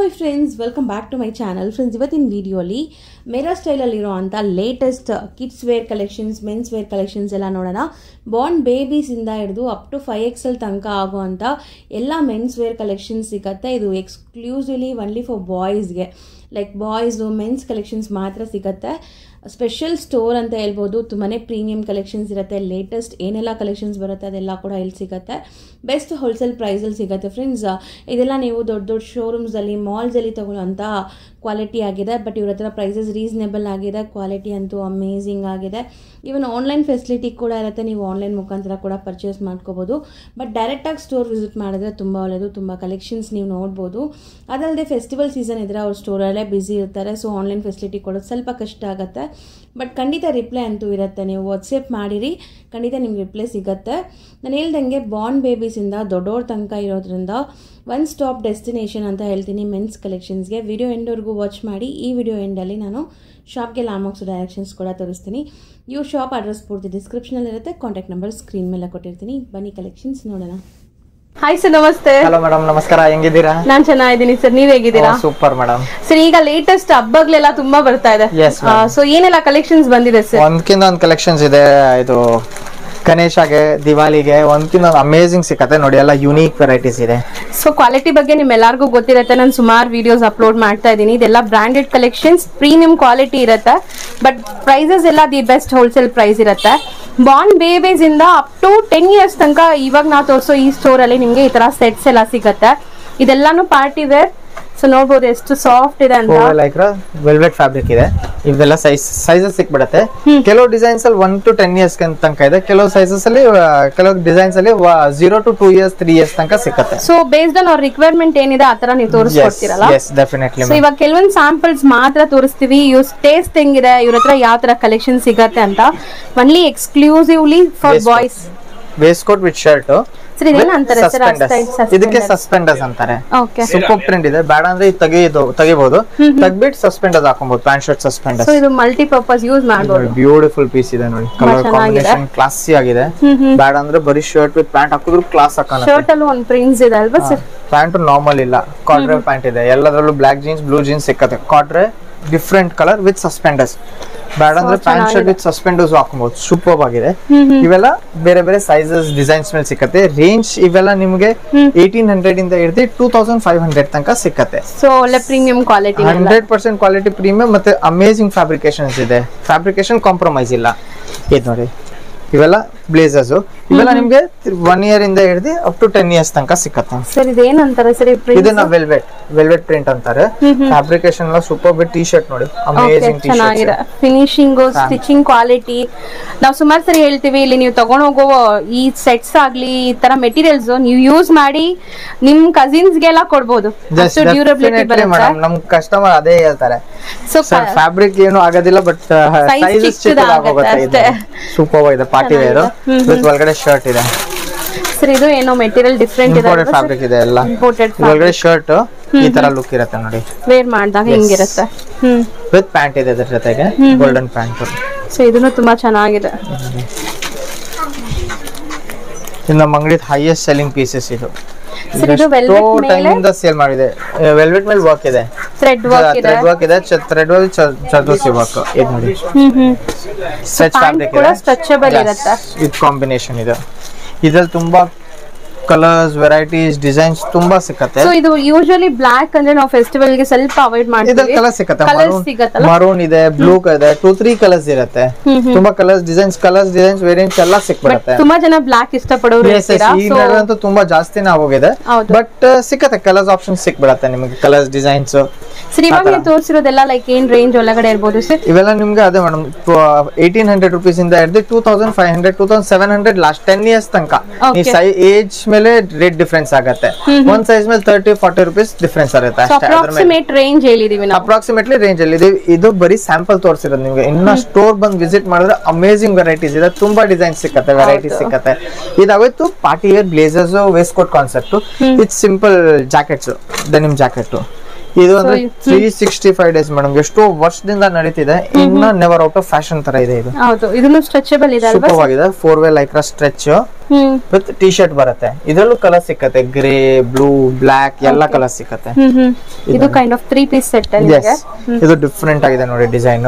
Hi friends welcome back to my channel friends ಇವತ್ತಿನ ವಿಡಿಯೋಲಿ ಮೇರಾ ಸ್ಟೈಲಲ್ಲಿರೋ ಅಂಥ latest kids wear collections men's wear collections ಎಲ್ಲ ನೋಡೋಣ ಬಾಂಡ್ ಬೇಬೀಸಿಂದ ಹಿಡಿದು ಅಪ್ ಟು ಫೈವ್ ಎಕ್ಸೆಲ್ ತನಕ ಆಗುವಂಥ ಎಲ್ಲ ಮೆನ್ಸ್ ವೇರ್ ಕಲೆಕ್ಷನ್ಸ್ ಸಿಗತ್ತೆ ಇದು ಎಕ್ಸ್ಕ್ಲೂಸಿವ್ಲಿ ಒನ್ಲಿ ಫಾರ್ ಬಾಯ್ಸ್ಗೆ ಲೈಕ್ ಬಾಯ್ಸು ಮೆನ್ಸ್ ಕಲೆಕ್ಷನ್ಸ್ ಮಾತ್ರ ಸಿಗತ್ತೆ ಸ್ಪೆಷಲ್ ಸ್ಟೋರ್ ಅಂತ ಹೇಳ್ಬೋದು ತುಂಬಾ ಪ್ರೀಮಿಯಂ ಕಲೆಕ್ಷನ್ಸ್ ಇರುತ್ತೆ ಲೇಟೆಸ್ಟ್ ಏನೆಲ್ಲ ಕಲೆಕ್ಷನ್ಸ್ ಬರುತ್ತೆ ಅದೆಲ್ಲ ಕೂಡ ಇಲ್ಲಿ ಸಿಗುತ್ತೆ ಬೆಸ್ಟ್ ಹೋಲ್ಸೇಲ್ ಪ್ರೈಸಲ್ಲಿ ಸಿಗುತ್ತೆ ಫ್ರೆಂಡ್ಸ್ ಇದೆಲ್ಲ ನೀವು ದೊಡ್ಡ ದೊಡ್ಡ ಶೋರೂಮ್ಸಲ್ಲಿ ಮಾಲ್ಸಲ್ಲಿ ತೊಗೊಳ್ಳೋಂಥ ಕ್ವಾಲಿಟಿ ಆಗಿದೆ ಬಟ್ ಇವ್ರ ಹತ್ರ ಪ್ರೈಸಸ್ ರೀಸನೇಬಲ್ ಆಗಿದೆ ಕ್ವಾಲಿಟಿ ಅಂತೂ ಅಮೇಝಿಂಗ್ ಆಗಿದೆ ಈವನ್ ಆನ್ಲೈನ್ ಫೆಸಿಲಿಟಿ ಕೂಡ ಇರುತ್ತೆ ನೀವು ಆನ್ಲೈನ್ ಮುಖಾಂತರ ಕೂಡ ಪರ್ಚೇಸ್ ಮಾಡ್ಕೋಬೋದು ಬಟ್ ಡೈರೆಕ್ಟಾಗಿ ಸ್ಟೋರ್ ವಿಸಿಟ್ ಮಾಡಿದ್ರೆ ತುಂಬ ಒಳ್ಳೆಯದು ತುಂಬ ಕಲೆಕ್ಷನ್ಸ್ ನೀವು ನೋಡ್ಬೋದು ಅದಲ್ಲದೆ ಫೆಸ್ಟಿವಲ್ ಸೀಸನ್ ಇದ್ದರೆ ಅವ್ರ ಸ್ಟೋರಲ್ಲೇ ಬ್ಯುಸಿ ಇರ್ತಾರೆ ಸೊ ಆನ್ಲೈನ್ ಫೆಸಿಲಿಟಿ ಕೊಡೋದು ಸ್ವಲ್ಪ ಕಷ್ಟ ಆಗುತ್ತೆ ಬಟ್ ಖಂಡಿತ ರಿಪ್ಲೈ ಅಂತೂ ಇರುತ್ತೆ ನೀವು ವಾಟ್ಸಪ್ ಮಾಡಿರಿ ಖಂಡಿತ ನಿಮ್ಗೆ ರಿಪ್ಲೈ ಸಿಗುತ್ತೆ ನಾನು ಹೇಳ್ದಂಗೆ ಬಾಂಡ್ ಬೇಬೀಸಿಂದ ದೊಡ್ಡೋರ ತನಕ ಇರೋದ್ರಿಂದ ಒನ್ ಸ್ಟಾಪ್ ಡೆಸ್ಟಿನೇಷನ್ ಅಂತ ಹೇಳ್ತೀನಿ ಮೆನ್ಸ್ ಕಲೆಕ್ಷನ್ಸ್ಗೆ ವಿಡಿಯೋ ಎಂಡ್ವರೆಗೂ ವಾಚ್ ಮಾಡಿ ಈ ವಿಡಿಯೋ ಎಂಡಲ್ಲಿ ನಾನು ಶಾಪ್ಗೆ ಲಾಮಾಕ್ಸ್ ಡೈರೆಕ್ಷನ್ಸ್ ಕೂಡ ತೋರಿಸ್ತೀನಿ ಇವು ಶಾಪ್ ಅಡ್ರೆಸ್ ಪೂರ್ತಿ ಡಿಸ್ಕ್ರಿಪ್ಷನಲ್ಲಿ ಇರುತ್ತೆ ಕಾಂಟ್ಯಾಕ್ಟ್ ನಂಬರ್ ಸ್ಕ್ರೀನ್ ಮೇಲೆ ಕೊಟ್ಟಿರ್ತೀನಿ ಬನ್ನಿ ಕಲೆಕ್ಷನ್ಸ್ ನೋಡೋಣ ಹಾಯ್ ಸರ್ ನಮಸ್ತೆ ಹಲೋ ಮೇಡಮ್ ನಮಸ್ಕಾರ ಹೆಂಗಿದ್ದೀರಾ ನಾನ್ ಚೆನ್ನಾಗಿದ್ದೀನಿ ಸರ್ ನೀವ್ ಹೇಗಿದ್ದೀರಾ ಸೂಪರ್ ಮೇಡಮ್ ಸರ್ ಈಗ ಲೇಟೆಸ್ಟ್ ಹಬ್ಬಗಳೆಲ್ಲ ತುಂಬಾ ಬರ್ತಾ ಇದೆ Yes, ma'am. ಸೊ ಏನೆಲ್ಲ ಕಲೆಕ್ಷನ್ಸ್ ಬಂದಿದೆ ಸರ್ ಒಂದ್ಕಿಂತ ಒಂದ್ ಕಲೆಕ್ಷನ್ಸ್ ಇದೆ ಇದು ಗಣೇಶಗೆ ದಿವಾಲಿಗೆ ಒಂದ್ಕಿಂತ ಒಂದು ಅಮೇಸಿಂಗ್ ಸಿಕ್ಕತ್ತೆ ನೋಡಿ ಎಲ್ಲ ಯುನೀಕ್ ವೆರೈಟೀಸ್ ಇದೆ ಸೊ ಕ್ವಾಲಿಟಿ ಬಗ್ಗೆ ನಿಮ್ಮೆಲ್ಲರಿಗೂ ಗೊತ್ತಿರುತ್ತೆ ನಾನು ಸುಮಾರು ವಿಡಿಯೋಸ್ ಅಪ್ಲೋಡ್ ಮಾಡ್ತಾ ಇದ್ದೀನಿ ಇದೆಲ್ಲ ಬ್ರಾಂಡೆಡ್ ಕಲೆಕ್ಷನ್ಸ್ ಪ್ರೀಮಿಯಂ ಕ್ವಾಲಿಟಿ ಇರುತ್ತೆ ಬಟ್ ಪ್ರೈಸಸ್ ಎಲ್ಲ ದಿ ಬೆಸ್ಟ್ ಹೋಲ್ಸೇಲ್ ಪ್ರೈಸ್ ಇರುತ್ತೆ ಬಾಂಡ್ ಬೇಬೀಸ್ ಇಂದ ಅಪ್ ಟು ಟೆನ್ ಇಯರ್ಸ್ ತನಕ ಇವಾಗ ನಾವು ತೋರಿಸೋ ಈ ಸ್ಟೋರ್ ಅಲ್ಲಿ ನಿಮ್ಗೆ ಈ ತರ ಸೆಟ್ಸ್ ಎಲ್ಲ ಸಿಗತ್ತೆ ಇದೆಲ್ಲಾನು ಪಾರ್ಟಿ ವೇರ್ ಸೊ ನೋಡ್ಬೋದು ಎಷ್ಟು ಸಾಫ್ಟ್ ಇದೆ ಅಂತ ಲೈಕ್ ವೆಲ್ವೆಟ್ ಫ್ಯಾಬ್ರಿಕ್ ಇದೆ ಇದೆಲ್ಲ ಸೈಜ್ ಸೈಜಸ್ ಸಿಕ್ಬಿಡತ್ತೆ ಕೆಲವು ಡಿಸೈನ್ಸ್ ಅಲ್ಲಿ ಒನ್ ಟು ಟೆನ್ ಇಯರ್ಸ್ ತನಕ ಇದೆ ಕೆಲವು ಸೈಜಸ್ ಅಲ್ಲಿ ಆ, ಕೆಲವು ಡಿಸೈನ್ಸ್ ಅಲ್ಲಿ zero to two years three years ತನಕ ಸಿಕ್ಕತ್ತೆ ಸೊ ಬೇಸ್ಡ್ ಆನ್ ಅವ್ರ ರಿಕ್ವೈರ್ಮೆಂಟ್ ಏನಿದೆ ಆ ತರ ನೀವು ತೋರಿಸ್ಕೊಡ್ತೀರಲ್ಲ ಎಸ್ ಡೆಫಿನೆಟ್ಲಿ ಸೊ ಇವಾಗ ಕೆಲವೊಂದು ಸ್ಯಾಂಪಲ್ಸ್ ಮಾತ್ರ ತೋರಿಸ್ತೀವಿ ಇವ್ರ ಟೇಸ್ಟ್ ಹೆಂಗಿದೆ ಇವ್ರ ಹತ್ರ ಯಾವ ತರ ಕಲೆಕ್ಷನ್ ಸಿಗತ್ತೆ ಅಂತ only exclusively for Waistcoat. Boys waistcoat with shirt sir ಇದೇನ್ ಅಂತಾರೆ ಸರ್ ಇದಕ್ಕೆ ಸಸ್ಪೆಂಡರ್ಸ್ ಅಂತಾರೆ ಓಕೆ ಸೂಪರ್ ಟ್ರೆಂಡ್ ಇದೆ ಬೇಡ ಅಂದ್ರೆ ಇದು ತೆಗಿಯೋದು ತೆಗಿಬಹುದು ತೆಗ್ಬಿಟ್ಟು ಸಸ್ಪೆಂಡರ್ಸ್ ಹಾಕೊಬಹುದು ಪ್ಯಾಂಟ್ ಶರ್ಟ್ ಸಸ್ಪೆಂಡರ್ಸ್ ಸೊ ಇದು ಮಲ್ಟಿ ಪರ್ಪಸ್ ಯೂಸ್ ಮಾಡ್ಬೋದು ಬ್ಯೂಟಿಫುಲ್ ಪೀಸ್ ಇದೆ ನೋಡಿ ಕಲರ್ ಚೆನ್ನಾಗಿದೆ. ಕಾಂಬಿನೇಷನ್ ಕ್ಲಾಸಿ ಆಗಿದೆ ಬೇಡ ಅಂದ್ರೆ ಬರೀ ಶರ್ಟ್ ವಿತ್ ಪ್ಯಾಂಟ್ ಹಾಕಿದ್ರು ಕ್ಲಾಸ್ ಹಾಕೋಣ ಶರ್ಟ್ ಅಲ್ಲೂ ಒಂದು ಪ್ರಿಂಟ್ಸ್ ಇದೆ ಅಲ್ವಾ ಸರ್ ಪ್ಯಾಂಟ್ ನಾರ್ಮಲ್ ಇಲ್ಲ ಕಾಟ್ರೆ ಪ್ಯಾಂಟ್ ಇದೆ ಎಲ್ಲದರಲ್ಲೂ ಬ್ಲಾಕ್ ಜೀನ್ಸ್ ಬ್ಲೂ ಜೀನ್ಸ್ ಸಿಕ್ಕತ್ತೆ ಕಾಟ್ರೆ ಡಿಫ್ರೆಂಟ್ ಕಲರ್ ವಿತ್ ಸಸ್ಪೆಂಡರ್ಸ್ ಬೇಡ ಅಂದ್ರೆ ಪ್ಯಾಂಟ್ ಶರ್ಟ್ ವಿತ್ ಸಸ್ಪೆಂಡರ್ಸ್ ಹಾಕೊಬಹುದು ಸೂಪರ್ ಆಗಿದೆ ಇವೆಲ್ಲ ಬೇರೆ ಬೇರೆ ಸೈಜಸ್ ಡಿಸೈನ್ಸ್ ಮೇಲೆ ಸಿಕ್ಕತ್ತೆ ರೇಂಜ್ ಇವೆಲ್ಲ ನಿಮಗೆ ಏಯ್ಟೀನ್ ಹಂಡ್ರೆಡ್ ಇಂದ ಹಿಡಿದು ಟೂ ತೌಸಂಡ್ ಫೈವ್ ಹಂಡ್ರೆಡ್ ತನಕ ಸಿಕ್ಕತ್ತೆ ಸೊ ಒಳ್ಳೆ premium quality hundred percent quality premium ಮತ್ತೆ ಅಮೇಸಿಂಗ್ ಫ್ಯಾಬ್ರಿಕೇಶನ್ಸ್ ಇದೆ ಫ್ಯಾಬ್ರಿಕೇಶನ್ ಕಾಂಪ್ರಮೈಸ್ ಇಲ್ಲ ಇದು ನೋಡಿ ಇವೆಲ್ಲ ಬ್ಲೇಸರ್ಸ್ ಇವೆಲ್ಲ ನಿಮ್ಗೆ ಒನ್ ಇಯರ್ ಇಂದ ಹಿಡಿದು ಅಪ್ ಟು ಟೆನ್ ಇಯರ್ಸ್ ತನಕ ಸಿಕ್ಕತ್ತೆ ಸರ್ ಇದೇನಂತಾರೆ ಸರ್ ಈ ಪ್ರಿಂಟ್ ಇದನ್ನ ವೆಲ್ವೆಟ್ ವೆಲ್ವೆಟ್ ಪ್ರಿಂಟ್ ಅಂತಾರೆ ಫ್ಯಾಬ್ರಿಕೇಶನ್ ಎಲ್ಲ ಸೂಪರ್ ಬಿಟ್ ಟಿ ಶರ್ಟ್ ನೋಡಿ ಓಕೆ ಅಮೇಸಿಂಗ್ ಟಿ ಚೆನ್ನಾಗಿದೆ ಫಿನಿಶಿಂಗ್ ಸ್ಟಿಚಿಂಗ್ ಕ್ವಾಲಿಟಿ ನಾವು ಸುಮಾರು ಸರಿ ಹೇಳ್ತೀವಿ ಇಲ್ಲಿ ನೀವು ತಗೊಂಡೋಗೋ ಈ ಸೆಟ್ಸ್ ಆಗ್ಲಿ ಈ ತರ ಮೆಟೀರಿಯಲ್ಸ್ ನೀವು ಯೂಸ್ ಮಾಡಿ ನಿಮ್ ಕಸಿನ್ಸ್ ಗೆಲ್ಲ ಕೊಡ್ಬೋದು ಜಸ್ಟ್ ಅಷ್ಟು ಡ್ಯೂರಬಿಲಿಟಿ ಬರುತ್ತೆ ಮೇಡಮ್ ನಮ್ ಕಸ್ಟಮರ್ ಅದೇ ಹೇಳ್ತಾರೆ ಸೊ ಸರ್ ಫ್ಯಾಬ್ರಿಕ್ ಏನು ಆಗೋದಿಲ್ಲ ಬಟ್ ಸೈಜಸ್ ಚಿಕ್ಕದಾಗುತ್ತೆ ಚಿಕ್ಕದಾಗೋಗುತ್ತೆ ಅಷ್ಟೇ. ಸೂಪರ್ ಇದೆ ಪಾರ್ಟಿ ವೇರ್ ವಿತ್ ಒಳಗಡೆ ಶರ್ಟ್ ಇದೆ ಸರ್ ಇದು ಏನೋ ಮೆಟೀರಿಯಲ್ ಡಿಫ್ರೆಂಟ್ ಇದೆ ಇಂಪೋರ್ಟೆಡ್ ಫ್ಯಾಬ್ರಿಕ್ ಇದೆ ಎಲ್ಲ ಇಂಪೋರ್ಟೆಡ್ ಒಳಗಡೆ ಶರ್ಟ್ ಈ ತರ ಲುಕ್ ಇರುತ್ತೆ ನೋಡಿ ವೇರ್ ಮಾಡಿದಾಗ ಹಿಂಗಿರುತ್ತೆ ಹ್ಮ್ ವಿತ್ ಪ್ಯಾಂಟ್ ಇದೆ ಅದ್ರ ಜೊತೆಗೆ ಗೋಲ್ಡನ್ ಪ್ಯಾಂಟ್ ಸೊ ಇದನ್ನು ತುಂಬಾ ಚೆನ್ನಾಗಿದೆ ಇದು ನಮ್ಮ ಅಂಗಡಿ ಹೈಯೆಸ್ಟ್ ಸೆಲ್ಲಿಂಗ್ ಪೀಸಸ್ ಇದು ಸರ್ ಇದು ವೆಲ್ವೆಟ್ ಟೈಮ್ ಮೇಲೆ ಇಂದ ಸೇಲ್ ಮಾಡಿದೆ ವೆಲ್ವೆಟ್ ಮೇಲೆ ವರ್ಕ್ ಇದೆ ಥ್ರೆಡ್ ವರ್ಕ್ ಇದೆ ಥ್ರೆಡ್ ವರ್ಕ್ ಇದೆ ಥ್ರೆಡ್ ವರ್ಕ್ ಚರ್ದೋಸಿ ವರ್ಕ್ ಇದು ನೋಡಿ hmm hmm stretch pant fabric ಕೂಡ ಇದೆ ಸ್ಟ್ರೆಚಬಲ್ ಇರುತ್ತೆ ಇದು ಕಾಂಬಿನೇಷನ್ ಇದೆ ಇದ್ರಲ್ಲಿ ತುಂಬಾ ಕಲರ್ಸ್ ವೆರೈಟೀಸ್ ಡಿಸೈನ್ಸ್ ತುಂಬಾ ಸಿಕ್ಕತ್ತೆ ಸೊ ಇದು ಯೂಶಲಿ ಬ್ಲಾಕ್ ಅಂದ್ರೆ ನಾವು ಫೆಸ್ಟಿವಲ್ ಗೆ ಸ್ವಲ್ಪ ಅವಾಯ್ಡ್ ಇದ್ರಲ್ಲಿ ಮಾಡ್ತೀವಿ ಕಲರ್ ಸಿಕ್ಕತ್ತೆ ಕಲರ್ಸ್ ಸಿಗತ್ತಲ್ಲ ಮರೂನ್ ಇದೆ ಬ್ಲೂ ಇದೆ ಟೂ ತ್ರೀ ಕಲರ್ಸ್ ಇರುತ್ತೆ ತುಂಬಾ colours designs colours designs variants ಎಲ್ಲ ಬಟ್ ಸಿಕ್ಬಿಡುತ್ತೆ ತುಂಬಾ ಜನ ಬ್ಲಾಕ್ ಇಷ್ಟಪಡೋರು Yes, yes, ಇರ್ತೀರಾ ಈ ಸೊ ನಡುವಂತೂ ತುಂಬಾ ಜಾಸ್ತಿನೇ ಆಗೋಗಿದೆ ಹೌದು. ಬಟ್ ಸಿಕ್ಕತ್ತೆ ಕಲರ್ಸ್ ಆಪ್ಷನ್ ಸಿಕ್ಬಿಡತ್ತೆ ನಿಮಗೆ ಕಲರ್ಸ್ ಡಿಸೈನ್ಸ್ ಸರ್ ಇವಾಗ ನೀವು ತೋರಿಸಿರೋದೆಲ್ಲ ಲೈಕ್ ಏನ್ ರೇಂಜ್ ಒಳಗಡೆ ಇರ್ಬೋದು ಸರ್ ಇವೆಲ್ಲ ನಿಮ್ಗೆ ಅದೇ ಮೇಡಮ್ ಏಯ್ಟೀನ್ ಹಂಡ್ರೆಡ್ ರುಪೀಸ್ ಇಂದ ಹಿಡಿದು two thousand five hundred two thousand seven hundred last ten years ತನಕ Okay. ಈ ಸೈ ಏಜ್ ಮೇಲೆ ರೇಟ್ ಡಿಫ್ರೆನ್ಸ್ ಆಗತ್ತೆ ಒಂದ್ ಸೈಜ್ ಮೇಲೆ ತರ್ಟಿ ಫಾರ್ಟಿ ರುಪೀಸ್ ಡಿಫ್ರೆನ್ಸ್ ಇರುತ್ತೆ ಸೊ ಅಷ್ಟೇ ಅದ್ರ ಮೇಲೆ ಅಪ್ರಾಕ್ಸಿಮೇಟ್ ರೇಂಜ್ ಹೇಳಿದೀವಿ ನಾವು ಅಪ್ರಾಕ್ಸಿಮೇಟ್ಲಿ ರೇಂಜ್ ಅಲ್ಲಿ ಇದೆ ಇದು ಬರೀ ಸ್ಯಾಂಪಲ್ ತೋರಿಸಿರೋದು ನಿಮ್ಗೆ ಇನ್ನ ಸ್ಟೋರ್ ಬಂದು ವಿಸಿಟ್ ಮಾಡಿದ್ರೆ ಅಮೇಸಿಂಗ್ ವೆರೈಟೀಸ್ ಇದೆ ತುಂಬಾ ಡಿಸೈನ್ ಸಿಕ್ಕತ್ತೆ ವೆರೈಟೀಸ್ ಸಿಕ್ಕತ್ತೆ ಇದಾಗೋಯ್ತು party wear blazers waistcoat concept ಇದು ಸಿಂಪಲ್ ಜಾಕೆಟ್ಸ್ ಡೆನಿಮ್ ಜಾಕೆಟ್ ಇದು ಅಂದ್ರೆ So, three sixty five days madam ಎಷ್ಟೋ ವರ್ಷದಿಂದ ನಡೀತಿದೆ ಇನ್ನ ನೆವರ್ ಔಟ್ ಆಫ್ ಫ್ಯಾಷನ್ ತರ ಇದೆ ಇದು ಹೌದು ಇದನ್ನು ಸ್ಟ್ರೆಚಬಲ್ ಇದೆ ಅಲ್ವಾ ಸೂಪರ್ ಆಗಿದೆ four way Lycra stretch hmm with T shirt ಬರುತ್ತೆ ಇದರಲ್ಲೂ ಕಲರ್ ಸಿಕ್ಕತ್ತೆ ಗ್ರೇ ಬ್ಲೂ ಬ್ಲಾಕ್ ಎಲ್ಲ ಕಲರ್ ಸಿಕ್ಕತ್ತೆ ಹ್ಮ್ ಹ್ಮ್ ಇದು kind of three piece set ನಿಮಗೆ ಎಸ್ ಇದು ಡಿಫ್ರೆಂಟ್ ಆಗಿದೆ ನೋಡಿ ಡಿಸೈನ್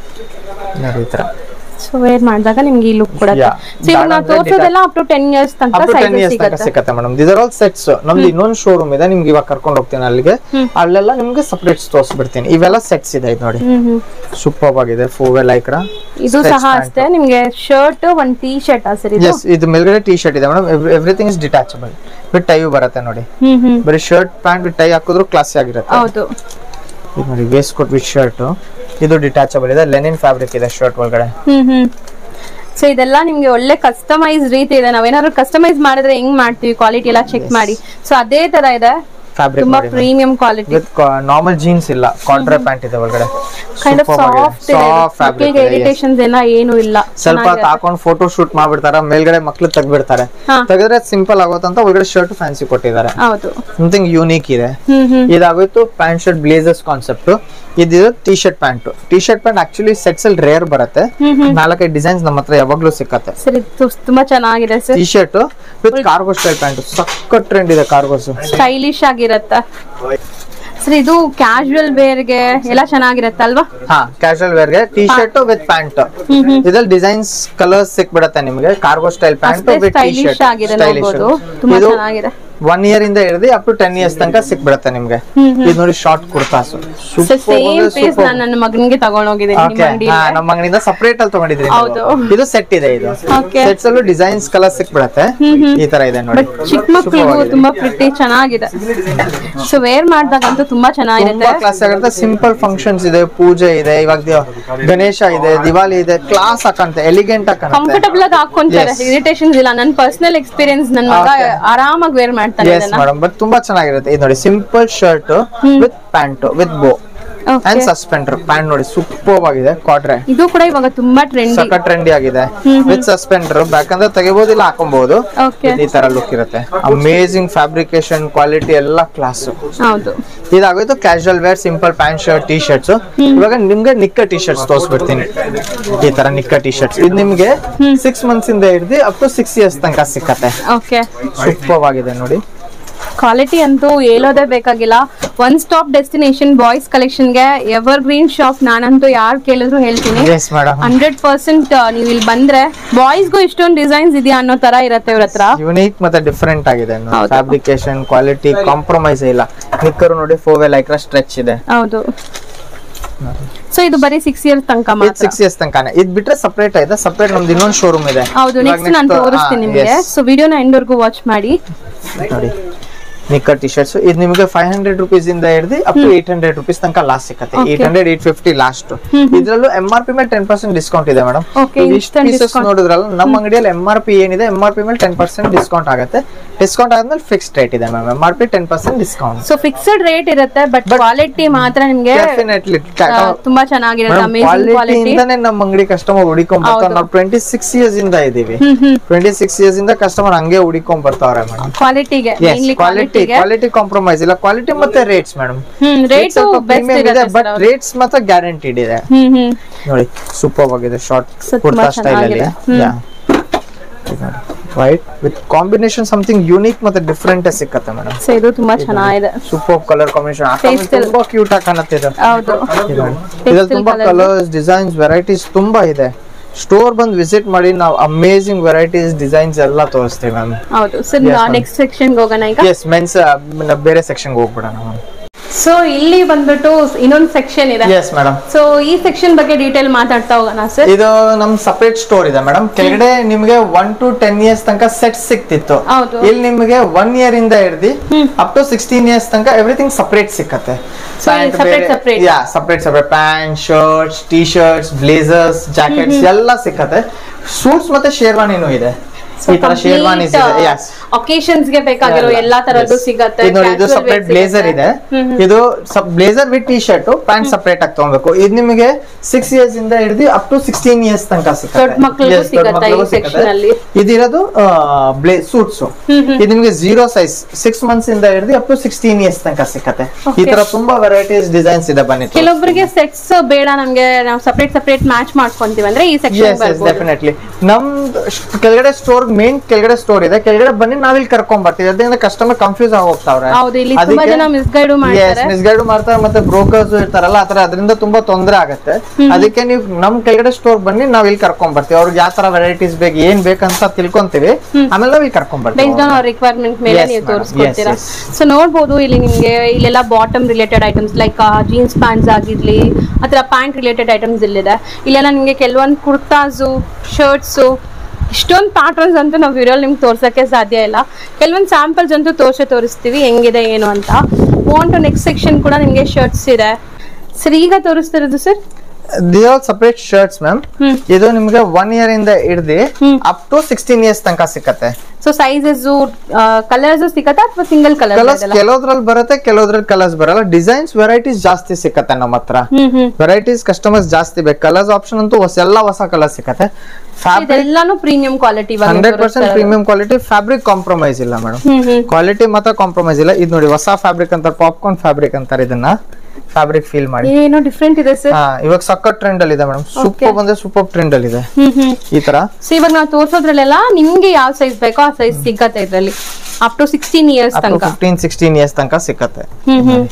ನೋಡಿ ಈ ತರ ಸೊ ವೇರ್ ಮಾಡಿದಾಗ ನಿಮ್ಗೆ ಈ ಲುಕ್ ಕೊಡುತ್ತೆ Yeah. ಸೊ ಇವಾಗ ನಾವು Data ಅಂದ್ರೆ ತೋರ್ಸೋದೆಲ್ಲ ಅಪ್ ಟು ಟೆನ್ ಇಯರ್ಸ್ ತನಕ up to ten sizes years ತನಕ ಸಿಗುತ್ತೆ ಸಿಕ್ಕತ್ತೆ madam this are all sets ನಮ್ದು ಇನ್ನೊಂದು ಶೋರೂಮ್ ಇದೆ ನಿಮ್ಗೆ ಇವಾಗ ಕರ್ಕೊಂಡು ಹೋಗ್ತೀನಿ ಅಲ್ಲಿಗೆ ಅಲ್ಲೆಲ್ಲ ನಿಮ್ಗೆ ಸಪ್ರೇಟ್ಸ್ ತೋರಿಸ್ಬಿಡ್ತೀನಿ ಇವೆಲ್ಲ ಸೆಟ್ಸ್ ಇದೆ ಇದು ನೋಡಿ ಹ್ಮ್ ಹ್ಮ್ ಸೂಪರ್ ಆಗಿದೆ ಫೋರ್ ವೇ ಲೈಕ್ರಾ ಇದು ಸಹ ಅಷ್ಟೇ ನಿಮ್ಗೆ ಶರ್ಟ್ ಒಂದ್ ಟೀ ಶರ್ಟ್ ಸರ್ ಇದು ಎಸ್ ಇದು ಮೇಲ್ಗಡೆ ಟಿ ಶರ್ಟ್ ಇದೆ madam everything is detachable with tie ಬರುತ್ತೆ ನೋಡಿ ಹ್ಮ್ ಹ್ಮ್ ಬರೀ ಶರ್ಟ್ ಪ್ಯಾಂಟ್ ವಿತ್ ಟೈ ಹಾಕಿದ್ರು ಕ್ಲಾಸಿ ಆಗಿರುತ್ತೆ ಹೌದು ಇದು ನೋಡಿ ವೇಸ್ಟ್ ಕೋಟ್ ವಿತ್ ಶರ್ಟ್ ಇದು ಡಿಟ್ಯಾಚಬಲ್ ಇದೆ ಲೆನಿನ್ ಫ್ಯಾಬ್ರಿಕ್ ಇದೆ ಶರ್ಟ್ ಒಳಗಡೆ ಹ್ಮ್ ಹ್ಮ್ ಸೊ ಇದೆಲ್ಲ ನಿಮ್ಗೆ ಒಳ್ಳೆ ಕಸ್ಟಮೈಸ್ ರೀತಿ ಇದೆ ನಾವೇನಾದ್ರು ಕಸ್ಟಮೈಸ್ ಮಾಡಿದ್ರೆ ಹೆಂಗ್ ಮಾಡ್ತೀವಿ ಕ್ವಾಲಿಟಿ ಎಲ್ಲ ಚೆಕ್ ಮಾಡಿ ಸೊ ಅದೇ ತರ ಇದೆ ಫ್ಯಾಬ್ರಿಕ್ ತುಂಬಾ ನೋಡಿ premium quality with normal jeans ಇಲ್ಲ ಕಾಂಟ್ರಾ ಪ್ಯಾಂಟ್ ಇದೆ ಒಳಗಡೆ ಕೈಂಡ್ ಆಫ್ ಸಾಫ್ಟ್ ಇದೆ ಸಾಫ್ಟ್ ಫ್ಯಾಬ್ರಿಕ್ ಮಕ್ಕಳಿಗೆ ಇರಿಟೇಷನ್ಸ್ ಎಲ್ಲ ಏನು ಇಲ್ಲ ಸ್ವಲ್ಪ ಹೊತ್ತು ಹಾಕೊಂಡು ಫೋಟೋ ಶೂಟ್ ಮಾಡ್ಬಿಡ್ತಾರ ಮೇಲ್ಗಡೆ ಮಕ್ಳು ತೆಗ್ಬಿಡ್ತಾರೆ ಹಾ. ತೆಗೆದ್ರೆ ಸಿಂಪಲ್ ಆಗೋತಂತ ಒಳಗಡೆ ಶರ್ಟ್ ಫ್ಯಾನ್ಸಿ ಕೊಟ್ಟಿದ್ದಾರೆ ಹೌದು ಸಮಥಿಂಗ್ ಯೂನಿಕ್ ಇದೆ ಹ್ಮ್ ಹ್ಮ್ ಇದಾಗೋಯ್ತು ಪ್ಯಾಂಟ್ ಶರ್ಟ್ ಬ್ಲೇಸರ್ಸ್ ಕಾನ್ಸೆಪ್ಟ್ ಇದಿದೆ T shirt pant T shirt pant actually sets ಅಲ್ಲಿ ರೇರ್ ಬರುತ್ತೆ ನಾಲ್ಕೈದು ಡಿಸೈನ್ಸ್ ನಮ್ಮ ಹತ್ರ ಯಾವಾಗ್ಲೂ ಸಿಕ್ಕತ್ತೆ ಸರ್ ಇದು ತುಂಬಾ ಚೆನ್ನಾಗಿದೆ sir T shirt with cargo style pant ಸಖತ್ ಟ್ರೆಂಡ್ ಇದೆ ಕಾರ್ಗೋಸ್ ಸ್ಟೈಲಿಶ್ ಆಗಿರತ್ತ ಸರ್ ಇದು ಕ್ಯಾಶುವಲ್ ವೇರ್ಗೆ ಎಲ್ಲ ಚೆನ್ನಾಗಿರತ್ತೆ ಅಲ್ವಾ ಹಾ ಕ್ಯಾಶುವಲ್ ವೇರ್ ಗೆ ಟಿ ಶರ್ಟ್ ವಿತ್ ಪ್ಯಾಂಟ್ ಇದ್ರಲ್ಲಿ ಡಿಸೈನ್ಸ್ ಕಲರ್ಸ್ ಸಿಕ್ಬಿಡತ್ತೆ ನಿಮಗೆ ಕಾರ್ಗೋ ಸ್ಟೈಲ್ ಪ್ಯಾಂಟ್ ಅಷ್ಟೇ ವಿತ್ ಟಿ ಸ್ಟೈಲಿಶ್ ಶರ್ಟ್ ಆಗಿದೆ ನೋಡ್ಬೋದು ತುಂಬಾ ಇದು ಚೆನ್ನಾಗಿದೆ ಒನ್ ಇಯರ್ ಇಂದ ಹಿಡಿದು ಅಪ್ ಟು ಟೆನ್ ಇಯರ್ಸ್ ತನಕ ಸಿಕ್ಬಿಡತ್ತೆ ನಿಮ್ಗೆ ಇದು ನೋಡಿ short kurtas sir same piece ನಾನು ನನ್ನ ಮಗನಿಗೆ ತಗೊಂಡೋಗಿದ್ದೀನಿ ನಿಮ್ಮ ಓಕೆ ಅಂಗಡಿಯಲ್ಲಿ ನಮ್ಮ ಅಂಗಡಿಯಿಂದ ಸಪರೇಟ್ ಅಲ್ಲಿ ತಗೊಂಡಿದ್ರಿ ನೀವು. ಹೌದು. ಇದು ಸೆಟ್ ಇದೆ ಇದು Okay. ಸೆಟ್ಸ್ ಅಲ್ಲೂ ಡಿಸೈನ್ಸ್ ಕಲರ್ ಸಿಕ್ಬಿಡತ್ತೆ ಈ ತರ ಇದೆ ನೋಡಿ ಬಟ್ ಚಿಕ್ಕ ಮಕ್ಕಳಿಗೂ ತುಂಬಾ ಪ್ರಿಟಿ ಚೆನ್ನಾಗಿದೆ ಸೊ ವೇರ್ ಮಾಡಿದಾಗಂತೂ ತುಂಬಾ ಚೆನ್ನಾಗಿರುತ್ತೆ ತುಂಬಾ ಕ್ಲಾಸ್ ಆಗುತ್ತೆ ಸಿಂಪಲ್ ಫಂಕ್ಷನ್ಸ್ ಇದೆ ಪೂಜೆ ಇದೆ ಇವಾಗ ದಿ- ಗಣೇಶ ಇದೆ ದಿವಾಲಿ ಇದೆ ಕ್ಲಾಸ್ ಹಾಕಂತೆ ಎಲಿಗೆಂಟ್ ಹಾಕಂತೆ ಕಂಫರ್ಟಬಲ್ ಆಗಿ ಹಾಕೊಂತಾರೆ Yes. ಇರಿಟೇಷನ್ಸ್ ಇಲ್ಲ ನನ್ನ ಪರ್ಸನಲ್ ಎಕ್ಸ್ಪೀರಿಯನ್ಸ್ ನನ್ನ ಮಗ Okay. ಆರಾಮಾಗಿ ವೇರ್ ಮಾಡ್ತಾನೆ ಎಸ್ ಇದನ್ನ ಮೇಡಮ್ ಬಟ್ ತುಂಬಾ ಚೆನ್ನಾಗಿರುತ್ತೆ ಇದು ನೋಡಿ simple shirt with pant with bow Okay. And suspender pant ನೋಡಿ ಸೂಪರ್ ಆಗಿದೆ ಕಾಟ್ರೆ ಇದು ಕೂಡ ಇವಾಗ ತುಂಬಾ ಟ್ರೆಂಡಿ ಸಖತ್ ಟ್ರೆಂಡಿ ಆಗಿದೆ ವಿತ್ ಸಸ್ಪೆಂಡರ್ ಬೇಕಂದ್ರೆ ತೆಗಿಬಹುದು ಇಲ್ಲ ಹಾಕೊಬಹುದು ಓಕೆ ಈ ತರ ಲುಕ್ ಇರುತ್ತೆ ಅಮೇಸಿಂಗ್ ಫ್ಯಾಬ್ರಿಕೇಶನ್ ಕ್ವಾಲಿಟಿ ಎಲ್ಲ ಕ್ಲಾಸ್ ಹೌದು ಇದಾಗೋಯ್ತು casual wear simple pant shirt T shirts ಇವಾಗ ನಿಮ್ಗೆ ನಿಕ್ಕ ಟಿ ಶರ್ಟ್ಸ್ ತೋರಿಸ್ಬಿಡ್ತೀನಿ ಈ ತರ ನಿಕ್ಕ ಟಿ ಶರ್ಟ್ಸ್ ಇದು ನಿಮ್ಗೆ ಸಿಕ್ಸ್ ಮಂತ್ಸ್ ಇಂದ ಹಿಡಿದು ಅಪ್ ಟು ಸಿಕ್ಸ್ ಇಯರ್ಸ್ ತನಕ ಸಿಕ್ಕತ್ತೆ ಓಕೆ ಸೂಪರ್ ಆಗಿದೆ ನೋಡಿ ಕ್ವಾಲಿಟಿ ಅಂತೂ ಹೇಳೋದೇ ಬೇಕಾಗಿಲ್ಲ ಒನ್ ಸ್ಟಾಪ್ ಡೆಸ್ಟಿನೇಷನ್ ಬಾಯ್ಸ್ ಕಲೆಕ್ಷನ್ಗೆ ಎವರ್ ಗ್ರೀನ್ ಶಾಪ್ ನಾನಂತೂ ಯಾರು ಕೇಳಿದ್ರು ಹೇಳ್ತೀನಿ ಎಸ್ ಮೇಡಮ್ ಹಂಡ್ರೆಡ್ ಪರ್ಸೆಂಟ್ ನೀವು ಇಲ್ಲಿ ಬಂದ್ರೆ ಬಾಯ್ಸ್ಗೂ ಇಷ್ಟೊಂದು ಡಿಸೈನ್ಸ್ ಇದೆಯಾ ಅನ್ನೋ ತರ ಇರತ್ತೆ ಇವ್ರ ಹತ್ರ ಯುನೀಕ್ ಮತ್ತೆ ಡಿಫ್ರೆಂಟ್ ಆಗಿದೆ ಹೌದು. ಫ್ಯಾಬ್ರಿಕೇಶನ್ ಕ್ವಾಲಿಟಿ ಕಾಂಪ್ರಮೈಸ್ ಇಲ್ಲ ನಿಕ್ಕರು ನೋಡಿ ಫೋರ್ ವೇ ಲೈಕ್ರ ಸ್ಟ್ರೆಚ್ ಇದೆ ಹೌದು ಸೊ ಇದು ಬರೀ ಸಿಕ್ಸ್ ಇಯರ್ಸ್ ತನಕ ಇದು ಮಾತ್ರ ಸಿಕ್ಸ್ ಇಯರ್ಸ್ ತನಕ ಇದ್ ಬಿಟ್ರೆ ಸಪರೇಟ್ ಇದೆ ಸಪರೇಟ್ ನಮ್ದು ಇನ್ನೊಂದು ಶೋರೂಮ್ ಇದೆ ಹೌದು ಇವಾಗ ನೆಕ್ಸ್ಟ್ ನಾನು next- ತೋರಿಸ್ತೀನಿ ಹಾ, ನಿಮಗೆ yes. ಸೊ ವಿಡಿಯೋನ ಎಂಡ್ವರೆಗೂ ವಾಚ್ ಮಾಡಿ ನೋಡಿ ನಿಕ್ಕರ್ ಟಿ ಶರ್ಟ್ಸ್ ಇದು ನಿಮಗೆ ಫೈವ್ ಹಂಡ್ರೆಡ್ ರುಪೀಸ್ ಇಂದ ಹಿಡಿದು up to eight hundred rupees ತನಕ ಲಾಸ್ಟ್ ಸಿಕ್ಕತ್ತೆ Okay. Eight hundred eight fifty last ಇದ್ರಲ್ಲೂ ಎಂ ಆರ್ ಪಿ ಮೇಲೆ ಟೆನ್ ಪರ್ಸೆಂಟ್ ಡಿಸ್ಕೌಂಟ್ ಇದೆ ಮೇಡಮ್ Okay, ಇಷ್ಟು instant ಪೀಸಸ್ discount. ನೋಡಿದ್ರಲ್ಲ ನಮ್ಮ ಅಂಗಡಿಯಲ್ಲಿ ಎಂ ಆರ್ ಪಿ ಏನಿದೆ ಎಂ ಆರ್ ಪಿ ಮೇಲೆ ಟೆನ್ ಪರ್ಸೆಂಟ್ ಡಿಸ್ಕೌಂಟ್ ಆಗುತ್ತೆ ಡಿಸ್ಕೌಂಟ್ ಆದ್ಮೇಲೆ ಫಿಕ್ಸ್ಡ್ ರೇಟ್ ಇದೆ ma'am M R P ten percent discount so fixed rate ಇರುತ್ತೆ ಬಟ್ ಕ್ವಾಲಿಟಿ ಮಾತ್ರ ನಿಮ್ಗೆ ಡೆಫಿನೆಟ್ಲಿ ಆ, ತುಂಬಾ ಚೆನ್ನಾಗಿರುತ್ತೆ ಅಮೇಜಿಂಗ್ ಕ್ವಾಲಿಟಿ ಕ್ವಾಲಿಟಿಯಿಂದಾನೇ ನಮ್ಮ ಅಂಗಡಿ ಕಸ್ಟಮರ್ ಹುಡಿಕೊಂಡ್ ಬರ್ತಾರೆ ಹೌದು. ನಾವು ಟ್ವೆಂಟಿ ಸಿಕ್ಸ್ ಇಯರ್ಸ್ ಇಂದ ಇದೀವಿ ಟ್ವೆಂಟಿ ಸಿಕ್ಸ್ ಇಯರ್ಸ್ ಇಂದ ಕಸ್ಟಮರ್ ಹಂಗೆ ಹುಡಿಕೊಂಡ್ ಬರ್ತಾವ್ರೆ ಮೇಡಮ್ ಕ್ವಾಲಿಟಿಗೆ ಎಸ್ ಮೇನ್ಲಿ ಕ್ವಾಲಿಟಿ ಕ್ವಾಲಿಟಿಗೆ ಕ್ವಾಲಿಟಿ ಕಾಂಪ್ರಮೈಸ್ ಇಲ್ಲ ಕ್ವಾಲಿಟಿ ಮತ್ತೆ rates madam hmm rate best ಇದೆ ಇರುತ್ತೆ ಬಟ್ ರೇಟ್ಸ್ ಮಾತ್ರ ಗ್ಯಾರಂಟಿಡ್ ಇದೆ ಹ್ಮ್ ಹ್ಮ್ ನೋಡಿ ಸೂಪರ್ ಆಗಿದೆ ಶಾರ್ಟ್ So, ತುಂಬಾ ಕುರ್ತಾ ಸ್ಟೈಲ್ ಅಲ್ಲಿ ಚೆನ್ನಾಗಿದೆ. White with combination something unique ಮತ್ತೆ ಡಿಫ್ರೆಂಟ್ ಸಿಕ್ಕತ್ತೆ ಮೇಡಮ್ ಸೊ ಇದು ತುಂಬಾ ಚೆನ್ನಾಗಿದೆ ಸೂಪರ್ ಕಲರ್ ಕಾಂಬಿನೇಷನ್ Pastel. ತುಂಬಾ ಕ್ಯೂಟ್ ಆಗಿ ಕಾಣುತ್ತೆ ಇದು ಹೌದು ಇದು ನೋಡಿ. ಇದ್ರಲ್ಲಿ ತುಂಬಾ colour. ಕಲರ್ಸ್ ಡಿಸೈನ್ಸ್ ವೆರೈಟೀಸ್ ತುಂಬಾ ಇದೆ ಸ್ಟೋರ್ ಬಂದು ವಿಸಿಟ್ ಮಾಡಿ ನಾವು ಅಮೇಸಿಂಗ್ ವೆರೈಟೀಸ್ ಡಿಸೈನ್ಸ್ ಎಲ್ಲ ತೋರಿಸ್ತೀವಿ ಮ್ಯಾಮ್ ಹೌದು sir Yes, ma'am. Next section ಹೋಗೋಣ ಈಗ ಎಸ್ ಮೆನ್ಸ್ ಬೇರೆ ಸೆಕ್ಷನ್ಗೆ ಹೋಗ್ಬಿಡೋಣ ಮ್ಯಾಮ್ ಸೊ ಇಲ್ಲಿ ಬಂದ್ಬಿಟ್ಟು ಇನ್ನೊಂದು ಸೆಕ್ಷನ್ ಇದೆ ಎಸ್ ಮೇಡಮ್ ಸೊ ಈ ಸೆಕ್ಷನ್ ಬಗ್ಗೆ ಡೀಟೇಲ್ ಮಾತಾಡ್ತಾ ಹೋಗೋಣ ಸರ್ ಇದು ನಮ್ ಸಪರೇಟ್ ಸ್ಟೋರ್ ಇದೆ ಮೇಡಮ್ ಕೆಳಗಡೆ ನಿಮಗೆ ಒನ್ ಟು ಟೆನ್ ಇಯರ್ಸ್ ತನಕ ಸೆಟ್ ಸಿಕ್ತಿತ್ತು ಹೌದು. ಇಲ್ಲಿ ನಿಮಗೆ ಒನ್ ಇಯರ್ ಇಂದ ಹಿಡ್ದು ಅಪ್ ಟು ಸಿಕ್ಸ್ಟೀನ್ ಇಯರ್ಸ್ ತನಕ ಎವ್ರಿಥಿಂಗ್ ಸಪರೇಟ್ ಸಿಕ್ಕತ್ತೆ So, ಇದು separate, separate. Yeah separate separate pant shirts T shirts blazers jackets ಎಲ್ಲ ಸಿಕ್ಕತ್ತೆ ಸೂಟ್ಸ್ ಮತ್ತೆ ಶೇರ್ವಾನಿನೂ ಇದೆ ಈ ತರ ಶೇರ್ವಾನೀಸ್ ಇದೆ yes. ಒಕೇಶನ್ಸ್ ಗೆ ಬೇಕಾಗಿರೋ ಎಲ್ಲ. ಎಲ್ಲಾ ತರದ್ದು Yes. ಸಿಗತ್ತೆ ಇದು ನೋಡಿ ಇದು casual ಸಪರೇಟ್ wear ಬ್ಲೇಸರ್ ಸಿಗತ್ತೆ. ಇದೆ ಹ್ಮ್, ಹ್ಮ್. ಇದು blazer with T shirt pant separate ಆಗಿ ತಗೊಬೇಕು ಇದು ನಿಮಗೆ ಸಿಕ್ಸ್ ಇಯರ್ಸ್ ಇಂದ ಹಿಡಿದು ಅಪ್ ಟು ಸಿಕ್ಸ್ಟೀನ್ ಇಯರ್ಸ್ ತನಕ ಸಿಗುತ್ತೆ ದೊಡ್ಡ ಮಕ್ಳಿಗೂ Yes, ದೊಡ್ಡ ಸಿಗತ್ತೆ ಮಕ್ಳಿಗೂ ಈ section ಅಲ್ಲಿ. ಇದಿರೋದು ಬ್ಲೇ ಸೂಟ್ಸ್ ಇದು ನಿಮಗೆ ಜೀರೋ ಸೈಜ್ ಸಿಕ್ಸ್ ಮಂತ್ಸ್ ಇಂದ ಹಿಡಿದು ಅಪ್ ಟು ಸಿಕ್ಸ್ಟೀನ್ ಇಯರ್ಸ್ ತನಕ ಸಿಕ್ಕತ್ತೆ ಈ Okay. ತರ ತುಂಬಾ ವೆರೈಟೀಸ್ ಡಿಸೈನ್ಸ್ ಇದೆ ಬನ್ನಿ ಕೆಲವೊಬ್ಬರಿಗೆ ಸೆಟ್ಸ್ ಬೇಡ ನಮ್ಗೆ ನಾವು ಸಪರೇಟ್ ಸಪರೇಟ್ ಮ್ಯಾಚ್ ಮಾಡ್ಕೊಂತೀವಿ ಅಂದ್ರೆ ಈ ಸೆಕ್ಷನ್ ಎಸ್ ಎಸ್ ಡೆಫಿನೆಟ್ಲಿ ನಮ್ ಕೆಳಗಡೆ ಸ್ಟೋರ್ ಮೇನ್ ಕೆಳಗಡೆ ಸ್ಟೋರ್ ಇದೆ ಕೆಳಗಡೆ ಬನ್ನಿ ನಾವಿಲ್ಲಿ ಕರ್ಕೊಂಡ್ ಬರ್ತೀವಿ ಅದರಿಂದ ಕಸ್ಟಮರ್ ಕನ್ಫ್ಯೂಸ್ ಆಗಿ ಹೋಗ್ತಾವ್ರೆ ಹೌದು, ಇಲ್ಲಿ ತುಂಬಾ ಜನ misguide ಮಾಡ್ತಾರೆ. ಮಿಸ್ಗೈಡ್ ಮಾಡ್ತಾರೆ ಮತ್ತೆ ಬ್ರೋಕರ್ಸ್ ಇರ್ತಾರಲ್ಲ ಆತರ ಅದರಿಂದ ತುಂಬಾ ತೊಂದರೆ ಆಗತ್ತೆ ಅದಕ್ಕೆ ನೀವು ನಮ್ ಕೆಳಗಡೆ ಸ್ಟೋರ್ ಬನ್ನಿ ನಾವ್ ಇಲ್ಲಿ ಕರ್ಕೊಂಡ್ ಬರ್ತೀವಿ ಅವ್ರಿಗೆ ಯಾವ ತರ ವೆರೈಟೀಸ್ ಬೇಕು ಏನ್ ಬೇಕಂತ ತಿಳ್ಕೊಂತೀವಿ ಆಮೇಲೆ ನಾವ್ ಇಲ್ಲಿ ಕರ್ಕೊಂಡ್ ಬರ್ತೀವಿ ಬೇಸ್ಡ್ ಆನ್ ಅವ್ರ ರಿಕ್ವೈರ್ಮೆಂಟ್ ಮೇಲೆ Yes, ನೀವು madam. ತೋರಿಸ್ಕೊಡ್ತೀರಾ Yes, ಸೊ ನೋಡ್ಬೋದು ಇಲ್ಲಿ ನಿಮ್ಗೆ ಇಲ್ಲೆಲ್ಲ bottom related items like jeans pants ಆಗಿರ್ಲಿ ಅಥವಾ ಪ್ಯಾಂಟ್ ರಿಲೇಟೆಡ್ ಐಟಮ್ಸ್ ಇಲ್ಲಿದೆ ಇಲ್ಲೆಲ್ಲ ನಿಮ್ಗೆ ಕೆಲವೊಂದು ಕುರ್ತಾಸು ಶರ್ಟ್ಸು ಇಷ್ಟೊಂದು ಪ್ಯಾಟರ್ನ್ಸ್ ಅಂತೂ ನಾವು ವಿಡಿಯೋಲಿ ನಿಮ್ಗೆ ತೋರ್ಸೋಕ್ಕೆ ಸಾಧ್ಯ ಇಲ್ಲ ಕೆಲವೊಂದು ಸ್ಯಾಂಪಲ್ಸ್ ಅಂತೂ ತೋರ್ಸೇ ತೋರಿಸ್ತೀವಿ ಹೆಂಗಿದೆ ಏನು ಅಂತ ವಾಂಟ್ ನೆಕ್ಸ್ಟ್ ಸೆಕ್ಷನ್ ಕೂಡ ನಿಮಗೆ ಶರ್ಟ್ಸ್ ಇದೆ ಸರ್ ಈಗ ತೋರಿಸ್ತಿರೋದು sir the all separate shirts ma'am hmm. ಇದು ನಿಮ್ಗೆ ಒನ್ ಇಯರ್ ಇಂದ ಹಿಡ್ದು ಅಪ್ ಟು ಸಿಕ್ಸ್ಟೀನ್ ಇಯರ್ಸ್ ತನಕ ಸಿಕ್ಕತ್ತೆ ಸೊ ಸೈಜಸ್ ಕಲರ್ಸ್ ಸಿಗತ್ತಾ ಅಥವಾ ಸಿಂಗಲ್ ಕಲರ್ ಕಲರ್ಸ್ ಕೆಲವ್ದ್ರಲ್ಲಿ ಬರುತ್ತೆ ಕೆಲವ್ದ್ರಲ್ಲಿ ಕಲರ್ಸ್ ಬರಲ್ಲ ಡಿಸೈನ್ಸ್ ವೆರೈಟೀಸ್ ಜಾಸ್ತಿ ಸಿಕ್ಕತ್ತೆ ನಮ್ಮ ಹತ್ರ ಹ್ಮ್ ಹ್ಮ್ ವೆರೈಟೀಸ್ ಕಸ್ಟಮರ್ಸ್ ಜಾಸ್ತಿ ಬೇಕು ಕಲರ್ಸ್ ಆಪ್ಷನ್ ಅಂತೂ ಹೊಸ ಎಲ್ಲ ಹೊಸ ಕಲರ್ ಸಿಕ್ಕತ್ತೆ ಫ್ಯಾಬ್ರಿಕ್ ಇದೆಲ್ಲಾನು premium quality hundred percent premium quality fabric compromise ಇಲ್ಲ ಮೇಡಮ್ ಹ್ಮ್ ಹ್ಮ್ ಕ್ವಾಲಿಟಿ ಮಾತ್ರ ಕಾಂಪ್ರಮೈಸ್ ಇಲ್ಲ ಇದು ನೋಡಿ ಹೊಸ ಫ್ಯಾಬ್ರಿಕ್ ಅಂತಾರೆ ಪಾಪ್ಕಾರ್ನ್ ಫ್ಯಾಬ್ರಿಕ್ ಅಂತಾರೆ ಇದನ್ನ ಫ್ಯಾಬ್ರಿಕ್ ಫೀಲ್ ಮಾಡಿ ಏನೋ ಡಿಫ್ರೆಂಟ್ ಇದೆ ಸರ್ ಹಾ ಇವಾಗ ಸಖತ್ ಟ್ರೆಂಡ್ ಅಲ್ಲಿ ಇದೆ ಮೇಡಮ್ ಸೂಪರ್ ಬಂದ್ರೆ ಸೂಪರ್ ಟ್ರೆಂಡ್ ಅಲ್ಲಿ ಇದೆ ಹ್ಮ್ ಹ್ಮ್ ಈ ತರ ಸೊ ಇವಾಗ ನಾವು ತೋರ್ಸೋದ್ರಲ್ಲೆಲ್ಲ ನಿಮ್ಗೆ ಯಾವ ಸೈಜ್ ಬೇಕೋ ಆ ಸೈಜ್ ಸಿಗತ್ತೆ ಇದ್ರಲ್ಲಿ ಅಪ್ ಟು ಸಿಕ್ಸ್ಟೀನ್ ಇಯರ್ಸ್ ತನಕ ಫಿಫ್ಟೀನ್ ಸಿಕ್ಸ್ಟೀನ್ ಇಯರ್ಸ್ ತನಕ ಸಿಕ್ಕತ್ತೆ ಹ್ಮ್ ಹ್ಮ್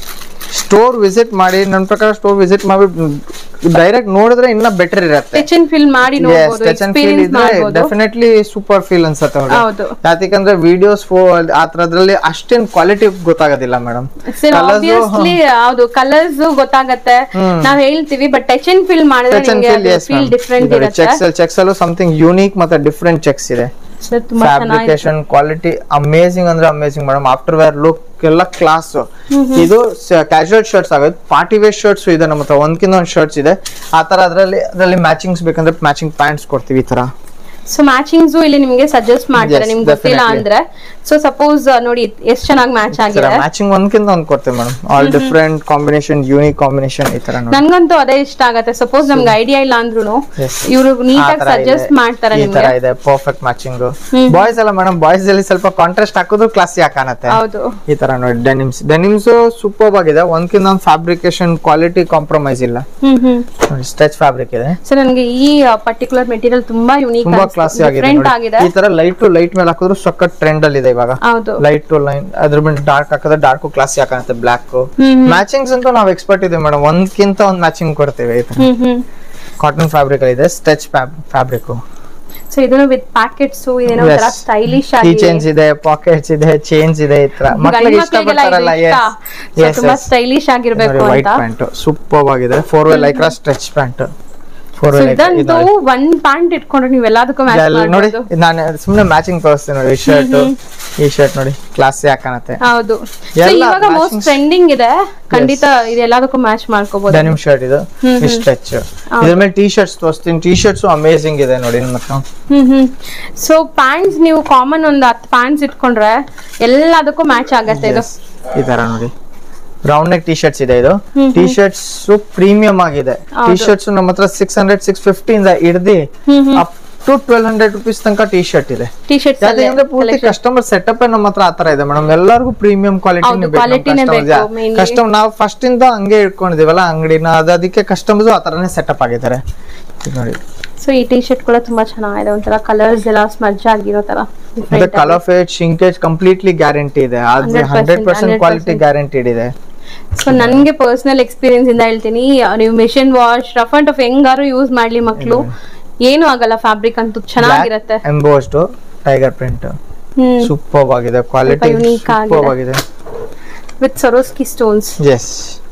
ಸ್ಟೋರ್ ವಿಸಿಟ್ ಮಾಡಿ ನನ್ನ ಪ್ರಕಾರ ಸ್ಟೋರ್ ವಿಸಿಟ್ ಮಾಡಿ ಡೈರೆಕ್ಟ್ ನೋಡಿದ್ರೆ ಇನ್ನ ಬೆಟರ್ ಇರತ್ತೆ ಟಚ್ ಅಂಡ್ ಫಿಲ್ ಮಾಡಿ ನೋಡ್ಬೋದು ಎಕ್ಸ್ಪೀರಿಯನ್ಸ್ ಮಾಡ್ಬೋದು ಡೆಫಿನೆಟ್ಲಿ ಸೂಪರ್ ಫೀಲ್ ಅನ್ಸತ್ತೆ ನೋಡಿ ಹೌದು ಯಾಕಂದ್ರೆ ವಿಡಿಯೋಸ್ ಆ ತರದ್ರಲ್ಲಿ ಅಷ್ಟೇನ್ ಕ್ವಾಲಿಟಿ ಗೊತ್ತಾಗೋದಿಲ್ಲ ಮೇಡಮ್ ಸರ್ ಆಬ್ವಿಯಸ್ಲಿ ಹೌದು ಕಲರ್ಸ್ ಗೊತ್ತಾಗತ್ತೆ ನಾವ್ ಹೇಳ್ತೀವಿ ಬಟ್ ಟಚ್ ಅಂಡ್ ಫಿಲ್ ಮಾಡಿದ್ರೆ ನಿಮ್ಗೆ ಫೀಲ್ ಡಿಫ್ರೆಂಟ್ ಇರುತ್ತೆ ಚೆಕ್ಸ್ ಚೆಕ್ಸ್ ಅಲ್ಲೂ ಸಮಥಿಂಗ್ ಯೂನಿಕ್ ಮತ್ತೆ ಡಿಫ್ರೆಂಟ್ ಚೆಕ್ಸ್ ಇದೆ ಸರ್ ತುಂಬಾ ಚೆನ್ನಾಗಿದೆ ಫ್ಯಾಬ್ರಿಕೇಶನ್ ಕ್ವಾಲಿಟಿ ಅಮೇಸಿಂಗ್ ಅಂದ್ರೆ amazing madam after wear look ಎಲ್ಲ ಕ್ಲಾಸ್ ಇದು ಕ್ಯಾಶುವಲ್ ಶರ್ಟ್ಸ್ ಆಗುತ್ತೆ ಪಾರ್ಟಿ ವೇರ್ ಶರ್ಟ್ಸ್ ಇದೆ ನಮ್ಮ ಹತ್ರ ಒಂದ್ಕಿಂತ ಒಂದ್ ಶರ್ಟ್ಸ್ ಇದೆ ಆ ತರ ಅದ್ರಲ್ಲಿ ಅದ್ರಲ್ಲಿ ಮ್ಯಾಚಿಂಗ್ಸ್ ಬೇಕಂದ್ರೆ ಮ್ಯಾಚಿಂಗ್ ಪ್ಯಾಂಟ್ಸ್ ಕೊಡ್ತೀವಿ ಈ ತರ ಸೊ ಮ್ಯಾಚಿಂಗ್ಸ್ ಇಲ್ಲಿ ನಿಮ್ಗೆ ಸಜೆಸ್ಟ್ ಮಾಡ್ತಾರೆ Yes, ನಿಮ್ಗೆ ಗೊತ್ತಿಲ್ಲ definitely. ಅಂದ್ರೆ ಸೊ ಸಪೋಸ್ ನೋಡಿ ಎಷ್ಟ್ ಚೆನ್ನಾಗಿ ಮ್ಯಾಚ್ ಆಗಿದೆ ಮ್ಯಾಚಿಂಗ್ ಒಂದ್ಕಿಂತ ಒಂದ್ ಕೊಡ್ತೀವಿ madam all different combination unique combination ಈ ತರ ನೋಡಿ ನನ್ಗಂತೂ ಅದೇ ಇಷ್ಟ ಆಗತ್ತೆ ಸಪೋಸ್ ನಮ್ಗೆ ಐಡಿಯಾ ಇಲ್ಲ ಅಂದ್ರೂ Yes. ಇವರು ಆ ನೀಟಾಗಿ ತರ ಇದೆ. ಸಜೆಸ್ಟ್ ಮಾಡ್ತಾರೆ ಈ ತರ ನಿಮ್ಗೆ ಇದೆ ಪರ್ಫೆಕ್ಟ್ ಮ್ಯಾಚಿಂಗ್ ಬಾಯ್ಸ್ ಎಲ್ಲ ಮೇಡಮ್ ಬಾಯ್ಸ್ ಅಲ್ಲಿ ಸ್ವಲ್ಪ ಕಾಂಟ್ರಾಸ್ಟ್ ಹಾಕಿದ್ರು ಕ್ಲಾಸಿ ಕಾಣುತ್ತೆ ಹೌದು ಈ ತರ ನೋಡಿ ಡೆನಿಮ್ಸ್ ಡೆನಿಮ್ಸ್ ಸೂಪರ್ ಆಗಿದೆ ಒಂದ್ಕಿಂತ ಒಂದು ಫ್ಯಾಬ್ರಿಕೇಶನ್ ಕ್ವಾಲಿಟಿ ಕಾಂಪ್ರಮೈಸ್ ಇಲ್ಲ ಹ್ಮ್ ಹ್ಮ್ ನೋಡಿ ಸ್ಟಚ್ ಫ್ಯಾಬ್ರಿಕ್ ಇದೆ ಸೊ ನನಗೆ ಈ ಪರ್ಟಿಕ್ಯುಲರ್ ಮೆಟೀರಿಯಲ್ ತುಂಬಾ ಯುನೀಕ್ ತುಂಬಾ ಕ್ಲಾಸಿ ಆಗಿದೆ ಡಿಫ್ರೆಂಟ್ ನೋಡಿ. ಆಗಿದೆ ಈ ತರ ಲೈಟ್ ಟು ಲೈಟ್ ಮೇಲೆ ಹಾಕಿದ್ರು ಸಖತ್ ಟ್ರೆಂಡ್ ಅಲ್ಲಿ ಇದೆ ಇವಾಗ ಹೌದು ಲೈಟ್ ಟು ಲೈನ್ ಅದ್ರ ಮೇಲೆ ಡಾರ್ಕ್ ಹಾಕಿದ್ರೆ ಡಾರ್ಕ್ ಕ್ಲಾಸಿ ಹಾಕತ್ತೆ ಬ್ಲಾಕ್ ಹ್ಮ್ ಮ್ಯಾಚಿಂಗ್ಸ್ ಅಂತೂ ನಾವು ಎಕ್ಸ್ಪರ್ಟ್ ಇದೆ ಮೇಡಮ್ ಒಂದ್ಕಿಂತ ಒಂದ್ ಮ್ಯಾಚಿಂಗ್ ಕೊಡ್ತೇವೆ ಈ ತರ ಹ್ಮ್ ಹ್ಮ್ ಕಾಟನ್ ಫ್ಯಾಬ್ರಿಕ್ ಇದೆ ಸ್ಟಚ್ ಫ್ಯಾಬ್ರಿಕ್ ಸೊ ಇದನ್ನು ವಿತ್ ಪ್ಯಾಕೆಟ್ಸ್ ಏನೋ ಒಂಥರ ಸ್ಟೈಲಿಶ್ ಕೀ ಆಗಿ ಚೇಂಜ್ ಇದೆ ಪಾಕೆಟ್ಸ್ ಇದೆ ಚೇಂಜ್ ಇದೆ ಈ ತರ ಮಕ್ಳಿಗೆ ಇಷ್ಟಪಡ್ತಾರಲ್ಲ So, ತುಂಬಾ ಸ್ಟೈಲಿಶ್ ಆಗಿರ್ಬೇಕು ವೈಟ್ ಅಂತ ಪ್ಯಾಂಟ್ ಸೂಪರ್ ಆಗಿದೆ four way Lycra stretch pant four so way ಇದಂತೂ ಒಂದ್ ಪ್ಯಾಂಟ್ ಇಟ್ಕೊಂಡ್ರೆ ನೀವು ಎಲ್ಲದಕ್ಕೂ ಮ್ಯಾಚ್ ನೋಡಿ ಮಾಡ್ಬೋದು ಇದ್ ನಾನು ಸುಮ್ನೆ ಮ್ಯಾಚಿಂಗ್ ತೋರಿಸ್ತೀನಿ ನೋಡಿ ಈ ಶರ್ಟ್ ಈ ಶರ್ಟ್ ನೋಡಿ ಕ್ಲಾಸಿ ಹಾಕಣತ್ತೆ ಹೌದು ಸೊ ಎಲ್ಲ ಇವಾಗ ಮೋಸ್ಟ್ matching- ಟ್ರೆಂಡಿಂಗ್ ಇದೆ ಖಂಡಿತ ಇದು ಎಲ್ಲದಕ್ಕೂ ಮ್ಯಾಚ್ ಮಾಡ್ಕೋಬಹುದು ಡೆನಿಮ್ ಶರ್ಟ್ ಇದು ಸ್ಟ್ರೆಚ್ ಇದ್ರ ಮೇಲೆ ಟಿ ಶರ್ಟ್ಸ್ ತೋರಿಸ್ತೀನಿ ಟಿ ಶರ್ಟ್ಸ್ ಅಮೇಸಿಂಗ್ ಇದೆ ನೋಡಿ ನನ್ನ ಹತ್ರ ಹ್ಮ್ ಹ್ಮ್ ಸೊ ಪ್ಯಾಂಟ್ಸ್ ನೀವು ಕಾಮನ್ ಒಂದ್ ಹತ್ತು ಪ್ಯಾಂಟ್ಸ್ ಇಟ್ಕೊಂಡ್ರೆ ಎಲ್ಲದಕ್ಕೂ ಮ್ಯಾಚ್ ಆಗತ್ತೆ ಇದು Yes. ಈ ತರ ನೋಡಿ ರೌಂಡ್ ನೆಕ್ ಟಿ ಶರ್ಟ್ಸ್ ಇದೆ ಇದು ಟಿ ಶರ್ಟ್ಸ್ ಪ್ರೀಮಿಯಂ ಆಗಿದೆ ಟಿ ಶರ್ಟ್ಸ್ ನಮ್ಮ ಹತ್ರ ಸಿಕ್ಸ್ ಹಂಡ್ರೆಡ್ ಸಿಕ್ಸ್ ಫಿಫ್ಟಿ ಇಂದ ಹಿಡ್ದು up to twelve hundred rupees ತನಕ ಟಿ ಶರ್ಟ್ ಇದೆ ಟಿ ಶರ್ಟ್ಸ್ ಯಾಕಂದ್ರೆ ಪೂರ್ತಿ ಕಸ್ಟಮರ್ ಸೆಟಪ್ ನಮ್ಮ ಹತ್ರ ಆತರ ಇದೆ ಮೇಡಮ್ ಎಲ್ಲರಿಗೂ ಪ್ರೀಮಿಯಂ ಹೌದು, quality ಕ್ವಾಲಿಟಿ ನೇ ಬೇಕು, mainly. ಕಸ್ಟಮರ್ ನಾವು ಫಸ್ಟ್ ಇಂದ ಹಂಗೆ ಇಟ್ಕೊಂಡಿದೀವಲ್ಲ ಅಂಗಡಿನ ಅದು ಅದಕ್ಕೆ ಕಸ್ಟಮರ್ಸ್ ಆತರನೇ ಸೆಟಪ್ ಆಗಿದ್ದಾರೆ ಇದು ನೋಡಿ ಸೊ ಈ ಟಿ ಶರ್ಟ್ ಕೂಡ ತುಂಬಾ ಚೆನ್ನಾಗಿದೆ ಒಂಥರ ಕಲರ್ಸ್ ಎಲ್ಲ ಸ್ಮಜ್ ಆಗಿರೋ ತರ ಮತ್ತೆ different ಆಗಿ. Colour fade shrinkage completely guarantee ಇದೆ ಆದ್ರೆ 100% ಹಂಡ್ರೆಡ್ ಪರ್ಸೆಂಟ್ 100% ಕ್ವಾಲಿಟಿ ಗ್ಯಾರಂಟಿಡ್ ಇದೆ ಸೊ ನನ್ಗೆ ಪರ್ಸನಲ್ ಎಕ್ಸ್ಪೀರಿಯನ್ಸ್ ಇಂದ ಹೇಳ್ತೀನಿ ನೀವು machine wash rough and tough ಹೆಂಗಾರು ಯೂಸ್ ಮಾಡ್ಲಿ ಮಕ್ಳು ಏನು ಆಗಲ್ಲ ಫ್ಯಾಬ್ರಿಕ್ ಅಂತೂ ಚೆನ್ನಾಗಿರತ್ತೆ embossed tiger print hmm super ಆಗಿದೆ ಕ್ವಾಲಿಟಿ unique ಸೂಪರ್ ಆಗಿದೆ. ಆಗಿದೆ ವಿತ್ ಸರೋಸ್ಕಿ ಸ್ಟೋನ್ಸ್ ಎಸ್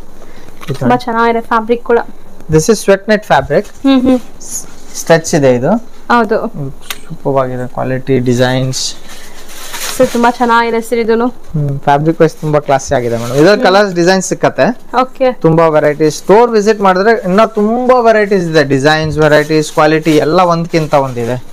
ತುಂಬಾ ಚೆನ್ನಾಗಿದೆ ಫ್ಯಾಬ್ರಿಕ್ ಕೂಡ this is sweat net fabric hmm hmm stretch ಇದೆ ಇದು ಹೌದು ಸೂಪರ್ ಆಗಿದೆ ಕ್ವಾಲಿಟಿ ಡಿಸೈನ್ಸ್ ಸೊ ತುಂಬಾ ಚೆನ್ನಾಗಿದೆ ಸರ್ ಇದನ್ನು ಫ್ಯಾಬ್ರಿಕ್ ವೈಸ್ ತುಂಬಾ ಕ್ಲಾಸಿ ಆಗಿದೆ ಮೇಡಮ್ ಇದ್ರ ಕಲರ್ಸ್ ಡಿಸೈನ್ ಸಿಕ್ಕತ್ತೆ ಓಕೆ ತುಂಬಾ ವೆರೈಟೀಸ್ ಸ್ಟೋರ್ ವಿಸಿಟ್ ಮಾಡಿದ್ರೆ ಇನ್ನ ತುಂಬಾ ವೆರೈಟೀಸ್ ಇದೆ ಡಿಸೈನ್ಸ್ ವೆರೈಟೀಸ್ ಕ್ವಾಲಿಟಿ ಎಲ್ಲ ಒಂದ್ಕಿಂತ ಒಂದಿದೆ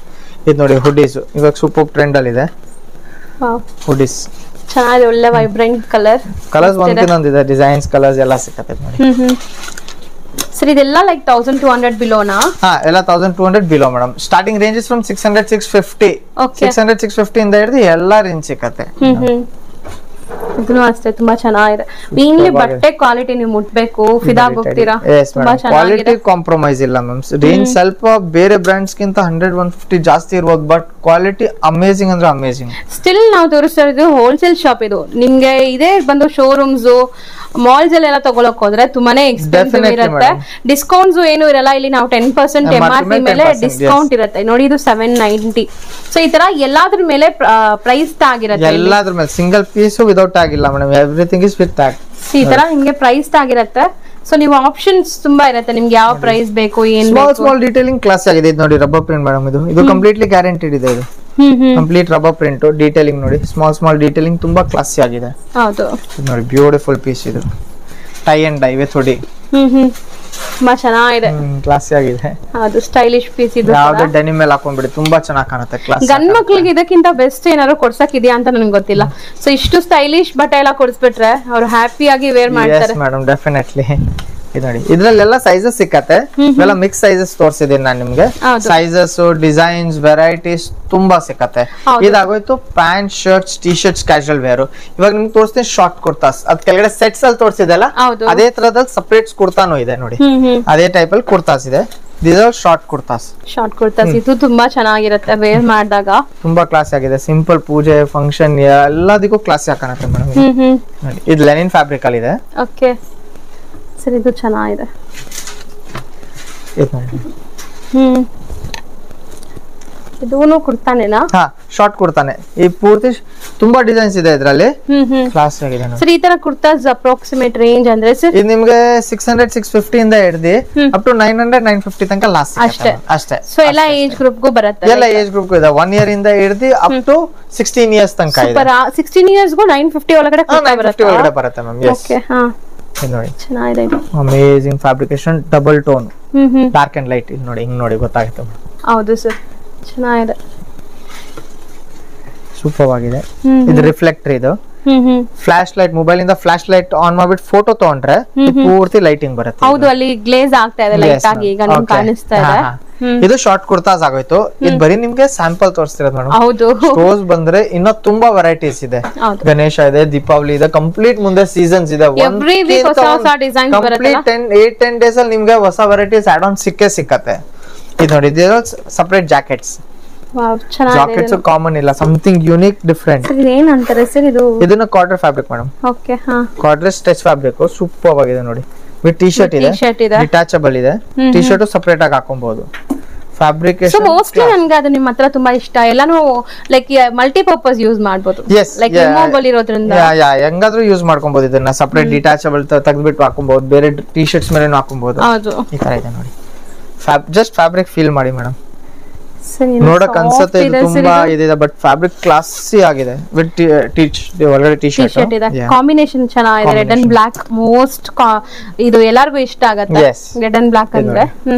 ಇದು ನೋಡಿ ಹುಡೀಸ್ ಇವಾಗ ಸೂಪರ್ ಟ್ರೆಂಡ್ ಅಲ್ಲಿ ಇದೆ ವಾವ್ ಹುಡೀಸ್ ಚೆನ್ನಾಗಿದೆ ಒಳ್ಳೆ ವೈಬ್ರೆಂಟ್ ಕಲರ್ ಕಲರ್ಸ್ ಒಂದಿನೊಂದಿದೆ ಡಿಸೈನ್ಸ್ ಕಲರ್ಸ್ ಎಲ್ಲ ಸಿಕ್ಕತ್ತೆ ನೋಡಿ ಹ್ಮ್ ಹ್ಮ್ ಸರ್ ಇದೆಲ್ಲ ಲೈಕ್ ತೌಸಂಡ್ ಟೂ ಹಂಡ್ರೆಡ್ ಬಿಲೋನಾ ಹಾ ಎಲ್ಲ thousand two hundred below madam starting ranges from six hundred six fifty okay six hundred six fifty ಇಂದ ಹಿಡಿದು ಎಲ್ಲಾ ರೇಂಜ್ ಸಿಕ್ಕತ್ತೆ ಹ್ಮ್ ಹ್ಮ್ ಇದನ್ನು ಅಷ್ಟೇ ತುಂಬಾ ಚೆನ್ನಾಗಿದೆ ಮೇನ್ಲಿ ಬಟ್ಟೆ ಕ್ವಾಲಿಟಿ ನೀವು ಮುಟ್ಬೇಕು ಫಿದಾಗ್ ಹೋಗ್ತೀರಾ ತುಂಬಾ ಕ್ವಾಲಿಟಿ ಚೆನ್ನಾಗಿದೆ ಕಾಂಪ್ರಮೈಸ್ ಇಲ್ಲ ಮ್ಯಾಮ್ ರೇಂಜ್ ಸ್ವಲ್ಪ ಬೇರೆ ಬ್ರಾಂಡ್ಸ್ ಗಿಂತ ಹಂಡ್ರೆಡ್ ಒನ್ ಫಿಫ್ಟಿ ಜಾಸ್ತಿ ಇರ್ಬೋದು ಬಟ್ ಕ್ವಾಲಿಟಿ ಅಮೇಸಿಂಗ್ ಅಂದ್ರೆ ಅಮೇಸಿಂಗ್ ಸ್ಟಿಲ್ ನಾವು ತೋರಿಸ್ತಾ ಇರೋದು ಹೋಲ್ಸೇಲ್ ಶಾಪ್ ಇದು ನಿಮ್ಗೆ ಇದೇ ಬಂದು ಶೋರೂಮ್ಸ್ ಮಾಲ್ಸ್ ಅಲ್ಲೆಲ್ಲ ತಗೊಳಕ್ ಹೋದ್ರೆ ತುಂಬಾನೇ ಎಕ್ಸ್ಪೆನ್ಸಿವ್ Definitely, ಇರುತ್ತೆ madam. ಡಿಸ್ಕೌಂಟ್ಸ್ ಏನು ಇರಲ್ಲ ಇಲ್ಲಿ ನಾವು ten percent M R P MRP ಮೇಲೆ 10%, ಡಿಸ್ಕೌಂಟ್ ಇರುತ್ತೆ ನೋಡಿ ಇದು ಸೆವೆನ್ ನೈಂಟಿ ಸೊ ಈ ತರ ಎಲ್ಲಾದ್ರ ಮೇಲೆ ಪ್ರೈಸ್ ಆಗಿರುತ್ತೆ ಇಲ್ಲಿ. ಎಲ್ಲಾದ್ರ ಮೇಲೆ ಸಿಂಗಲ್ ಪೀಸ್ ವಿದೌಟ್ ಆಗಿಲ್ಲ madam everything is with tag So, ಈ ತರ ನಿಮ್ಗೆ ಪ್ರೈಸ್ ಆಗಿರುತ್ತೆ ಸೊ ನೀವು ಆಪ್ಷನ್ಸ್ ತುಂಬಾ ಇರುತ್ತೆ ನಿಮ್ಗೆ ಯಾವ ಪ್ರೈಸ್ ಬೇಕು ಏನ್ ಸ್ಮಾಲ್ ಬೇಕು ಸ್ಮಾಲ್ ಡೀಟೇಲಿಂಗ್ ಕ್ಲಾಸ್ ಆಗಿದೆ ಇದು ನೋಡಿ ರಬ್ಬರ್ ಪ್ರಿಂಟ್ ಮೇಡಮ್ ಇದು ಇದು ಕಂಪ್ಲೀಟ್ಲಿ ಗ್ಯಾರಂಟಿಡ್ ಇದೆ ಇದು hmm hmm complete rubber print detailing ನೋಡಿ ಸ್ಮಾಲ್ ಸ್ಮಾಲ್ ಡೀಟೇಲಿಂಗ್ ತುಂಬಾ ಕ್ಲಾಸಿ ಆಗಿದೆ ಹೌದು ಇದು ನೋಡಿ ಬ್ಯೂಟಿಫುಲ್ ಪೀಸ್ ಇದು tie and dye with hoodie hmm ಹ್ಮ್ ತುಂಬಾ ಚೆನ್ನಾಗಿದೆ ಕ್ಲಾಸಿ ಆಗಿದೆ ಹೌದು ಸ್ಟೈಲಿಶ್ ಪೀಸ್ ಇದು ಯಾವ್ದೇ ಡೆನಿಮ್ ಮೇಲೆ ಹಾಕೊಂಡ್ಬಿಡಿ ತುಂಬಾ ಚೆನ್ನಾಗಿ ಕಾಣುತ್ತೆ ಕ್ಲಾಸ್ ಗಂಡ್ ಮಕ್ಳಿಗೆ ಇದಕ್ಕಿಂತ ಬೆಸ್ಟ್ ಏನಾದ್ರು ಕೊಡ್ಸಕ್ ಇದೆಯಾ ಅಂತ ನನಗೆ ಗೊತ್ತಿಲ್ಲ ಸೊ ಇಷ್ಟು ಸ್ಟೈಲಿಶ್ ಬಟ್ಟೆ ಎಲ್ಲ ಕೊಡಿಸ್ಬಿಟ್ರೆ ಅವ್ರು ಹ್ಯಾಪಿಯಾಗಿ ವೇರ್ ಮಾಡ್ತಾರೆ ಮೇಡಮ್ ಡೆಫಿನೆಟ್ಲಿ ಇದು ನೋಡಿ ಇದ್ರಲ್ಲೆಲ್ಲ ಸೈಜಸ್ ಸಿಕ್ಕತ್ತೆ ಇವೆಲ್ಲ ಮಿಕ್ಸ್ ಸೈಜಸ್ ತೋರಿಸಿದೀನಿ ನಾನು ನಿಮ್ಗೆ ಹೌದು. ಸೈಜಸ್ ಡಿಸೈನ್ಸ್ ವೆರೈಟೀಸ್ ತುಂಬಾ ಸಿಕ್ಕತ್ತೆ ಹೌದು. ಇದಾಗೋಯ್ತು pant shirts T shirts casual wear ಇವಾಗ ನಿಮ್ಗೆ ತೋರಿಸ್ತೀನಿ ಶಾರ್ಟ್ ಕುರ್ತಾಸ್ ಅದ್ ಕೆಳಗಡೆ ಸೆಟ್ಸ್ ಅಲ್ಲಿ ತೋರಿಸಿದೆಲ್ಲ ಹೌದು. ಅದೇ ತರದಲ್ಲಿ ಸಪರೇಟ್ ಕುರ್ತಾನು ಇದೆ ನೋಡಿ ಹ್ಮ್ ಹ್ಮ್ ಅದೇ ಟೈಪ್ ಅಲ್ಲಿ ಕುರ್ತಾಸ್ ಇದೆ this are short kurtas short kurtas ಇದು ತುಂಬಾ ಚೆನ್ನಾಗಿರುತ್ತೆ ವೇರ್ ಮಾಡಿದಾಗ ತುಂಬಾ ಕ್ಲಾಸ್ ಆಗಿದೆ ಸಿಂಪಲ್ ಪೂಜೆ ಫಂಕ್ಷನ್ ಎಲ್ಲದಕ್ಕೂ ಕ್ಲಾಸ್ ಕಾಣುತ್ತೆ ಮೇಡಮ್ ಹ್ಮ್ ಹ್ಮ್ ನೋಡಿ ಇದು ಲೆನಿನ್ ಫ್ಯಾಬ್ರಿಕ್ ಅಲ್ಲಿ ಇದೆ ಓಕೆ ಸರಿ ಇದು ಚೆನ್ನಾಗಿದೆ ಇದು ನೋಡಿ ಹ್ಮ್ ಇದೂನು ಕುರ್ತಾನೇನಾ ಹಾ ಶಾರ್ಟ್ ಕುರ್ತಾನೆ ಈ ಪೂರ್ತಿ ಶ್- ತುಂಬಾ ಡಿಸೈನ್ಸ್ ಇದೆ ಇದ್ರಲ್ಲಿ ಹ್ಮ್ ಹ್ಮ್ ಕ್ಲಾಸ್ ಆಗಿದೆ ನೋಡಿ ಸರ್ ಈ ತರ ಕುರ್ತಾಸ್ ಅಪ್ರಾಕ್ಸಿಮೇಟ್ ರೇಂಜ್ ಅಂದ್ರೆ ಸರ್ ಇದು ನಿಮ್ಗೆ ಸಿಕ್ಸ್ ಹಂಡ್ರೆಡ್ ಸಿಕ್ಸ್ ಫಿಫ್ಟಿ ಇಂದ ಹಿಡ್ದು up to nine hundred nine fifty ತನಕ ಲಾಸ್ಟ್ ಅಷ್ಟೇ. ಅಷ್ಟೇ ಸೊ ಎಲ್ಲ ಏಜ್ ಗ್ರೂಪ್ಗೂ ಬರುತ್ತೆ ಎಲ್ಲ ಏಜ್ ಗ್ರೂಪ್ ಇದೆ ಒನ್ ಇಯರ್ ಇಂದ ಹಿಡ್ದು ಅಪ್ ಟು ಸಿಕ್ಸ್ಟೀನ್ ಇಯರ್ಸ್ ತನಕ ಇದೆ ಸೂಪರ್ ಸಿಕ್ಸ್ಟೀನ್ ಇಯರ್ಸ್ಗೂ ನೈನ್ ಫಿಫ್ಟಿ ಒಳಗಡೆ ಕುರ್ತಾ ನೈನ್ ಫಿಫ್ಟಿ ಒಳಗಡೆ ಬರುತ್ತೆ ಬರುತ್ತೆ ಮ್ಯಾಮ್ ಎಸ್ ಓಕೆ ಹಾ ನೋಡಿ ಚೆನ್ನಾಗಿದೆ ಇದು amazing fabrication double tone hmm hmm dark and light ಇಲ್ಲಿ ನೋಡಿ ಹಿಂಗ್ ನೋಡಿ ಗೊತ್ತಾಗುತ್ತೆ ಹೌದು ಸರ್ ಚೆನ್ನಾಗಿದೆ ಸೂಪರ್ ಆಗಿದೆ ಹ್ಮ್ ಇದು ರಿಫ್ಲೆಕ್ಟರ್ ಇದು hmm hmm flash light mobile ಇಂದ ಫ್ಲಾಶ್ ಲೈಟ್ ಆನ್ ಮಾಡ್ಬಿಟ್ಟು ಫೋಟೋ ತಗೊಂಡ್ರೆ ಇದು ಪೂರ್ತಿ ಲೈಟಿಂಗ್ ಬರುತ್ತೆ ಹೌದು ಅಲ್ಲಿ ಗ್ಲೇಸ್ ಆಗ್ತಾ ಇದೆ ಲೈಟ್ Yes, ಆಗಿ ಈಗ ma'am. ನಿಮ್ಗೆ Okay. ಕಾಣಿಸ್ತಾ ಹಾ, ಇದೆ ಹಾ. ಹ್ಮ್. ಇದು ಶಾರ್ಟ್ ಕುರ್ತಾಸ್ ಆಗೋಯ್ತು ಇದು ಬರೀ ನಿಮ್ಗೆ ಸ್ಯಾಂಪಲ್ ತೋರಿಸ್ತಿರೋದು ಮೇಡಮ್ ಹೌದು ಸ್ಟೋರ್ಸ್ ಬಂದ್ರೆ ಇನ್ನೂ ತುಂಬಾ ವೆರೈಟೀಸ್ ಇದೆ ಹೌದು ಗಣೇಶ ಇದೆ ದೀಪಾವಳಿ ಇದೆ ಕಂಪ್ಲೀಟ್ ಮುಂದೆ ಸೀಸನ್ಸ್ ಇದೆ Every week ಹೊಸ ಹೊಸ designs ಕಂಪ್ಲೀಟ್ ಬರುತ್ತಲ್ಲ? ಟೆನ್ ಏಟ್ ಟೆನ್ ಡೇಸ್ ಅಲ್ಲಿ ನಿಮ್ಗೆ ಹೊಸ ವೆರೈಟೀಸ್ ಆಡ್ ಆನ್ ಸಿಕ್ಕೇ ಸಿಕ್ಕತ್ತೆ ಇದು ನೋಡಿ ಸಪರೇಟ್ ಜಾಕೆಟ್ಸ್ ವಾವ್ ಚೆನ್ನಾಗಿದೆ ಜಾಕೆಟ್ಸ್ ಕಾಮನ್ ಇಲ್ಲ ಸಮಥಿಂಗ್ ಯೂನಿಕ್ ಡಿಫ್ರೆಂಟ್ ಸರ್ ಏನ್ ಅಂತಾರೆ ಸರ್ ಇದು ಇದನ್ನ ಕ್ವಾರ್ಟರ್ ಫ್ಯಾಬ್ರಿಕ್ ಮೇಡಮ್ ಓಕೆ ಹಾ ಕ್ವಾರ್ಟರ್ ಸ್ಟೆಚ್ ಫ್ಯಾಬ್ರಿಕ್ ಸೂಪರ್ ಆಗಿದೆ ನೋಡಿ ವಿತ್ ಟಿ ಶರ್ಟ್ ಇದೆ ಶರ್ಟ್ ಇದೆ ಡಿಟ್ಯಾಚಬಲ್ ಇದೆ ಟಿ ಶರ್ಟ್ ಸಪರೇಟ್ ಆಗಿ ಹಾಕೊಬಹುದು ಸೊ ಫ್ಯಾಬ್ರಿಕೇಶನ್ ಮೋಸ್ಟ್ಲಿ ನನ್ಗೆ ಅದು ನಿಮ್ಮ ಹತ್ರ ತುಂಬಾ ಇಷ್ಟ ಎಲ್ಲಾನು ಲೈಕ್ ಮಲ್ಟಿಪರ್ಪಸ್ ಯೂಸ್ ಮಾಡ್ಬೋದು ಎಸ್ ಲೈಕ್ ರಿಮೂವಬಲ್ ಇರೋದ್ರಿಂದ ಹೆಂಗಾದ್ರೂ ಯೂಸ್ ಮಾಡ್ಕೊಬಹುದು ಇದನ್ನ ಸಪರೇಟ್ ಡಿಟ್ಯಾಚಬಲ್ ತೆಗೆದ್ಬಿಟ್ಟು ಹಾಕೊಬಹುದು ಬೇರೆ ಟಿ ಶರ್ಟ್ಸ್ ಮೇಲೆ ಹಾಕೊಬಹುದು ಹೌದು ಈ ತರ ಇದೆ ನೋಡಿ ಜಸ್ಟ್ ಫ್ಯಾಬ್ರಿಕ್ ಫೀಲ್ ಮಾಡಿ ಮೇಡಮ್ ಸರಿ ನೋಡಕ್ ಅನ್ಸುತ್ತೆ ಇದು ತುಂಬಾ ಇದಿದೆ ಬಟ್ ಫ್ಯಾಬ್ರಿಕ್ ಕ್ಲಾಸಿ ಆಗಿದೆ ವಿತ್ ಟೀಚ್ ಒಳಗಡೆ ಟಿ ಟಿ ಶರ್ಟ್ ಇದೆ ಶರ್ಟ್ ಕಾಂಬಿನೇಷನ್ ಚೆನ್ನಾಗಿದೆ ರೆಡ್ ಅಂಡ್ ಬ್ಲಾಕ್ ಮೋಸ್ಟ್ ಇದು ಎಲ್ಲರಿಗೂ ಇಷ್ಟ ಆಗತ್ತೆ Yes. ರೆಡ್ ಅಂಡ್ ಬ್ಲಾಕ್ ಅಂದ್ರೆ ಹ್ಮ್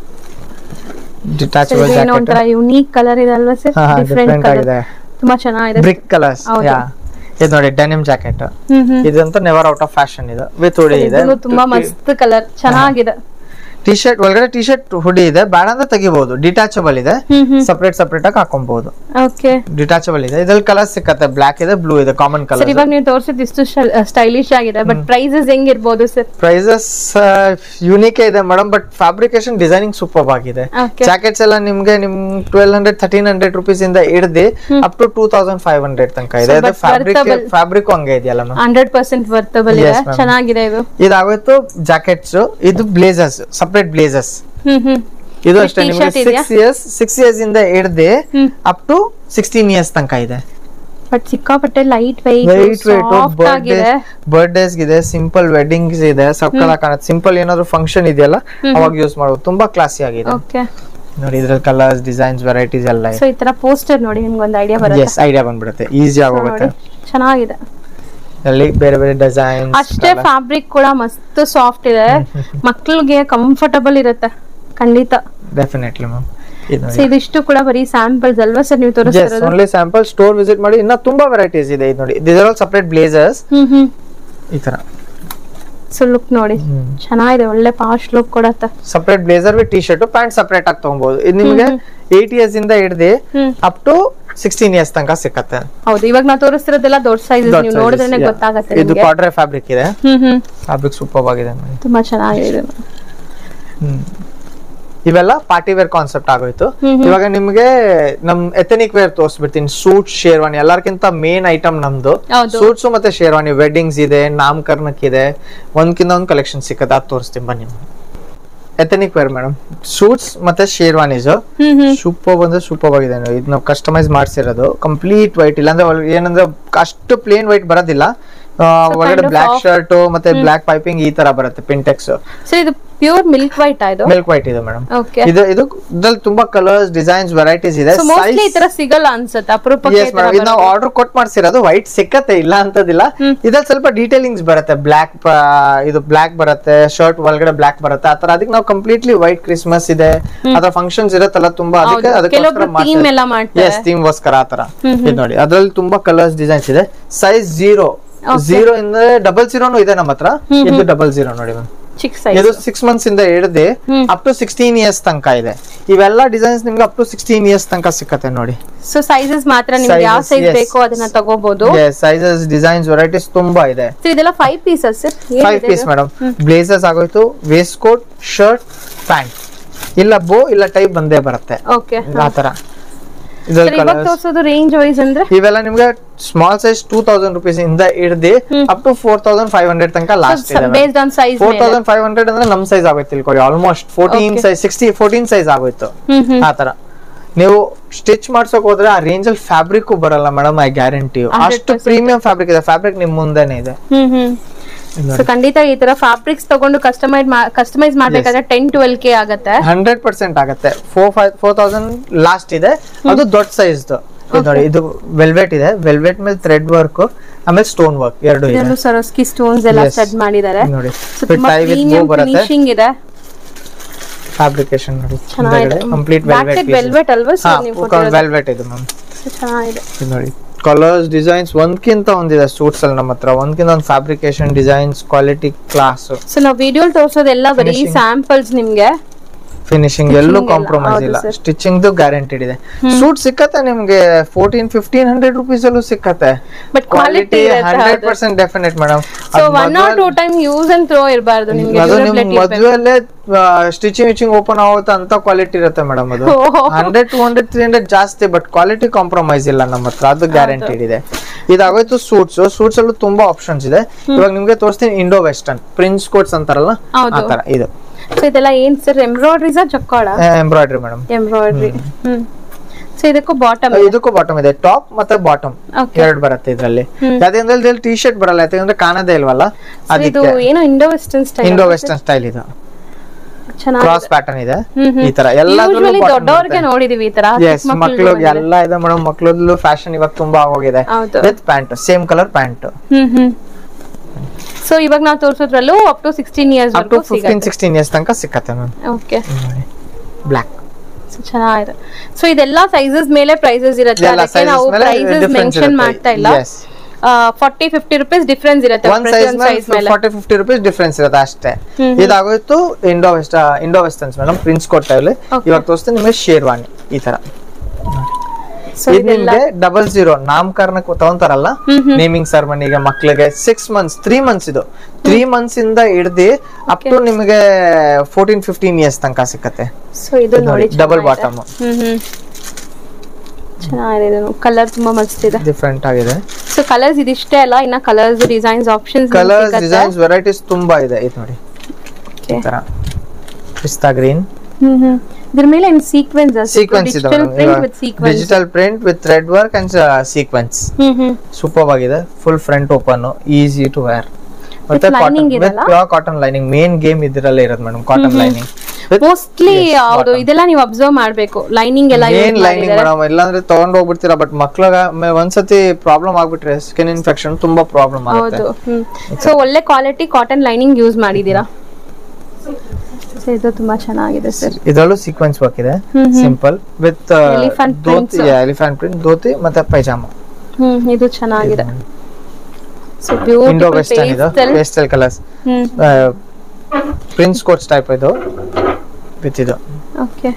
ಡಿಟ್ಯಾಚಬಲ್ ಏನೋ ಜಾಕೆಟ್ ಒಂಥರ ಯುನೀಕ್ ಕಲರ್ ಇದೆ ಅಲ್ವಾ ಸರ್ ಡಿಫ್ರೆಂಟ್ ಡಿಫ್ರೆಂಟ್ ಕಲರ್ ಆಗಿದೆ ತುಂಬಾ ಚೆನ್ನಾಗಿದೆ ಬ್ರಿಕ್ ಕಲರ್ಸ್ ಹೌದು. ಯಾ ಇದು ನೋಡಿ ಡೆನಿಮ್ ಜಾಕೆಟ್ ಹ್ಮ್ ಹ್ಮ್ ಇದಂತೂ ನೆವರ್ ಔಟ್ ಆಫ್ ಫ್ಯಾಷನ್ ಇದು ವಿತ್ ಹುಡಿ ಇದೆ ಇದೂನು ತುಂಬಾ ಮಸ್ತ್ ಕಲರ್ ಚೆನ್ನಾಗಿದೆ ಟಿ ಶರ್ಟ್ ಒಳಗಡೆ ಟಿ ಶರ್ಟ್ ಹುಡಿ ಇದೆ ಬೇಡ ಅಂದ್ರೆ ತೆಗಿಬಹುದು ಡಿಟ್ಯಾಚಬಲ್ ಇದೆ ಹ್ಮ್ ಹ್ಮ್ ಸಪರೇಟ್ ಸಪರೇಟ್ ಆಗಿ ಹಾಕೊಬಹುದು ಓಕೆ ಡಿಟ್ಯಾಚಬಲ್ ಇದೆ ಇದ್ರಲ್ಲಿ ಕಲರ್ ಸಿಕ್ಕತ್ತೆ ಬ್ಲಾಕ್ ಇದೆ ಬ್ಲೂ ಇದೆ ಕಾಮನ್ ಸರ್ ಕಲರ್ ಇವಾಗ ನೀವು ತೋರಿಸಿದ ಇಷ್ಟು ಸ್ಟೈಲಿಶ್ ಆಗಿದೆ ಬಟ್ ಪ್ರೈಸಸ್ ಹೆಂಗಿರ್ಬೋದು ಸರ್ ಪ್ರೈಸಸ್ ಯೂನಿಕ್ ಇದೆ madam but fabrication designing super ಆಗಿದೆ ಓಕೆ ಜಾಕೆಟ್ಸ್ ಎಲ್ಲ ನಿಮ್ಗೆ ನಿಮ್ twelve hundred thirteen hundred rupees ಇಂದ ಹಿಡ್ದು up to two thousand five hundred ತನಕ ಇದೆ So, but ಫ್ಯಾಬ್ರಿಕ್ worthable. ಫ್ಯಾಬ್ರಿಕ್ ಹಂಗೆ ಇದೆಯಲ್ಲ ಮ್ಯಾಮ್ ಹಂಡ್ರೆಡ್ ಪರ್ಸೆಂಟ್ ವರ್ತಬಲ್ ಇದೆ Yes, ma'am. ಚೆನ್ನಾಗಿದೆ ಇದು ಇದಾಗೋಯ್ತು ಜಾಕೆಟ್ಸ್ ಇದು blazers separate blazers hmm hmm ಇದು With ಅಷ್ಟೇ ನಿಮಗೆ t-shirt ಇದೆಯಾ? ಸಿಕ್ಸ್ ಇಯರ್ಸ್ ಸಿಕ್ಸ್ ಇಯರ್ಸ್ ಇಂದ ಹಿಡ್ದು hmm. Up to sixteen years ತನಕ ಇದೆ ಬಟ್ ಸಿಕ್ಕಾಪಟ್ಟೆ light light white weight soft ಆಗಿದೆ ಬರ್ಡೇಸ್ ಇದೆ ಸಿಂಪಲ್ ವೆಡ್ಡಿಂಗ್ಸ್ ಇದೆ ಸಕ್ಕಲ ಕಾಣುತ್ತೆ ಸಿಂಪಲ್ ಏನಾದ್ರು ಫಂಕ್ಷನ್ ಇದೆಯಲ್ಲ ಅವಾಗ ಯೂಸ್ ಮಾಡೋದು ತುಂಬಾ ಕ್ಲಾಸಿ ಆಗಿದೆ ಓಕೆ ನೋಡಿ ಇದ್ರಲ್ಲಿ ಕಲರ್ಸ್ ಡಿಸೈನ್ಸ್ ವೆರೈಟೀಸ್ ಎಲ್ಲ ಸೊ ಈ ತರ ಪೋಸ್ಟರ್ ನೋಡಿ ನಿಮ್ಗೆ ಒಂದು ಐಡಿಯಾ ಬರುತ್ತೆ ಎಸ್ ಐಡಿಯಾ ಬಂದ್ಬಿಡುತ್ತೆ ಈಸಿ ಆಗೋಗುತ್ತೆ ನೋಡಿ ಚೆನ್ನಾಗಿದೆ ಅಲ್ಲಿ ಬೇರೆ ಬೇರೆ ಡಿಸೈನ್ಸ್ ಅಷ್ಟೇ ಫ್ಯಾಬ್ರಿಕ್ ಕೂಡ ಮಸ್ತ್ ಸಾಫ್ಟ್ ಇದೆ ಮಕ್ಳಿಗೆ ಕಂಫರ್ಟಬಲ್ ಇರುತ್ತೆ ಖಂಡಿತ ಡೆಫಿನೆಟ್ಲಿ ಮ್ಯಾಮ್ ಇದು ಸೊ ಇದಿಷ್ಟು ಕೂಡ ಬರೀ ಸ್ಯಾಂಪಲ್ಸ್ ಅಲ್ವಾ ಸರ್ ನೀವು ಎಸ್ ತೋರಿಸ್ತಿರೋದು ಓನ್ಲಿ ಸ್ಯಾಂಪಲ್ ಸ್ಟೋರ್ ವಿಸಿಟ್ ಮಾಡಿ ಇನ್ನ ತುಂಬಾ ವೆರೈಟೀಸ್ ಇದೆ ಇದು ನೋಡಿ this are all separate blazers hmm hmm ಈ ತರ ಸೊ ಲುಕ್ ನೋಡಿ ಚೆನ್ನಾಗಿದೆ ಒಳ್ಳೆ ಪಾಶ್ ಲುಕ್ ಕೊಡತ್ತ separate blazer with T shirt pant separate ಆಗಿ ತಗೊಬಹುದು ಇದು ನಿಮಗೆ ಏಟ್ ಇಯರ್ಸ್ ಇಂದ ಹಿಡ್ದು hmm. Up to sixteen years ತನಕ ಸಿಕ್ಕತ್ತೆ ಹೌದು ಇವಾಗ ನಾವು ತೋರಿಸ್ತಿರೋದೆಲ್ಲ ದೊಡ್ಡ ಸೈಜ್ ದೊಡ್ಡ ನೀವು sizes, ನೋಡಿದ್ರೆ yeah. ಗೊತ್ತಾಗತ್ತೆ ಇದು ನಿಮ್ಗೆ ಕ್ವಾಡ್ರೆ ಫ್ಯಾಬ್ರಿಕ್ ಇದೆ ಹ್ಮ್ ಹ್ಮ್ ಫ್ಯಾಬ್ರಿಕ್ ಸೂಪರ್ ಆಗಿದೆ ನೋಡಿ ತುಂಬಾ ಚೆನ್ನಾಗಿದೆ ಇದು. ಇವೆಲ್ಲ ಪಾರ್ಟಿ ವೇರ್ ಕಾನ್ಸೆಪ್ಟ್ ಆಗೋಯ್ತು ಹ್ಮ್ ಇವಾಗ ನಿಮ್ಗೆ ನಮ್ ಎಥನಿಕ್ ವೇರ್ ತೋರಿಸ್ಬಿಡ್ತೀನಿ ಸೂಟ್ ಶೇರ್ವಾನಿ ಎಲ್ಲಾರ್ಕಿಂತ ಮೇನ್ ಐಟಮ್ ನಮ್ದು ಹೌದು. ಸೂಟ್ಸ್ ಮತ್ತೆ ಶೇರ್ವಾನಿ ವೆಡ್ಡಿಂಗ್ಸ್ ಇದೆ ನಾಮಕರಣಕ್ಕೆ ಇದೆ ಒಂದ್ಕಿಂತ ಒಂದ್ ಕಲೆಕ್ಷನ್ ಸಿಕ್ಕತ್ತೆ ಅದು ತೋರಿಸ್ತೀನಿ ಬನ್ನಿ ಎಥನಿಕ್ ವೇರ್ ಮೇಡಮ್ ಸೂಟ್ಸ್ ಮತ್ತೆ ಶೇರ್ವಾನೀಸ್ ಹ್ಮ್ ಹ್ಮ್ ಸೂಪರ್ ಬಂದ್ರೆ ಸೂಪರ್ ಆಗಿದೆ ನೋಡಿ. ಇದು ನಾವು ಕಸ್ಟಮೈಸ್ ಮಾಡ್ಸಿರೋದು ಕಂಪ್ಲೀಟ್ ವೈಟ್ ಇಲ್ಲಾಂದ್ರೆ ಒಳಗೆ ಏನಂದ್ರೆ ಅಷ್ಟು ಪ್ಲೇನ್ ವೈಟ್ ಬರೋದಿಲ್ಲ ಆ, ಒಳಗಡೆ kind of black off- shirt ಮತ್ತೆ ಬ್ಲಾಕ್ ಪೈಪಿಂಗ್ ಈ ತರ ಬರುತ್ತೆ ಪಿಂಟೆಕ್ಸ್ ಸೊ ಇದು ಪ್ಯೂರ್ ಮಿಲ್ಕ್ ವೈಟ್ ಇದು ಮಿಲ್ಕ್ ವೈಟ್ ಇದೆ ಮೇಡಮ್ ಓಕೆ ಇದು ಇದು ಇದ್ರಲ್ಲಿ ತುಂಬಾ ಕಲರ್ಸ್ ಡಿಸೈನ್ಸ್ ವೆರೈಟೀಸ್ ಇದೆ ಸೊ ಮೋಸ್ಟ್ಲಿ ಈ ತರ ಸಿಗಲ್ಲ ಅನ್ಸುತ್ತೆ ಅಪರೂಪಕ್ಕೆ ಈ ಎಸ್ ತರ ಮೇಡಮ್ ಇದು ನಾವು ಬರೋದು. ಆರ್ಡರ್ ಕೊಟ್ ಮಾಡ್ಸಿರೋದು ವೈಟ್ ಸಿಕ್ಕತ್ತೆ ಇಲ್ಲ ಅಂತದಿಲ್ಲ ಇದ್ರಲ್ಲಿ ಸ್ವಲ್ಪ ಡೀಟೇಲಿಂಗ್ಸ್ ಬರುತ್ತೆ ಬ್ಲಾಕ್ ಇದು ಬ್ಲಾಕ್ ಬರುತ್ತೆ ಶರ್ಟ್ ಒಳಗಡೆ ಬ್ಲಾಕ್ ಬರುತ್ತೆ ಆತರ ಅದಕ್ಕೆ ನಾವು ಕಂಪ್ಲೀಟ್ಲಿ ವೈಟ್ ಕ್ರಿಸ್ಮಸ್ ಇದೆ ಅದರ ಫಂಕ್ಷನ್ಸ್ ಇರುತ್ತಲ್ಲ ತುಂಬಾ ಅದಕ್ಕೆ ಹೌದು. ಕೆಲವೊಬ್ರು ಅದಕ್ಕೋಸ್ಕರ ಥೀಮ್ ಎಲ್ಲ ಮಾಡ್ತಾರೆ ಎಸ್ ಥೀಮ್ ಗೋಸ್ಕರ ಆತರ ಇದು ನೋಡಿ ಅದ್ರಲ್ಲಿ ತುಂಬಾ ಕಲರ್ಸ್ ಡಿಸೈನ್ಸ್ ಇದೆ ಸೈಜ್ ಜೀರೋ ಜೀರೋ ಇಂದ ಡಬಲ್ ಜೀರೋನು ಇದೆ ನಮ್ಮ ಹತ್ರ ಇದು ಡಬಲ್ ಜೀರೋ ನೋಡಿ ಮ್ಯಾಮ್ ಚಿಕ್ಕ ಸೈಜ್ ಇದು ಸಿಕ್ಸ್ ಮಂತ್ಸ್ ಇಂದ ಹಿಡ್ದು ಅಪ್ ಟು ಸಿಕ್ಸ್ಟೀನ್ ಇಯರ್ಸ್ ತನಕ ಇದೆ ಇವೆಲ್ಲ ಡಿಸೈನ್ಸ್ ನಿಮ್ಗೆ ಅಪ್ ಟು ಸಿಕ್ಸ್ಟೀನ್ ಇಯರ್ಸ್ ತನಕ ಸಿಕ್ಕತ್ತೆ ನೋಡಿ ಸೊ ಸೈಜಸ್ ಮಾತ್ರ ನಿಮ್ಗೆ ಯಾವ Sizes, ಸೈಜ್ yes. ಬೇಕೋ ಅದನ್ನ ತಗೋಬಹುದು ಸೈಜಸ್ ಡಿಸೈನ್ಸ್ ವೆರೈಟೀಸ್ ತುಂಬಾ ಇದೆ ಸೊ ಇದೆಲ್ಲ five pieces sir five piece madam blazers ಆಗೋಯ್ತು ವೇಸ್ಟ್ ಕೋಟ್ ಶರ್ಟ್ ಪ್ಯಾಂಟ್ ಇಲ್ಲ ಬೋ ಇಲ್ಲ ಟೈಪ್ ಬಂದೇ ಬರುತ್ತೆ ಓಕೆ ಆತರ ಸರ್ ಇದ್ರಲ್ಲಿ ಇವಾಗ colours. ತೋರಿಸೋದು ರೇಂಜ್ ವೈಸ್ ಅಂದ್ರೆ ಇವೆಲ್ಲ ನಿಮ್ಗೆ small size two thousand rupees ಇಂದ ಹಿಡ್ದು up to four thousand five hundred ತನಕ ಲಾಸ್ಟ್ ಇದೆ based on size four thousand five hundred ಅಂದ್ರೆ ನಮ್ ಸೈಜ್ ಆಗೋಯ್ತು ತಿಳ್ಕೊಳ್ಳಿ almost fourteen size sixty fourteen size ಆಗೋಯ್ತು ಹ್ಮ್ ಹ್ಮ್ ಆತರ ನೀವು ಸ್ಟಿಚ್ ಮಾಡ್ಸೋಕ್ ಹೋದ್ರೆ ಆ ರೇಂಜ್ ಅಲ್ಲಿ ಫ್ಯಾಬ್ರಿಕ್ ಬರಲ್ಲ ಮೇಡಮ್ ಐ ಗ್ಯಾರಂಟಿ ಅಷ್ಟು ಪ್ರೀಮಿಯಂ ಫ್ಯಾಬ್ರಿಕ್ ಇದೆ ಫ್ಯಾಬ್ರಿಕ್ ನಿಮ್ ಮುಂದೆನೆ ಇದೆ ಹ್ಮ್ ಹ್ಮ್ ಸೊ ಖಂಡಿತ ಈ ತರ ಫ್ಯಾಬ್ರಿಕ್ಸ್ ತಗೊಂಡು ಕಸ್ಟಮೈಸ್ ಕಸ್ಟಮೈಸ್ ಮಾಡ್ಬೇಕಾದ್ರೆ ಟೆನ್ ಟ್ವೆಲ್ ಕೆ ಆಗತ್ತೆ ಹಂಡ್ರೆಡ್ ಪರ್ಸೆಂಟ್ ಆಗುತ್ತೆ four five four thousand last ಇದೆ ಅದು ದೊಡ್ಡ ಸೈಜ್ ನೋಡಿ ಇದು ವೆಲ್ವೆಟ್ ಇದೆ ವೆಲ್ವೆಟ್ ಮೇಲೆ ಥ್ರೆಡ್ ವರ್ಕ್ ಆಮೇಲೆ ಸ್ಟೋನ್ ವರ್ಕ್ ಎರಡು ಇದೆ ಇದರಲ್ಲೂ ಸರೋಸ್ಕಿ ಸ್ಟೋನ್ಸ್ ಎಲ್ಲ Yes. ಸ್ಟಡ್ ಮಾಡಿದ್ದಾರೆ ನೋಡಿ ಸೊ ತುಂಬಾ ಟೈ ವಿತ್ ಬೋ ಪ್ರೀಮಿಯಂ ಬರುತ್ತೆ ಫಿನಿಶಿಂಗ್ ಇದೆ ಫ್ಯಾಬ್ರಿಕೇಶನ್ ನೋಡಿ ಚೆನ್ನಾಗಿದೆ ಕಂಪ್ಲೀಟ್ ಬ್ಯಾಕ್ ಸೈಡ್ ವೆಲ್ವೆಟ್ ಅಲ್ವಾ ಸರ್ ನೀವು ಕೊಟ್ಟಿರೋದು? ವೆಲ್ವೆಟ್ ಇದು ಮ್ಯಾಮ್ So ಚೆನ್ನಾಗಿದೆ ಇದು ನೋಡಿ ಕಲರ್ಸ್ ಡಿಸೈನ್ಸ್ ಒಂದ್ಕಿಂತ ಒಂದಿದೆ ಸೂಟ್ಸ್ ಅಲ್ಲಿ ನಮ್ಮ ಹತ್ರ ಒಂದ್ಕಿಂತ ಒಂದು fabrication designs quality class so ನಾವು ವಿಡಿಯೋ ತೋರ್ಸೋದೆಲ್ಲ ಬರೀ Finishing. ಸ್ಯಾಂಪಲ್ಸ್ ನಿಮ್ಗೆ ಫಿನಿಶಿಂಗ್ ಎಲ್ಲೂ Stitching ಎಲ್ಲ, ಕಾಂಪ್ರಮೈಸ್ ಹೌದು ಇಲ್ಲ sir. ಸ್ಟಿಚಿಂಗ್ ಗ್ಯಾರಂಟಿಡ್ ಇದೆ ಸೂಟ್ ಸಿಕ್ಕತ್ತೆ ನಿಮ್ಗೆ ಫೋರ್ಟೀನ್ ಫಿಫ್ಟೀನ್ ಹಂಡ್ರೆಡ್ ರುಪೀಸ್ ಅಲ್ಲೂ ಸಿಕ್ಕತ್ತೆ but quality hundred percent definite madam so one or two time use and throw ಇರಬಾರ್ದು ನಿಮ್ಗೆ ಅದು ನಿಮ್ durability ಇರ್ಬೇಕು. ಮದುವೆಲ್ಲೇ ಸ್ಟಿಚಿಂಗ್ ವಿಚಿಂಗ್ ಓಪನ್ ಆಗುತ್ತೆ ಅಂತ ಕ್ವಾಲಿಟಿ ಇರುತ್ತೆ ಮೇಡಮ್ ಅದು ಓಹೋ. Hundred two hundred three hundred ಜಾಸ್ತಿ ಬಟ್ ಕ್ವಾಲಿಟಿ ಕಾಂಪ್ರಮೈಸ್ ಇಲ್ಲ ನಮ್ಮ ಹತ್ರ ಅದು ಗ್ಯಾರಂಟಿಡ್ ಇದೆ ಇದಾಗೋಯ್ತು ಸೂಟ್ಸ್ ಸೂಟ್ಸ್ ಅಲ್ಲೂ ತುಂಬಾ ಆಪ್ಷನ್ಸ್ ಇದೆ ಇವಾಗ ನಿಮ್ಗೆ ತೋರಿಸ್ತೀನಿ ಇಂಡೋ ವೆಸ್ಟರ್ನ್ ಪ್ರಿನ್ಸ್ ಕೋಟ್ಸ್ ಅಂತಾರಲ್ಲ ಹೌದು. ಆ ತರ ಇದು ಸೊ ಇದೆಲ್ಲ ಏನ್ ಸರ್ ಎಂಬ್ರಾಯ್ಡ್ರೀಸಾ ಜಕ್ಕಾಳ embroidery madam embroidery hmm so ಇದಕ್ಕೂ ಬಾಟಮ್ ಇದಕ್ಕೂ ಬಾಟಮ್ ಇದೆ ಟಾಪ್ ಮತ್ತೆ ಬಾಟಮ್ Okay. ಎರಡು ಬರುತ್ತೆ ಇದ್ರಲ್ಲಿ ಯಾಕಂದ್ರೆ ಇದ್ರಲ್ಲಿ ಟಿ ಶರ್ಟ್ ಬರಲ್ಲ ಯಾಕಂದ್ರೆ ಕಾಣದೇ ಇಲ್ವಲ್ಲ ಇದು ಅದಕ್ಕೆ ಏನೋ Indo western style Indo western style ಇದು ಚೆನ್ನಾಗಿ ಕ್ರಾಸ್ ಪ್ಯಾಟರ್ನ್ ಇದೆ ಹ್ಮ್ ಹ್ಮ್. ಈ ತರ ಎಲ್ಲದರಲ್ಲೂ ಯೂಶುವಲಿ bottom ದೊಡ್ಡವ್ರಿಗೆ ಇರುತ್ತೆ. ನೋಡಿದೀವಿ ಈ ತರ ಎಸ್ ಚಿಕ್ಕ ಮಕ್ಳಿಗೂ ಮಕ್ಳಿಗೆ ಬಂದಿದೆ. ಎಲ್ಲ ಇದೆ ಮೇಡಮ್ ಮಕ್ಳದ್ದು ಫ್ಯಾಷನ್ ಇವಾಗ ತುಂಬಾ ಆಗೋಗಿದೆ ಹೌದು. With pant same colour pant hmm hmm so ಇವಾಗ ನಾವು ತೋರ್ಸೋದ್ರಲ್ಲೂ up to sixteen years up to fifteen sixteen years ತನಕ ಸಿಕ್ಕತ್ತೆ ಮ್ಯಾಮ್ ಓಕೆ ಬ್ಲಾಕ್ ಚೆನ್ನಾಗಿದೆ ಸೊ ಇದೆಲ್ಲ ಸೈಜಸ್ ಮೇಲೆ ಪ್ರೈಸಸ್ ಇರುತ್ತೆ ಎಲ್ಲ ಅದಕ್ಕೆ ನಾವು ಪ್ರೈಸಸ್ ಮೆನ್ಷನ್ ಮಾಡ್ತಾ ಇಲ್ಲ yes forty fifty rupees difference ಇರುತ್ತೆ ಒಂದ್ ಸೈಜ್ ಪ್ರತಿಯೊಂದು ಸೈಜ್ ಮೇಲೆ ಫಾರ್ಟಿ ಫಿಫ್ಟಿ ರುಪೀಸ್ ಡಿಫ್ರೆನ್ಸ್ ಇರುತ್ತೆ ಅಷ್ಟೇ ಇದಾಗೋಯ್ತು Indo west Indo westerns madam prince ಕೊಟ್ಟಲ್ಲಿ Okay. ಇವಾಗ ತೋರಿಸ್ತೀನಿ ನಿಮಗೆ ಶೇರ್ವಾನಿ ಈ ತರ ಸೊ ಇದು ಇದೆಲ್ಲ ನಿಮ್ಗೆ ಡಬಲ್ ಜೀರೋ ನಾಮಕರಣಕ್ಕೆ ತಗೊಂತಾರಲ್ಲ ನೇಮಿಂಗ್ ಸೆರೆಮನಿಗೆ ಮಕ್ಳಿಗೆ ಸಿಕ್ಸ್ ಮಂತ್ಸ್ ತ್ರೀ ಮಂತ್ಸ್ ಇದು ತ್ರೀ ಮಂತ್ಸ್ ಇಂದ ಹಿಡ್ದು ಅಪ್ ಟು ನಿಮಗೆ ಫೋರ್ಟೀನ್ ಫಿಫ್ಟೀನ್ ಇಯರ್ಸ್ ತನಕ ಸಿಕ್ಕತ್ತೆ ಸೊ ಇದು ನೋಡಿ ಡಬಲ್ ಚೆನ್ನಾಗಿದೆ. ಬಾಟಮ್ ಹ್ಮ್ ಹ್ಮ್ ಚೆನ್ನಾಗಿದೆ ಕಲರ್ ತುಂಬಾ ಮಸ್ತ್ ಇದೆ ಡಿಫ್ರೆಂಟ್ ಆಗಿದೆ ಸೊ ಕಲರ್ಸ್ ಇದಿಷ್ಟೇ ಅಲ್ಲ ಇನ್ನ colours designs options colours designs varieties ತುಂಬಾ ಇದೆ ಇದು ನೋಡಿ ಈ ತರ ಪಿಸ್ತಾ ಗ್ರೀನ್ ಹ್ಮ್ ಹ್ಮ್ ಇದ್ರ ಮೇಲೆ ಏನ್ ಸೀಕ್ವೆನ್ಸ್ ಸೀಕ್ವೆನ್ಸ್ ಇದೆ digital print with sequins digital print with thread work and sequins hmm hmm super ಆಗಿದೆ full front open easy to wear ಮತ್ತೆ lining ಕಾಟನ್ ಇದೆಲ್ಲ? Pure cotton lining main game ಇದ್ರಲ್ಲೇ ಇರೋದು ಮೇಡಮ್ ಕಾಟನ್ ಲೈನಿಂಗ್ ಮೋಸ್ಟ್ಲಿ ಹೌದು ಇದೆಲ್ಲ ನೀವು observe ಮಾಡ್ಬೇಕು lining ಎಲ್ಲ ಮೇನ್ ಲೈನಿಂಗ್ ಮೇಡಮ್ ಇಲ್ಲಾಂದ್ರೆ ತಗೊಂಡ್ ಹೋಗ್ಬಿಡ್ತೀರಾ ಬಟ್ ಮಕ್ಳಿಗೆ ಒಂದ್ಸತಿ ಪ್ರಾಬ್ಲಮ್ ಆಗ್ಬಿಟ್ರೆ ಸ್ಕಿನ್ ಇನ್ಫೆಕ್ಷನ್ ತುಂಬಾ ಪ್ರಾಬ್ಲಮ್ ಆಗುತ್ತೆ ಹೌದು ಹ್ಮ್ ಸೊ ಒಳ್ಳೆ ಕ್ವಾಲಿಟಿ ಕಾಟನ್ ಲೈನಿಂಗ್ ಯೂಸ್ ಮಾಡಿದೀರಾ ಸೊ ಇದು ತುಂಬಾ ಚೆನ್ನಾಗಿದೆ ಸರ್ ಇದರಲ್ಲೂ ಸೀಕ್ವೆನ್ಸ್ ವರ್ಕ್ ಇದೆ hmm hmm. Simple with Elephant dhoti prints. Elephant print dhoti ಮತ್ತೆ ಪೈಜಾಮ ಹ್ಮ್ ಇದು ಚೆನ್ನಾಗಿದೆ ಸೊ ಇಂಡೋ ಬ್ಯೂಟಿಫುಲ್ ವೆಸ್ಟರ್ನ್ ಇದು pastel colours hmm prince coats type ಇದು ವಿತ್ ಇದು ಓಕೆ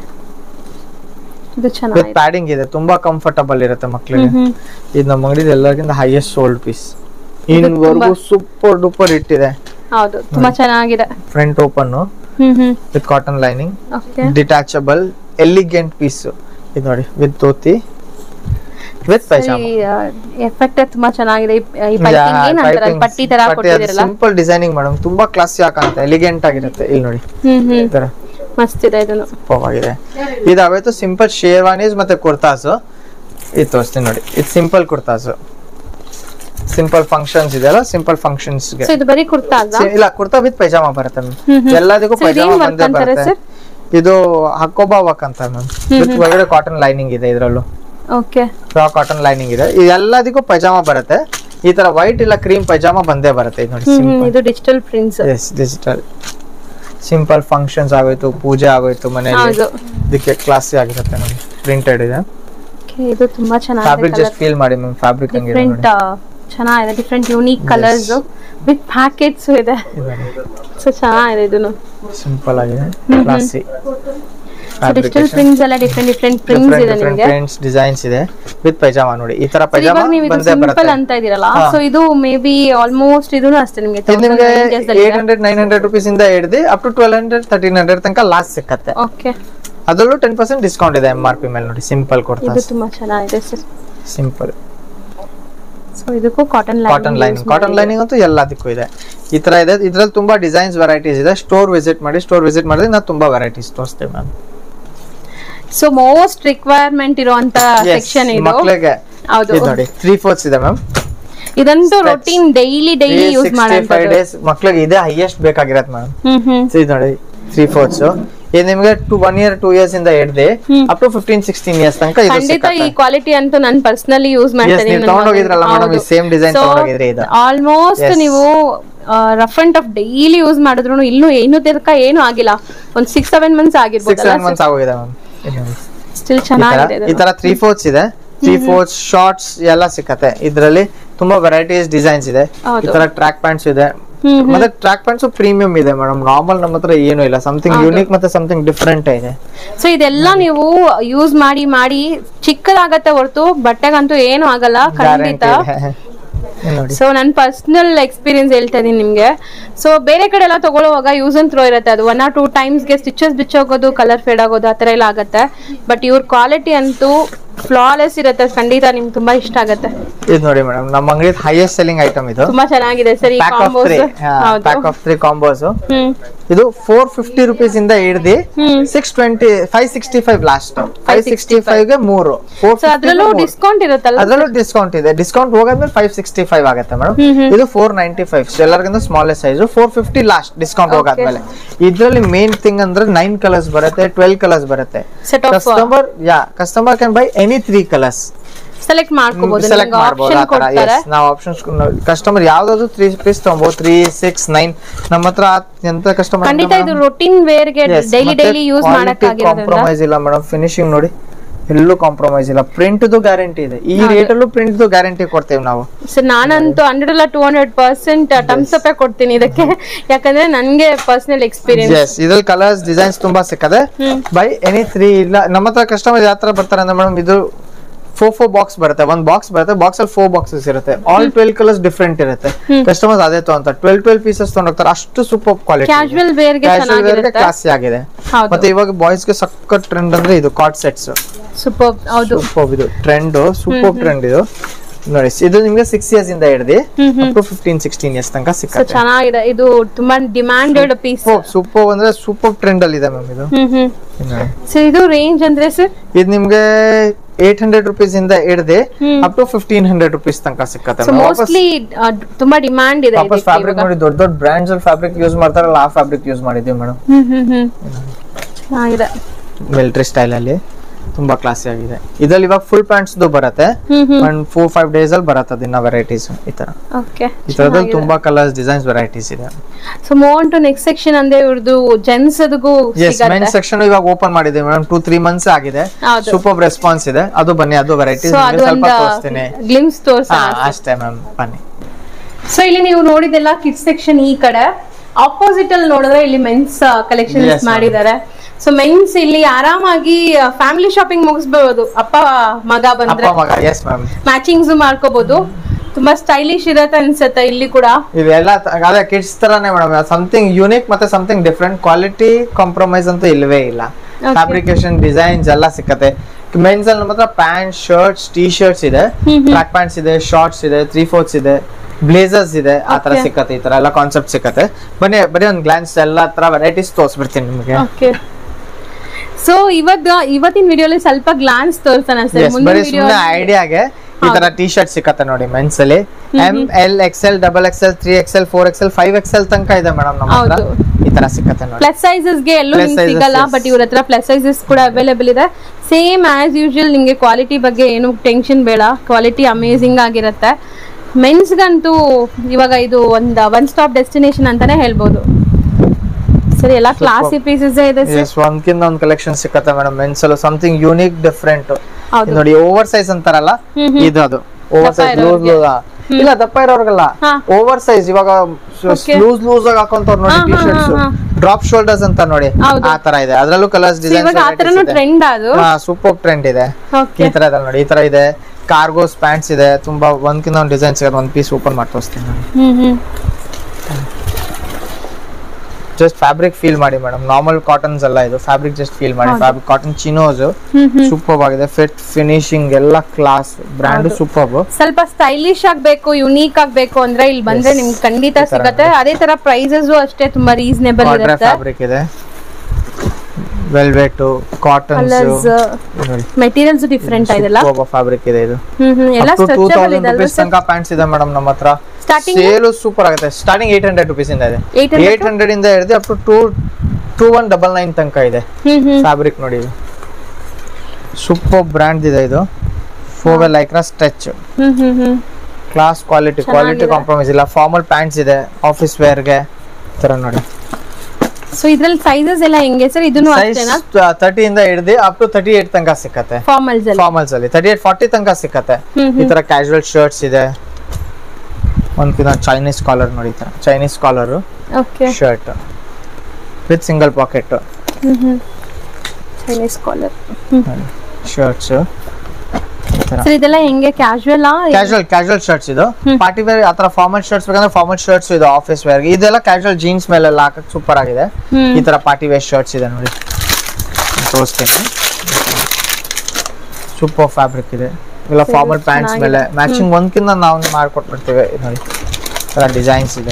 ಇದು ವಿತ್ ಚೆನ್ನಾಗಿದೆ ಪ್ಯಾಡಿಂಗ್ ಇದೆ ತುಂಬಾ ಕಂಫರ್ಟಬಲ್ ಇರುತ್ತೆ ಮಕ್ಕಳಿಗೆ ಹ್ಮ್ ಹ್ಮ್ ಇದು ನಮ್ಮ ಅಂಗಡಿದ ಎಲ್ಲರಿಗಿಂತ ಹೈಯೆಸ್ಟ್ ಸೋಲ್ಡ್ ಪೀಸ್ ಇನ್ನವರೆಗೂ ತುಂಬಾ- ಸೂಪರ್ ಡೂಪರ್ ಇಟ್ಟಿದೆ ಹೌದು ತುಂಬಾ ಚೆನ್ನಾಗಿದೆ front open hmm hmm with cotton lining okay detachable elegant piece ಇದು ನೋಡಿ with dhoti with pyjama effect ತುಂಬಾ ಚೆನ್ನಾಗಿದೆ ಈ- ಈ ಪೈಪಿಂಗ್ ಏನ್ ಅಂತಾರಲ್ಲ ಪಟ್ಟಿ ತರ ಕೊಟ್ಟಿದ್ದೀರಲ್ಲ ಸಿಂಪಲ್ ಡಿಸೈನಿಂಗ್ ಮೇಡಮ್ ತುಂಬಾ ಕ್ಲಾಸಿ ಕಾಣುತ್ತೆ ಎಲಿಗೆಂಟ್ ಆಗಿರುತ್ತೆ ಇಲ್ಲಿ ನೋಡಿ ಹ್ಮ್ ಹ್ಮ್ ಈ ತರ ಮಸ್ತ್ ಇದೆ ಇದನ್ನು ಆಗಿದೆ ಇದಾವೈತು ಸಿಂಪಲ್ ಶೇರ್ವಾನೀಸ್ ಮತ್ತೆ ಕುರ್ತಾಸ್ ಇದು ತೋರಿಸ್ತೀನಿ ನೋಡಿ ಇದು ಸಿಂಪಲ್ ಕುರ್ತಾಸ್ ಸಿಂಪಲ್ ಫಂಕ್ಷನ್ಸ್ ಇದೆಯಲ್ಲ ಸಿಂಪಲ್ ಫಂಕ್ಷನ್ಸ್ ಗೆ ಸೊ ಇದು ಬರೀ ಕುರ್ತಾ ಅಲ್ವಾ ಸಿ- ಇಲ್ಲ ಕುರ್ತಾ ವಿತ್ ಪೈಜಾಮ ಬರುತ್ತೆ ಮ್ಯಾಮ್ ಹ್ಮ್ ಹ್ಮ್. ಎಲ್ಲದಕ್ಕೂ So ಇದೇನ್ ಪೈಜಾಮ work ಬಂದೇ ಅಂತಾರೆ ಬರುತ್ತೆ ಇದು ಹಕ್ಕೋಬಾ ವರ್ಕ್ ಅಂತ ಮ್ಯಾಮ್ ವಿತ್ ಒಳಗಡೆ ಕಾಟನ್ ಲೈನಿಂಗ್ ಇದೆ ಇದರಲ್ಲೂ ಓಕೆ ರಾ ಕಾಟನ್ ಲೈನಿಂಗ್ ಇದೆ ಇದು ಎಲ್ಲದಕ್ಕೂ ಪೈಜಾಮ ಬರುತ್ತೆ ಈ ತರ ವೈಟ್ ಇಲ್ಲ ಕ್ರೀಮ್ ಪೈಜಾಮ ಬಂದೇ ಬರುತ್ತೆ ಇದು ನೋಡಿ ಹ್ಮ್ ಹ್ಮ್ ಸಿಂಪಲ್ ಇದು digital prints yes digital simple functions ಆಗೋಯ್ತು ಪೂಜೆ ಆಗೋಯ್ತು ಮನೆಯಲ್ಲಿ ಹೌದು ಇದಕ್ಕೆ ಕ್ಲಾಸಿ ಆಗಿರುತ್ತೆ ನೋಡಿ ಪ್ರಿಂಟೆಡ್ ಇದೆ Okay, ಇದು ತುಂಬಾ ಚೆನ್ನಾಗಿದೆ ಫ್ಯಾಬ್ರಿಕ್ ಜಸ್ಟ್ ಫೀಲ್ ಮಾಡಿ ಮ್ಯಾಮ್ ಫ್ಯಾಬ್ರಿಕ್ ಹಂಗಿದೆ ಡಿಫ್ರೆಂಟ್ ಚೆನ್ನಾಗಿದೆ different unique colours with packets ಇದೆ ಸೊ ಚೆನ್ನಾಗಿದೆ ಇದನ್ನು ಸಿಂಪಲ್ ಆಗಿದೆ ಕ್ಲಾಸಿ ಡಿಜಿಟಲ್ ಪ್ರಿಂಟ್ಸ್ ಎಲ್ಲ ಡಿಫ್ರೆಂಟ್ ಡಿಫ್ರೆಂಟ್ ಪ್ರಿಂಟ್ಸ್ ಇದೆ ನಿಮಗೆ ಪ್ರಿಂಟ್ಸ್ ಡಿಸೈನ್ಸ್ ಇದೆ ವಿತ್ ಪೈಜಾಮ ನೋಡಿ ಈ ತರ So, ಪೈಜಾಮ ಇವಾಗ ನೀವು ಇದು ಬಂದೇ ಸಿಂಪಲ್ ಬರುತ್ತೆ ಅಂತ ಇದೀರಲ್ಲ ಹಾ. ಸೊ ಇದು ಮೇ ಬಿ ಆಲ್ಮೋಸ್ಟ್ ಇದೂ ಅಷ್ಟೇ ನಿಮಗೆ ಇದು ನಿಮಗೆ eight hundred nine hundred rupees ಇಂದ ಹಿಡಿದು up to twelve hundred thirteen hundred ತನಕ ಲಾಸ್ಟ್ ಸಿಕ್ಕತ್ತೆ ಓಕೆ ಅದರಲ್ಲೂ ಟೆನ್ ಪರ್ಸೆಂಟ್ ಡಿಸ್ಕೌಂಟ್ ಇದೆ ಎಂ ಆರ್ ಪಿ ಮೇಲೆ ನೋಡಿ ಸಿಂಪಲ್ ಇದು ಕೊಡ್ತಾರೆ ತುಂಬಾ ಚೆನ್ನಾಗಿದೆ ಸರ್ ಸಿಂಪಲ್ ಸೊ ಇದಕ್ಕೂ cotton cotton lining cotton lining ಅಂತೂ ಎಲ್ಲದಕ್ಕೂ ಇದೆ ಈ ತರ ಇದೆ ಇದ್ರಲ್ಲಿ ತುಂಬಾ ಡಿಸೈನ್ಸ್ ವೆರೈಟೀಸ್ ಇದೆ ಸ್ಟೋರ್ ವಿಸಿಟ್ ಮಾಡಿ ಸ್ಟೋರ್ ವಿಸಿಟ್ ಮಾಡಿದ್ರೆ ನಾವು ತುಂಬಾ ವೆರೈಟೀಸ್ ತೋರಿಸ್ತೇವೆ ಮ್ಯಾಮ್ ಸೊ ಮೋಸ್ಟ್ ರಿಕ್ವೈರ್ಮೆಂಟ್ ಇರುವಂತ ಸೆಕ್ಷನ್ ಇದು ಮಕ್ಕಳಿಗೆ ಹೌದು ಇದು ನೋಡಿ ತ್ರೀ ಫೋರ್ತ್ಸ್ ಇದೆ ಮ್ಯಾಮ್ ಇದಂತೂ routine daily daily use five ಮಾಡೋದು ಡೇಸ್ ಮಕ್ಳಿಗೆ ಇದೇ ಹೈಯೆಸ್ಟ್ ಬೇಕಾಗಿರತ್ತೆ ಮ್ಯಾಮ್ ಹ್ಮ್ ಹ್ಮ್ ಇದು ನೋಡಿ ತ್ರೀ ಫೋರ್ತ್ಸ್ ಇದು ನಿಮಗೆ two one year two years ಇಂದ ಹಿಡ್ದು up to fifteen sixteen years ತನಕ ಇದು ಖಂಡಿತ ಈ ಸಿಕ್ಕತ್ತೆ ಕ್ವಾಲಿಟಿ ಅಂತೂ ನಾನು ಪರ್ಸನಲಿ ಯೂಸ್ ಮಾಡ್ತೇನೆ ನೀವು ತಗೊಂಡೋಗಿದ್ರಲ್ಲ madam, ಈ same design ತಗೊಂಡೋಗಿದ್ರಿ ಇದು. Almost Yes. ನೀವು rough and tough daily use ಮಾಡಿದ್ರು ಇನ್ನು ಏನು ತನಕ ಏನು ಆಗಿಲ್ಲ ಒಂದ್ ಸಿಕ್ಸ್ ಸೆವೆನ್ ಮಂತ್ಸ್ ಸಿಕ್ಸ್ ಆಗಿರ್ಬೋದಲ್ಲ ಸೆವೆನ್ ಮಂತ್ಸ್ ಆಗೋಗಿದೆ ಮ್ಯಾಮ್ ಸ್ಟಿಲ್ ಈ ತರ- ಚೆನ್ನಾಗಿದೆ ಈ ತರ ತ್ರೀ ಫೋರ್ತ್ಸ್ ಇದೆ ತ್ರೀ ಫೋರ್ತ್ಸ್ ಶಾರ್ಟ್ಸ್ ಎಲ್ಲ ಸಿಕ್ಕತ್ತೆ ಇದ್ರಲ್ಲಿ ತುಂಬಾ ವೆರೈಟೀಸ್ ಡಿಸೈನ್ಸ್ ಇದೆ ಹೌದು. ಈ ತರ ಟ್ರ್ಯಾಕ್ ಪ್ಯಾಂಟ್ಸ್ ಇದೆ ಹ್ಮ್ ಮತ್ತೆ ಟ್ರ್ಯಾಕ್ ಪ್ಯಾಂಟ್ಸ್ ಪ್ರೀಮಿಯಂ ಇದೆ ಮೇಡಮ್ ನಾರ್ಮಲ್ ನಮ್ಮ ಹತ್ರ ಏನು ಇಲ್ಲ ಸಮಥಿಂಗ್ ಯೂನಿಕ್ ಮತ್ತೆ ಸಮಥಿಂಗ್ ಡಿಫ್ರೆಂಟ್ ಇದೆ ಸೊ ಇದೆಲ್ಲ ನೀವು ಯೂಸ್ ಮಾಡಿ ಮಾಡಿ ಚಿಕ್ಕದಾಗತ್ತೆ ಹೊರತು ಬಟ್ಟೆಗಂತೂ ಏನು ಆಗಲ್ಲ ಖಂಡಿತ ಗ್ಯಾರಂಟಿ ಇದೆ ನೋಡಿ ಸೊ ನನ್ನ ಪರ್ಸನಲ್ ಎಕ್ಸ್ಪೀರಿಯನ್ಸ್ ಹೇಳ್ತಾ ಇದೀನಿ ನಿಮ್ಗೆ ಸೊ ಬೇರೆ ಕಡೆ ಎಲ್ಲ ತಗೊಳ್ಳುವಾಗ ಯೂಸ್ ಅಂಡ್ ಥ್ರೋ ಇರುತ್ತೆ ಅದು ಒನ್ ಆರ್ ಟೂ ಟೈಮ್ಸ್ಗೆ ಸ್ಟಿಚಸ್ ಬಿಚ್ಚೋಗೋದು ಕಲರ್ ಫೇಡ್ ಆಗೋದು ಆ ಥರ ಎಲ್ಲ ಆಗುತ್ತೆ ಬಟ್ ಇವ್ರ ಕ್ವಾಲಿಟಿ ಅಂತೂ ಫ್ಲಾಲೆಸ್ ಇರುತ್ತೆ ಖಂಡಿತ ನಿಮ್ಗೆ ತುಂಬಾ ಇಷ್ಟ ಆಗುತ್ತೆ ಇದು ನೋಡಿ ಮೇಡಮ್ ನಮ್ಮ ಅಂಗಡಿ ಹೈಯೆಸ್ಟ್ ಸೆಲ್ಲಿಂಗ್ ಐಟಮ್ ಇದು ತುಂಬಾ ಚೆನ್ನಾಗಿದೆ ಸರ್ ಈ ಪ್ಯಾಕ್ ಆಫ್ ಕಾಂಬೋಸ್ ತ್ರೀ ಹೌದು pack of three combos hmm ಇದು ಫೋರ್ ಫಿಫ್ಟಿ ರುಪೀಸ್ ಇಂದ ಹಿಡ್ದು hmm six twenty five sixty five last five sixty five ಗೆ ಮೂರು ಫೋರ್ ಸೊ ಅದ್ರಲ್ಲೂ ಡಿಸ್ಕೌಂಟ್ ಇರುತ್ತಲ್ಲ ಅದರಲ್ಲೂ ಡಿಸ್ಕೌಂಟ್ ಇದೆ ಡಿಸ್ಕೌಂಟ್ ಹೋಗಾದ್ಮೇಲೆ ಫೈವ್ ಸಿಕ್ಸ್ಟಿ ಫೈವ್ ಆಗುತ್ತೆ ಮೇಡಮ್ ಇದು ಫೋರ್ ನೈಂಟಿ ಫೈವ್ ಎಲ್ಲರಿಗಿಂತ smallest size four fifty last discount ಹೋಗಾದ್ಮೇಲೆ ಇದ್ರಲ್ಲಿ ಮೇನ್ ಥಿಂಗ್ ಅಂದ್ರೆ ನೈನ್ ಕಲರ್ಸ್ ಬರುತ್ತೆ ಟ್ವೆಲ್ ಕಲರ್ಸ್ ಬರುತ್ತೆ set of customer yeah customer can buy any three colours select ಮಾಡ್ಕೋಬಹುದು ಸೆಲೆಕ್ಟ್ ಮಾಡ್ಬೋದು ಆಪ್ಷನ್ ಆ ತರ ಕೊಡ್ತಾರೆ yes ನಾವು ಆಪ್ಷನ್ಸ್ ಕಸ್ಟಮರ್ ಯಾವ್ದಾದ್ರು ತ್ರೀ ಪೀಸ್ ತಗೊಬೋದು ತ್ರೀ ಸಿಕ್ಸ್ ನೈನ್ ನಮ್ಮ ಹತ್ರ ಆ- ಎಂತ ಕಸ್ಟಮರ್ ಖಂಡಿತ ಇದು ರೊಟೀನ್ ವೇರ್ಗೆ ಡೈಲಿ ಡೈಲಿ ಯೂಸ್ ಮಾಡಕ್ಕಾಗಿರೋದ್ರಿಂದ ಕಾಂಪ್ರಮೈಸ್ ಇಲ್ಲ ಮೇಡಮ್ ಫಿನಿಶಿಂಗ್ ನೋಡಿ ಎಲ್ಲೂ ಕಾಂಪ್ರಮೈಸ್ ಇಲ್ಲ ಪ್ರಿಂಟ್ ಗ್ಯಾರಂಟಿ ಇದೆ ಈ ರೇಟ್ ಅಲ್ಲೂ ಪ್ರಿಂಟ್ ಗ್ಯಾರಂಟಿ ಕೊಡ್ತೇವೆ ನಾವು ಸರ್ ನಾನಂತೂ ಹಂಡ್ರೆಡ್ ಅಲ್ಲ two hundred percent thumbs up ಕೊಡ್ತೀನಿ ಇದಕ್ಕೆ ಯಾಕಂದ್ರೆ ನನ್ಗೆ ಪರ್ಸನಲ್ ಎಕ್ಸ್ಪೀರಿಯನ್ಸ್ ಎಸ್ ಇದ್ರಲ್ಲಿ ಕಲರ್ಸ್ ಡಿಸೈನ್ಸ್ ತುಂಬಾ ಸಿಕ್ಕದೆ ಬೈ ಎನಿ ತ್ರೀ ಇಲ್ಲ ನಮ್ಮ ಹತ್ರ ಕಸ್ಟಮರ್ ಯಾವ ತರ ಬರ್ತಾರೆ ಅಂದ್ರೆ ಮೇಡಮ್ ಇದು ಫೋರ್ ಫೋರ್ ಬಾಕ್ಸ್ ಬರುತ್ತೆ ಒಂದ್ ಬಾಕ್ಸ್ ಬರುತ್ತೆ ಬಾಕ್ಸ್ ಅಲ್ಲಿ ಫೋರ್ ಬಾಕ್ಸಸ್ ಇರುತ್ತೆ ಆಲ್ ಟ್ವೆಲ್ ಕಲರ್ಸ್ ಡಿಫ್ರೆಂಟ್ ಇರುತ್ತೆ ಕಸ್ಟಮರ್ಸ್ ಅದೇ ತಗೊಂತಾರೆ ಟ್ವೆಲ್ ಟ್ವೆಲ್ ಪೀಸಸ್ ತಗೊಂಡೋಗ್ತಾರೆ ಅಷ್ಟು ಸೂಪರ್ ಕ್ವಾಲಿಟಿ ಕ್ಯಾಶುವಲ್ ವೇರ್ಗೆ ಚೆನ್ನಾಗಿರುತ್ತೆ ಕ್ಲಾಸಿ ಆಗಿದೆ ಹೌದು ಮತ್ತೆ ಇವಾಗ ಬಾಯ್ಸ್ ಗೆ ಸಖತ್ ಟ್ರೆಂಡ್ ಅಂದ್ರೆ ಇದು ಕಾರ್ಡ್ ಸೆಟ್ಸ್ ಸೂಪರ್ ಹೌದು ಸೂಪರ್ ಇದು ಟ್ರೆಂಡ್ ಸೂಪರ್ ಟ್ರೆಂಡ್ ಇದು ನೋಡಿ ಇದು ನಿಮ್ಗೆ ಸಿಕ್ಸ್ ಇಯರ್ಸ್ ಇಂದ ಹಿಡ್ದು up to fifteen sixteen years ತನಕ ಸೊ ಸಿಕ್ಕತ್ತೆ ಚೆನ್ನಾಗಿದೆ ಇದು ತುಂಬಾ ಡಿಮ್ಯಾಂಡೆಡ್ ಪೀಸ್ ಸೂಪರ್ ಅಂದ್ರೆ ಸೂಪರ್ ಟ್ರೆಂಡ್ ಅಲ್ಲಿ ಇದೆ ಮ್ಯಾಮ್ ಇದು ಹ್ಮ್ ಹ್ಮ್ ಇದು ನೋಡಿ. ಸೊ ಇದು ರೇಂಜ್ ಅಂದ್ರೆ ಸರ್ ಇದು ನಿಮ್ಗೆ ಏಟ್ ಹಂಡ್ರೆಡ್ ರುಪೀಸ್ ಇಂದ ಹಿಡ್ದು up to fifteen hundred rupees ತನಕ ಸಿಕ್ಕತ್ತೆ ಸೊ ma'am. ವಾಪಸ್ ಮೋಸ್ಟ್ಲಿ ತುಂಬಾ ಡಿಮ್ಯಾಂಡ್ ಇದೆ ವಾಪಸ್ ಇದಕ್ಕೆ ಫ್ಯಾಬ್ರಿಕ್ ಇವಾಗ. ನೋಡಿ ದೊಡ್ಡ ದೊಡ್ಡ ಬ್ರಾಂಡ್ಸ್ ಅಲ್ಲಿ ಫ್ಯಾಬ್ರಿಕ್ ಯೂಸ್ ಮಾಡ್ತಾರಲ್ಲ ಆ ಫ್ಯಾಬ್ರಿಕ್ ಯೂಸ್ ಮಾಡಿದೀವಿ ಮೇಡಮ್ ಹ್ಮ್ ಹ್ಮ್ ಹ್ಮ್ ಚೆನ್ನಾಗಿದೆ ಮಿಲಿಟರಿ ಸ್ಟೈಲ್ ಅಲ್ಲಿ ತುಂಬಾ ಕ್ಲಾಸಿ ಆಗಿದೆ ಇದ್ರಲ್ಲಿ ಇವಾಗ ಫುಲ್ ಪ್ಯಾಂಟ್ಸ್ ಬರುತ್ತೆ ಹ್ಮ್ ಹ್ಮ್ ಒಂದ್ ಫೋರ್ ಫೈವ್ ಡೇಸ್ ಅಲ್ಲಿ ಬರುತ್ತೆ ಅದಿನ್ನ ವೆರೈಟೀಸ್ ಈ ತರ ಓಕೆ ಈ ತರದಲ್ಲಿ ತುಂಬಾ ಕಲರ್ಸ್ ಡಿಸೈನ್ಸ್ ವೆರೈಟೀಸ್ ಇದೆ so move on to next section ಅಂದ್ರೆ ಇವ್ರದ್ದು ಜೆಂಟ್ಸ್ ಅದಕ್ಕೂ ಎಸ್ ಮೆನ್ ಸೆಕ್ಷನ್ ಇವಾಗ ಓಪನ್ ಮಾಡಿದೆ ಮೇಡಮ್ ಟೂ ತ್ರೀ ಮಂತ್ಸ್ ಆಗಿದೆ ಹೌದು. ಸೂಪರ್ ರೆಸ್ಪಾನ್ಸ್ ಇದೆ ಅದು ಬನ್ನಿ ಅದು ವೆರೈಟೀಸ್ ಸೊ ಅದು ಸ್ವಲ್ಪ ಒಂದು ತೋರಿಸ್ತೀನಿ ಗ್ಲಿಮ್ಸ್ ತೋರ್ಸ ಹಾ ಅಷ್ಟೇ ಮ್ಯಾಮ್ ಬನ್ನಿ ಸೊ ಇಲ್ಲಿ ನೀವು ನೋಡಿದೆಲ್ಲ ಕಿಡ್ಸ್ ಸೆಕ್ಷನ್ ಈ ಕಡೆ ಆಪೋಸಿಟ್ ಅಲ್ಲಿ ನೋಡಿದ್ರೆ ಇಲ್ಲಿ ಮೆನ್ಸ್ ಕಲೆಕ್ಷನ್ಸ್ Yes, ma'am. ಮಾಡಿದ್ದಾರೆ ಸೊ ಮೆನ್ಸ್ ಇಲ್ಲಿ ಆರಾಮಾಗಿ ಫ್ಯಾಮಿಲಿ ಶಾಪಿಂಗ್ ಮುಗಿಸ್ಬೋದು ಅಪ್ಪ ಮಗ ಬಂದ್ರೆ ಅಪ್ಪ ಮಗ ಎಸ್ ಮ್ಯಾಮ್ ಮ್ಯಾಚಿಂಗ್ಸ್ ಮಾಡ್ಕೋಬಹುದು ತುಂಬಾ ಸ್ಟೈಲಿಶ್ ಇರತ್ತೆ ಅನ್ಸತ್ತೆ ಇಲ್ಲಿ ಕೂಡ ಇವೆಲ್ಲ ತ- ಅದೇ ಕಿಡ್ಸ್ ತರಾನೇ ಮೇಡಮ್ ಸಮಥಿಂಗ್ ಯೂನಿಕ್ ಮತ್ತೆ ಸಮಥಿಂಗ್ ಡಿಫ್ರೆಂಟ್ ಕ್ವಾಲಿಟಿ ಕಾಂಪ್ರಮೈಸ್ ಅಂತೂ ಇಲ್ಲವೇ ಇಲ್ಲ Okay. ಫ್ಯಾಬ್ರಿಕೇಶನ್ ಡಿಸೈನ್ಸ್ ಎಲ್ಲ ಸಿಕ್ಕತ್ತೆ ಮೆನ್ಸ್ ಅಲ್ಲಿ ಮಾತ್ರ ಪ್ಯಾಂಟ್ ಶರ್ಟ್ಸ್ ಟೀ ಶರ್ಟ್ಸ್ ಇದೆ ಟ್ರ್ಯಾಕ್ ಪ್ಯಾಂಟ್ಸ್ ಇದೆ ಶಾರ್ಟ್ಸ್ ಇದೆ ತ್ರೀ ಫೋರ್ತ್ಸ್ ಇದೆ ಬ್ಲೇಸರ್ಸ್ ಇದೆ ಆ ತರ Okay. ಸಿಕ್ಕತ್ತೆ ಈ ತರ ಎಲ್ಲ ಕಾನ್ಸೆಪ್ಟ್ ಸಿಕ್ಕತ್ತೆ ಬನ್ನಿ ಬರೀ ಒಂದು ಗ್ಲಾನ್ಸ್ ಎಲ್ಲ ತರ ವೆರೈಟೀಸ್ ತೋರಿಸ್ಬಿಡ್ತೀನಿ ನಿಮಗೆ ಓಕೆ ಸೊ ಇವತ್ತು ಇವತ್ತಿನ ವಿಡಿಯೋಲಿ ಸ್ವಲ್ಪ ಗ್ಲಾನ್ಸ್ ತೋರ್ಸೋಣ ಸರ್ ಎಸ್ ಮುಂದಿನ ಬರೀ ವಿಡಿಯೋ ಸುಮ್ಮನೆ ಐಡಿಯಾಗೆ ಈ ತರ ಟಿ ಶರ್ಟ್ ಸಿಕ್ಕತ್ತೆ ನೋಡಿ ಮೆನ್ಸ್ ಅಲ್ಲಿ M L XL double XL three XL four XL five XL ತನಕ ಇದೆ ಮೇಡಮ್ ನಮ್ಮ ಹತ್ರ ಹೌದು. ಈ ತರ ಸಿಕ್ಕತ್ತೆ ನೋಡಿ ಪ್ಲಸ್ ಸೈಜಸ್ ಗೆ ಎಲ್ಲೂ Plus ನಿಮ್ಗೆ sizes, ಸಿಗಲ್ಲ yes. ಬಟ್ ಇವ್ರ ಹತ್ರ ಪ್ಲಸ್ ಸೈಜಸ್ ಕೂಡ ಅವೈಲೇಬಲ್ ಇದೆ ಸೇಮ್ ಆಸ್ ಯೂಶುವಲ್ ನಿಮ್ಗೆ ಕ್ವಾಲಿಟಿ ಬಗ್ಗೆ ಏನು ಟೆನ್ಷನ್ ಬೇಡ ಕ್ವಾಲಿಟಿ ಅಮೇಸಿಂಗ್ ಆಗಿರುತ್ತೆ ಮೆನ್ಸ್ಗಂತೂ ಇವಾಗ ಇದು ಒಂದು ಒನ್ ಸ್ಟಾಪ್ ಡೆಸ್ಟಿನೇಷನ್ ಅಂತಾನೆ ಹೇಳ್ಬೋದು ಸರಿ ಎಲ್ಲ ಕ್ಲಾಸಿ ಪೀಸಸ್ ಇದೆ ಸರ್ ಎಸ್ ಒಂದ್ಕಿಂತ ಒಂದ್ ಕಲೆಕ್ಷನ್ ಸಿಕ್ಕತ್ತೆ ಮೇಡಮ್ ಮೆನ್ಸ್ ಅಲ್ಲೂ ಸಮಥಿಂಗ್ ಯೂನಿಕ್ ಡಿಫ್ರೆಂಟ್ ಹೌದು ನೋಡಿ ಓವರ್ ಸೈಜ್ ಅಂತಾರಲ್ಲ ಹ್ಮ್ ಹ್ಮ್. ಇದು ಅದು ಓವರ್ ದಪ್ಪ ಸೈಜ್ ಲೂಸ್ ಇರೋರ್ಗೆ. ಇಲ್ಲ ದಪ್ಪ ಇರೋರ್ಗಲ್ಲ ಹಾ. ಓವರ್ ಸೈಜ್ ಇವಾಗ Okay. ಲೂಸ್ ಲೂಸ್ ಆಗಿ ಹಾಕೊಂತವ್ರು ನೋಡಿ ಹಾ, ಟಿ ಹಾ, ಶರ್ಟ್ಸ್ ಹಾ, ಡ್ರಾಪ್ ಶೋಲ್ಡರ್ಸ್ ಅಂತ ನೋಡಿ ಹೌದು. ಆ ತರ ಇದೆ ಅದ್ರಲ್ಲೂ ಕಲರ್ಸ್ So ಇವಾಗ ಆ ತರನು ಡಿಸೈನ್ಸ್ ಟ್ರೆಂಡ್ ಅದು ಸೂಪರ್ ಟ್ರೆಂಡ್ ಇದೆ ಓಕೆ ಈ ತರ ಇದೆ ನೋಡಿ ಈ ತರ ಇದೆ ಕಾರ್ಗೋಸ್ ಪ್ಯಾಂಟ್ಸ್ ಇದೆ ತುಂಬಾ ಒಂದ್ಕಿಂತ ಒಂದ್ ಡಿಸೈನ್ ಸಿಗೋದು ಒಂದ್ ಪೀಸ್ ಓಪನ್ ಮಾಡಿ ತೋರಿಸ್ತೀನಿ ನೋಡಿ hmm hmm just fabric feel ಮಾಡಿ ಮೇಡಮ್ ನಾರ್ಮಲ್ ಕಾಟನ್ಸ್ ಅಲ್ಲ ಇದು ಫ್ಯಾಬ್ರಿಕ್ ಜಸ್ಟ್ ಫೀಲ್ ಮಾಡಿ ಹೌದು. Fabric cotton chinos hmm hmm super ಆಗಿದೆ ಫಿಟ್ ಫಿನಿಶಿಂಗ್ ಎಲ್ಲ ಕ್ಲಾಸ್ ಬ್ರ್ಯಾಂಡ್ ಹೌದು. ಸೂಪರ್ ಸ್ವಲ್ಪ ಸ್ಟೈಲಿಶ್ ಆಗ್ಬೇಕು ಯುನೀಕ್ ಆಗ್ಬೇಕು ಅಂದ್ರೆ ಇಲ್ಲಿ ಬಂದ್ರೆ Yes. ನಿಮ್ಗೆ ಖಂಡಿತ ಈ ತರ ಸಿಗತ್ತೆ ಅದೇ ತರ ಪ್ರೈಸಸ್ ಅಷ್ಟೇ ತುಂಬಾ ರೀಸನೇಬಲ್ ಕಾಟ್ರೆ ಇರುತ್ತೆ ಫ್ಯಾಬ್ರಿಕ್ ಇದೆ velvet cottons colours materials different ಇದೆಲ್ಲ ಫ್ಯಾಬ್ರಿಕ್ ಇದೆ ಇದು ಹ್ಮ್ ಹ್ಮ್ ಎಲ್ಲ ಟೂ ಸ್ಟ್ರೆಚಬಲ್ ತೌಸಂಡ್ ಇದೆ ರುಪೀಸ್ ತನಕ ಪ್ಯಾಂಟ್ಸ್ ಇದೆ ಮೇಡಮ್ ನಮ್ಮ ಹತ್ರ Starting? ಸೇಲು ಸೂಪರ್ ಆಗುತ್ತೆ ಸ್ಟಾರ್ಟಿಂಗ್ ಏಟ್ ಹಂಡ್ರೆಡ್ ರುಪೀಸ್ ಇಂದ ಇದೆ 800? ಏಟ್ ಹಂಡ್ರೆಡ್ ಇಂದ ಹಿಡಿದು up to two two one double nine ತನಕ ಇದೆ ಹ್ಮ್ ಹ್ಮ್ ಫ್ಯಾಬ್ರಿಕ್ ನೋಡಿ ಇದು ಸೂಪರ್ ಬ್ರ್ಯಾಂಡ್ ಇದೆ ಇದು ಫೋವೆಲ್ Lycra stretch hmm hmm hmm class quality quality ಚೆನ್ನಾಗಿದೆ. ಕಾಂಪ್ರಮೈಸ್ ಇಲ್ಲ ಫಾರ್ಮಲ್ ಪ್ಯಾಂಟ್ಸ್ ಇದೆ ಆಫೀಸ್ ವೇರ್ಗೆ ತರ ನೋಡಿ ಸೊ ಇದ್ರಲ್ಲಿ ಸೈಜಸ್ ಎಲ್ಲ ಹೆಂಗೆ ಸರ್ ಇದನ್ನು ಸೈಜ್ ಅಷ್ಟೇನಾ ತರ್ಟಿ ಇಂದ ಹಿಡಿದು ಅಪ್ ಟು ತರ್ಟಿ ಏಟ್ ತನಕ ಸಿಕ್ಕತ್ತೆ ಫಾರ್ಮಲ್ಸ್ ಅಲ್ಲಿ ಫಾರ್ಮಲ್ಸ್ ಅಲ್ಲಿ ತರ್ಟಿ ಏಟ್ ಫಾರ್ಟಿ ತನಕ ಸಿಕ್ಕತ್ತೆ ಹ್ಮ್ ಈ ತರ ಕ್ಯಾಶುವಲ್ ಶರ್ಟ್ಸ್ ಇದೆ ಒಂದ್ಕಿಂತ ಚೈನೀಸ್ ಕಾಲರ್ ನೋಡಿ ಈ ತರ Chinese collar okay shirt with single pocket hmm hmm Chinese collar shirts sir ಇದೆಲ್ಲ ಹೆಂಗೆ ಕ್ಯಾಶುವಲ್ ಕ್ಯಾಶುವಲ್ ಕ್ಯಾಶುವಲ್ ಶರ್ಟ್ಸ್ ಇದು ಪಾರ್ಟಿ ವೇರ್ ಆತರ ಫಾರ್ಮಲ್ ಶರ್ಟ್ಸ್ ಬೇಕಂದ್ರೆ ಫಾರ್ಮಲ್ ಶರ್ಟ್ಸ್ ಇದೆ ಆಫೀಸ್ ವೇರ್ ಇದೆಲ್ಲ ಕ್ಯಾಶುವಲ್ ಜೀನ್ಸ್ ಮೇಲೆಲ್ಲ ಹಾಕಕ್ ಸೂಪರ್ ಆಗಿದೆ ಹ್ಮ್ ಈ ತರ ಪಾರ್ಟಿ ವೇರ್ ಶರ್ಟ್ಸ್ ಇದೆ ನೋಡಿ ತೋರಿಸ್ತೀನಿ ಸೂಪರ್ ಫ್ಯಾಬ್ರಿಕ್ ಇದೆ ಇಲ್ಲ ಸರಿ, ಫಾರ್ಮಲ್ ಪ್ಯಾಂಟ್ಸ್ ಚೆನ್ನಾಗಿದೆ. ಮೇಲೆ ಮ್ಯಾಚಿಂಗ್ ಒಂದ್ಕಿಂತ ನಾವು ಮಾಡ್ಕೊಟ್ಬಿಡ್ತೀವಿ ಇದು ನೋಡಿ ತರ ಡಿಸೈನ್ಸ್ ಇದೆ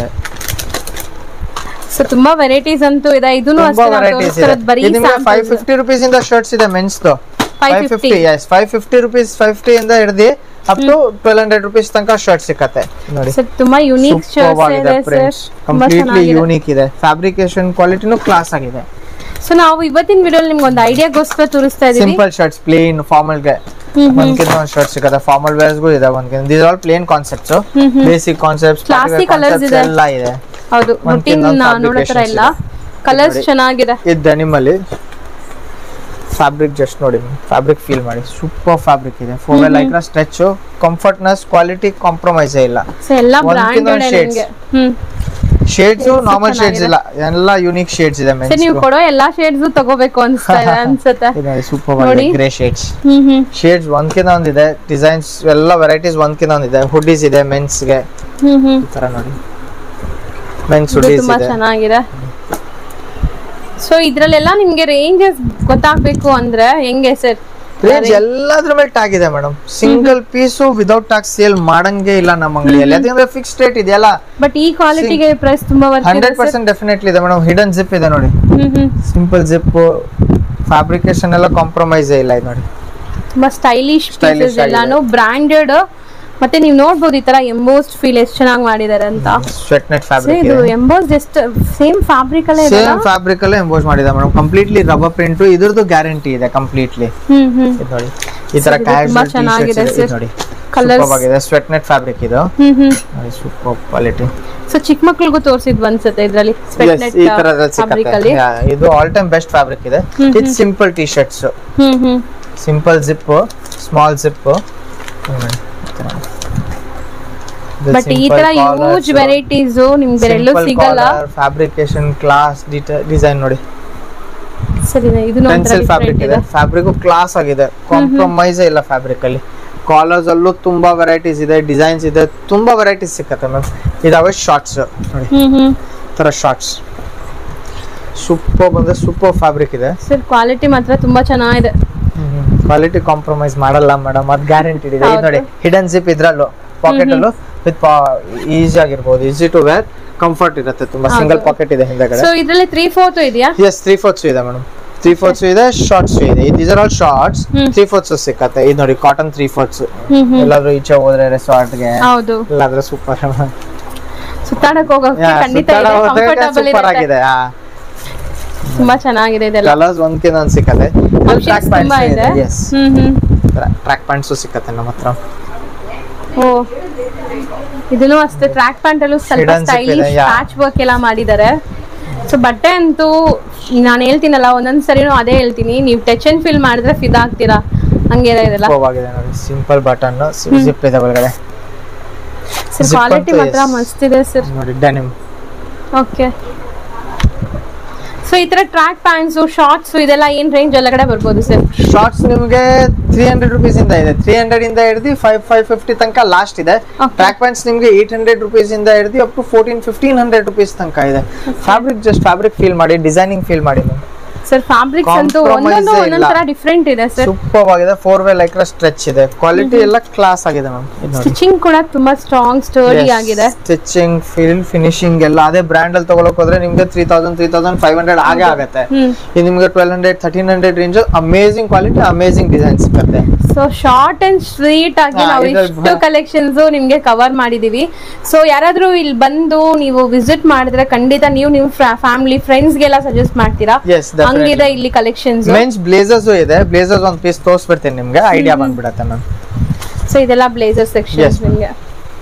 ಸೊ ತುಂಬಾ ವೆರೈಟೀಸ್ ಅಂತೂ ಇದೆ ಇದನ್ನು ತುಂಬಾ ಅಷ್ಟೇ ನಾವು ವೆರೈಟೀಸ್ ಇದೆ ತೋರಿಸ್ತಿರೋದು ಬರೀ ಇದು ನಿಮಗೆ ಫೈವ್ samples. ಫಿಫ್ಟಿ ರುಪೀಸ್ ಇಂದ ಶರ್ಟ್ಸ್ ಇದೆ men's five 550. Fifty yes five fifty rupees five fifty ಇಂದ ಹಿಡಿದು up to twelve hundred rupees ತನಕ ಶರ್ಟ್ ಸಿಕ್ಕತ್ತೆ ನೋಡಿ ಸರ್ ತುಂಬಾ ಯುನೀಕ್ Superb ಶರ್ಟ್ಸ್ ಆಗಿದೆ ಇದೆ ಸರ್ ಪ್ರಿಂಟ್ಸ್ ತುಂಬಾ ಕಂಪ್ಲೀಟ್ಲಿ ಚೆನ್ನಾಗಿದೆ ಯೂನಿಕ್ ಇದೆ ಫ್ಯಾಬ್ರಿಕೇಶನ್ ಕ್ವಾಲಿಟಿನೂ ಕ್ಲಾಸ್ ಆಗಿದೆ ಸೊ ನಾವು ಇವತ್ತಿನ ವಿಡಿಯೋಲಿ ನಿಮ್ಗೆ ಒಂದು ಐಡಿಯಾಗೋಸ್ಕರ ತೋರಿಸ್ತಾ ಇದೀವಿ ಸಿಂಪಲ್ ಶರ್ಟ್ಸ್ ಪ್ಲೇನ್ ಫಾರ್ಮಲ್ ಗೆ ಹ್ಮ್ ಹ್ಮ್. ಒಂದ್ಕಿಂತ ಒಂದು ಶರ್ಟ್ ಸಿಗುತ್ತೆ ಫಾರ್ಮಲ್ ವೇರ್ಸ್ಗೂ ಇದೆ ಒಂದ್ಕಿಂತ this all plain concepts hmm hmm. Basic concepts Classy colours ಇದೆ. ಎಲ್ಲ ಇದೆ ಹೌದು ಒಂದ್ಕಿಂತ ರುಟೀನ್ ಒಂದು ನೋಡೋ ತರ fabrications ಇಲ್ಲ ಇದೆ. ಕಲರ್ಸ್ ನೋಡಿ. ಚೆನ್ನಾಗಿದೆ ಇದು ಡೆನಿಮ್ ಅಲ್ಲಿ ಫ್ಯಾಬ್ರಿಕ್ ಜಸ್ಟ್ ನೋಡಿ ಫ್ಯಾಬ್ರಿಕ್ ಫೀಲ್ ಮಾಡಿ ಸೂಪರ್ ಫ್ಯಾಬ್ರಿಕ್ ಇದೆ four Lycra stretch comfortness quality compromise ಇಲ್ಲ ಸೊ ಎಲ್ಲ ಒಂದ್ಕಿಂತ ಒಂದ್ ಬ್ರಾಂಡೆಡ್ shades. ನಿಮ್ಗೆ hmm shades Shades normal shades ಚೆನ್ನಾಗಿದೆ. ಇಲ್ಲ ಎಲ್ಲ ಯೂನಿಕ್ ಶೇಡ್ಸ್ ಇದೆ ಸರ್ ನೀವು ಕೊಡೋ ಎಲ್ಲಾ ಶೇಡ್ಸ್ ತಗೋಬೇಕು ಅನ್ಸ್ತಾ ಇದೆ ಅನ್ಸುತ್ತೆ ಸೂಪರ್ ನೋಡಿ. Grey shades hmm hmm shades ಒಂದ್ಕಿಂತ ಒಂದಿದೆ ಡಿಸೈನ್ಸ್ ಎಲ್ಲ ವೆರೈಟೀಸ್ ಒಂದ್ಕಿಂತ ಒಂದಿದೆ ಹುಡೀಸ್ ಇದೆ ಮೆನ್ಸ್ಗೆ ಹ್ಮ್ ಹ್ಮ್ ಈ ತರ ನೋಡಿ ಮೆನ್ಸ್ ಇದು ಹುಡೀಸ್ ತುಂಬಾ ಇದೆ ಚೆನ್ನಾಗಿದೆ ಸೊ ಇದ್ರಲ್ಲೆಲ್ಲ ನಿಮ್ಗೆ ರೇಂಜಸ್ ಗೊತ್ತಾಗ್ಬೇಕು ಅಂದ್ರೆ ಹೆಂಗೆ ಸರ್ ರೇಂಜ್ ಎಲ್ಲದ್ರ ಮೇಲೆ ಟ್ಯಾಗ್ ಇದೆ madam single piece without tag sale ಮಾಡಂಗೆ ಇಲ್ಲ ನಮ್ಮ ಅಂಗಡಿಯಲ್ಲಿ ಯಾಕಂದ್ರೆ ಫಿಕ್ಸ್ ರೇಟ್ ಇದೆಯಲ್ಲ ಬಟ್ ಈ ಕ್ವಾಲಿಟಿಗೆ ಪ್ರೈಸ್ ತುಂಬಾ ವರ್ತ್ ಇದೆ ಹಂಡ್ರೆಡ್ ಸರ್ ಪರ್ಸೆಂಟ್ ಡೆಫಿನೆಟ್ಲಿ ಇದೆ ಮೇಡಮ್ ಹಿಡನ್ ಜಿಪ್ ಇದೆ ನೋಡಿ hmm hmm simple zip fabrication ಎಲ್ಲ ಕಾಂಪ್ರಮೈಸ್ ಇಲ್ಲ ಇದು ನೋಡಿ ತುಂಬಾ ಸ್ಟೈಲಿಶ್ Stylish ಪೀಸಸ್ ಎಲ್ಲಾನು ಬ್ರಾಂಡೆಡ್ ಮತ್ತೆ ನೀವು ನೋಡ್ಬೋದು ಈ ತರ ಎಂಬೋಸ್ಡ್ ಫೀಲ್ ಎಷ್ಟು ಚೆನ್ನಾಗಿ ಮಾಡಿದ್ದಾರೆ ಅಂತ ಸ್ವೆಟ್ ನೆಟ್ So, ಫ್ಯಾಬ್ರಿಕ್ ಇದು ಇದೆ ಎಂಬೋಸ್ಡ್ ಎಷ್ಟು ಸೇಮ್ ಫ್ಯಾಬ್ರಿಕ್ ಅಲ್ಲೇ ಇದೆ ಸೇಮ್ ಫ್ಯಾಬ್ರಿಕ್ ಅಲ್ಲೇ ಎಂಬೋಸ್ ಮಾಡಿದೆ ಮೇಡಮ್ ಕಂಪ್ಲೀಟ್ಲಿ ರಬ್ಬರ್ ಪ್ರಿಂಟ್ ಇದ್ರದ್ದು ಗ್ಯಾರಂಟಿ ಇದೆ ಕಂಪ್ಲೀಟ್ಲಿ ಹ್ಮ್ ಹ್ಮ್ ಇದು ನೋಡಿ ಈ ತರ Sir, ಇದು ತುಂಬಾ ಕ್ಯಾಶುವಲ್ ಚೆನ್ನಾಗಿದೆ ಇದೆ sir. ಇದು ನೋಡಿ Colours. ಸೂಪರ್ ಆಗಿದೆ ಸ್ವೆಟ್ ನೆಟ್ ಫ್ಯಾಬ್ರಿಕ್ ಇದು ಹ್ಮ್ ಹ್ಮ್ ನೋಡಿ ಸೂಪರ್ ಕ್ವಾಲಿಟಿ ಸೊ ಚಿಕ್ಕ ಮಕ್ಳಿಗೂ ತೋರಿಸಿದ್ವು ಅನ್ಸುತ್ತೆ ಇದ್ರಲ್ಲಿ ಎಸ್ ಈ ತರದಲ್ಲಿ ಫ್ಯಾಬ್ರಿಕ್ ಸಿಕ್ಕತ್ತೆ ಅಲ್ಲಿ Yeah, ಇದು ಆಲ್ ಟೈಮ್ ಬೆಸ್ಟ್ ಫ್ಯಾಬ್ರಿಕ್ ಇದೆ ಇದು simple T shirts hmm hmm simple zip small zip but ಈ ತರ ಯೂಜ್ ವೆರೈಟೀಸ್ ನಿಮ್ಗೆ ಎಲ್ಲೂ ಸಿಗಲ್ಲ ಫ್ಯಾಬ್ರಿಕೇಶನ್ ಕ್ಲಾಸ್ ಡಿಸೈನ್ ನೋಡಿ ಸರಿ ಇದನ್ನು ಒಂಥರ ಪೆನ್ಸಿಲ್ ಫ್ಯಾಬ್ರಿಕ್ different ಇದೆ ಇದೆ ಫ್ಯಾಬ್ರಿಕ್ ಕ್ಲಾಸ್ ಆಗಿದೆ ಕಾಂಪ್ರಮೈಸ್ ಇಲ್ಲ ಫ್ಯಾಬ್ರಿಕ್ ಅಲ್ಲಿ ಕಾಲರ್ಸ್ ಅಲ್ಲೂ ತುಂಬಾ ವೆರೈಟೀಸ್ ಇದೆ ಡಿಸೈನ್ಸ್ ಇದೆ ತುಂಬಾ ವೆರೈಟೀಸ್ ಸಿಕ್ಕತ್ತೆ ಮ್ಯಾಮ್ ಇದಾವೆ ಶಾರ್ಟ್ಸ್ ನೋಡಿ ಹ್ಮ್ ಹ್ಮ್ ಈ ತರ ಶಾರ್ಟ್ಸ್ ಸೂಪರ್ ಬಂದ್ರೆ ಸೂಪರ್ ಫ್ಯಾಬ್ರಿಕ್ ಇದೆ ಸರ್ ಕ್ವಾಲಿಟಿ ಮಾತ್ರ ತುಂಬಾ ಚೆನ್ನಾಗಿದೆ ಕ್ವಾಲಿಟಿ ಕಾಂಪ್ರಮೈಸ್ ಮಾಡಲ್ಲ ಮೇಡಮ್ ಅದು ಗ್ಯಾರಂಟಿ ಇದೆ ಇದು ಹೌದು. ನೋಡಿ ಹಿಡನ್ ಜಿಪ್ ಇದ್ರಲ್ಲೂ ಪಾಕೆಟ್ ಅಲ್ಲೂ ವಿತ್ ಈಸಿ ಆಗಿರ್ಬೋದು ಈಸಿ ಟು ವೇರ್ ಕಂಫರ್ಟ್ ಇರುತ್ತೆ ತುಂಬಾ ಸಿಂಗಲ್ ಹೌದು. ಪಾಕೆಟ್ ಇದೆ ಹಿಂದೆಗಡೆ ಸೊ ಇದ್ರಲ್ಲಿ ತ್ರೀ ಫೋರ್ತ್ ಇದೆಯಾ ಎಸ್ ತ್ರೀ ಫೋರ್ತ್ಸ್ ಇದೆ ಮೇಡಮ್ ತ್ರೀ ಫೋರ್ತ್ಸ್ ಇದೆ ಶಾರ್ಟ್ಸ್ ಇದೆ these are all shorts hmm. Three fourths ಸಿಕ್ಕತ್ತೆ ಇದು ನೋಡಿ cotton three fourths hmm hmm ಎಲ್ಲಾದ್ರೂ ಈಚೆ ಹೋದ್ರೆ ರೆಸಾರ್ಟ್ಗೆ ಹೌದು ಇಲ್ಲಾದ್ರೆ ಸೂಪರ್ ಸುತ್ತಾಡಕ್ ಹೋಗೋಕೆ ಖಂಡಿತ ಕಂಫರ್ಟಬಲ್ ಸೂಪರ್ ಇರುತ್ತೆ ಆಗಿದೆ ತುಂಬಾ ಚೆನ್ನಾಗಿದೆ ಇದೆಲ್ಲ ಕಲರ್ಸ್ ಒಂದ್ಕಿಂತ ಒಂದ್ ಸಿಕ್ಕತ್ತೆ Options ಟ್ರ್ಯಾಕ್ ತುಂಬಾ ಪ್ಯಾಂಟ್ಸ್ ಇದೆ ಇದೆ yes hmm hmm track pants ಸಿಕ್ಕತ್ತೆ ನಮ್ಮ ಹತ್ರ ಓ ಇದನ್ನು ಅಷ್ಟೇ ಟ್ರ್ಯಾಕ್ ಪ್ಯಾಂಟ್ ಅಲ್ಲೂ ಸ್ವಲ್ಪ Hidden zip ಇದೆ, ಸ್ಟೈಲಿಶ್ yeah. ಪ್ಯಾಚ್ ವರ್ಕ್ ಎಲ್ಲ ಮಾಡಿದ್ದಾರೆ ಸೊ ಬಟ್ಟೆ ಅಂತೂ ನಾನು ಹೇಳ್ತೀನಲ್ಲ ಒಂದೊಂದ್ ಸರಿನೂ ಅದೇ ಹೇಳ್ತೀನಿ ನೀವು ಟಚ್ ಅಂಡ್ ಫೀಲ್ ಮಾಡಿದ್ರೆ ಫಿದಾ ಆಗ್ತೀರಾ ಹಂಗೆ ಇದೆಲ್ಲ ಆಗಿದೆ ನೋಡಿ ಸಿಂಪಲ್ ಬಟನ್ ಜಿಪ್ ಇದೆ ಒಳಗಡೆ ಸರ್ Zip ಕ್ವಾಲಿಟಿ ಅಂತೂ ಮಾತ್ರ yes. ಮಸ್ತ್ ಇದೆ ಸರ್ ನೋಡಿ ಡೆನಿಮ್ ಓಕೆ ಸೊ ಈ ತರ ಟ್ರ್ಯಾಕ್ ಪ್ಯಾಂಟ್ಸ್ ಶಾರ್ಟ್ಸ್ ಇದೆಲ್ಲ ಏನ್ ರೇಂಜ್ ಒಳಗಡೆ ಬರ್ಬೋದು ಸರ್ ಶಾರ್ಟ್ಸ್ ನಿಮಗೆ ತ್ರೀ ಹಂಡ್ರೆಡ್ ರುಪೀಸ್ ಇಂದ ಇದೆ ತ್ರೀ ಹಂಡ್ರೆಡ್ ಇಂದ ಹಿಡಿದು ಫೈವ್ ಫೈವ್ ಫಿಫ್ಟಿ ತನಕ ಲಾಸ್ಟ್ ಇದೆ Okay. ಟ್ರ್ಯಾಕ್ ಪ್ಯಾಂಟ್ಸ್ ನಿಮಗೆ ಏಟ್ ಹಂಡ್ರೆಡ್ ರುಪೀಸ್ ಇಂದ ಹಿಡಿದು up to fourteen fifteen hundred rupees ತನಕ ಇದೆ ಫ್ಯಾಬ್ರಿಕ್ ಜಸ್ಟ್ ಫ್ಯಾಬ್ರಿಕ್ ಫೀಲ್ ಮಾಡಿ ಡಿಸೈನಿಂಗ್ ಫೀಲ್ ಮಾಡಿ ಸರ್ ಫ್ಯಾಬ್ರಿಕ್ಸ್ ಅಂತೂ Compromise ಒಂದೊಂದು ಏ ಒಂದೊಂದ್ ಇಲ್ಲ. ತರ ಡಿಫ್ರೆಂಟ್ ಇದೆ ಸರ್ ಸೂಪರ್ ಆಗಿದೆ ಫೋರ್ ವೇ ಲೈಕ್ರ ಸ್ಟ್ರೆಚ್ ಇದೆ ಕ್ವಾಲಿಟಿ ಎಲ್ಲ ಕ್ಲಾಸ್ ಆಗಿದೆ ಮ್ಯಾಮ್ ಇದು ನೋಡಿ ಸ್ಟಿಚಿಂಗ್ ಕೂಡ ತುಂಬಾ ಸ್ಟ್ರಾಂಗ್ ಸ್ಟರ್ಡಿ ಆಗಿದೆ ಸ್ಟಿಚಿಂಗ್ ಫಿಲ್ ಫಿನಿಶಿಂಗ್ ಎಲ್ಲ ಅದೇ ಬ್ರ್ಯಾಂಡ್ ಅಲ್ಲಿ ತಗೊಳಕ್ ಹೋದ್ರೆ ನಿಮ್ಗೆ three thousand three thousand five hundred ಆಗೇ ಆಗುತ್ತೆ ಹ್ಮ್ ಇದು ನಿಮ್ಗೆ twelve hundred thirteen hundred range amazing quality amazing design ಸಿಗುತ್ತೆ ಸೊ ಶಾರ್ಟ್ ಅಂಡ್ ಸ್ವೀಟ್ ಆಗಿ ಹಾ, ನಾವು ಇದ್ರಲ್ಲಿ ಇಷ್ಟು ಬ- ಕಲೆಕ್ಷನ್ಸ್ ನಿಮ್ಗೆ ಕವರ್ ಮಾಡಿದೀವಿ ಸೊ ಯಾರಾದ್ರೂ ಇಲ್ಲಿ ಬಂದು ನೀವು ವಿಸಿಟ್ ಮಾಡಿದ್ರೆ ಖಂಡಿತ ನೀವು ನಿಮ್ ಫ್ಯಾಮಿಲಿ ಫ್ರೆಂಡ್ಸ್ ಗೆಲ್ಲ ಸಜೆಸ್ಟ್ ಮಾಡ್ತೀರಾ ಎಸ್ ಹಂಗಿದೆ ಇಲ್ಲಿ ಕಲೆಕ್ಷನ್ಸ್ ಮೆನ್ಸ್ ಬ್ಲೇಸರ್ಸ್ ಇದೆ ಬ್ಲೇಸರ್ಸ್ ಒಂದ್ ಪೀಸ್ ತೋರಿಸ್ಬಿಡ್ತೀನಿ ನಿಮ್ಗೆ ಐಡಿಯಾ ಬಂದ್ಬಿಡತ್ತೆ ಮ್ಯಾಮ್ ಸೊ ಇದೆಲ್ಲ ಬ್ಲೇಸರ್ ಸೆಕ್ಷನ್ Yes, ma'am. ನಿಮ್ಗೆ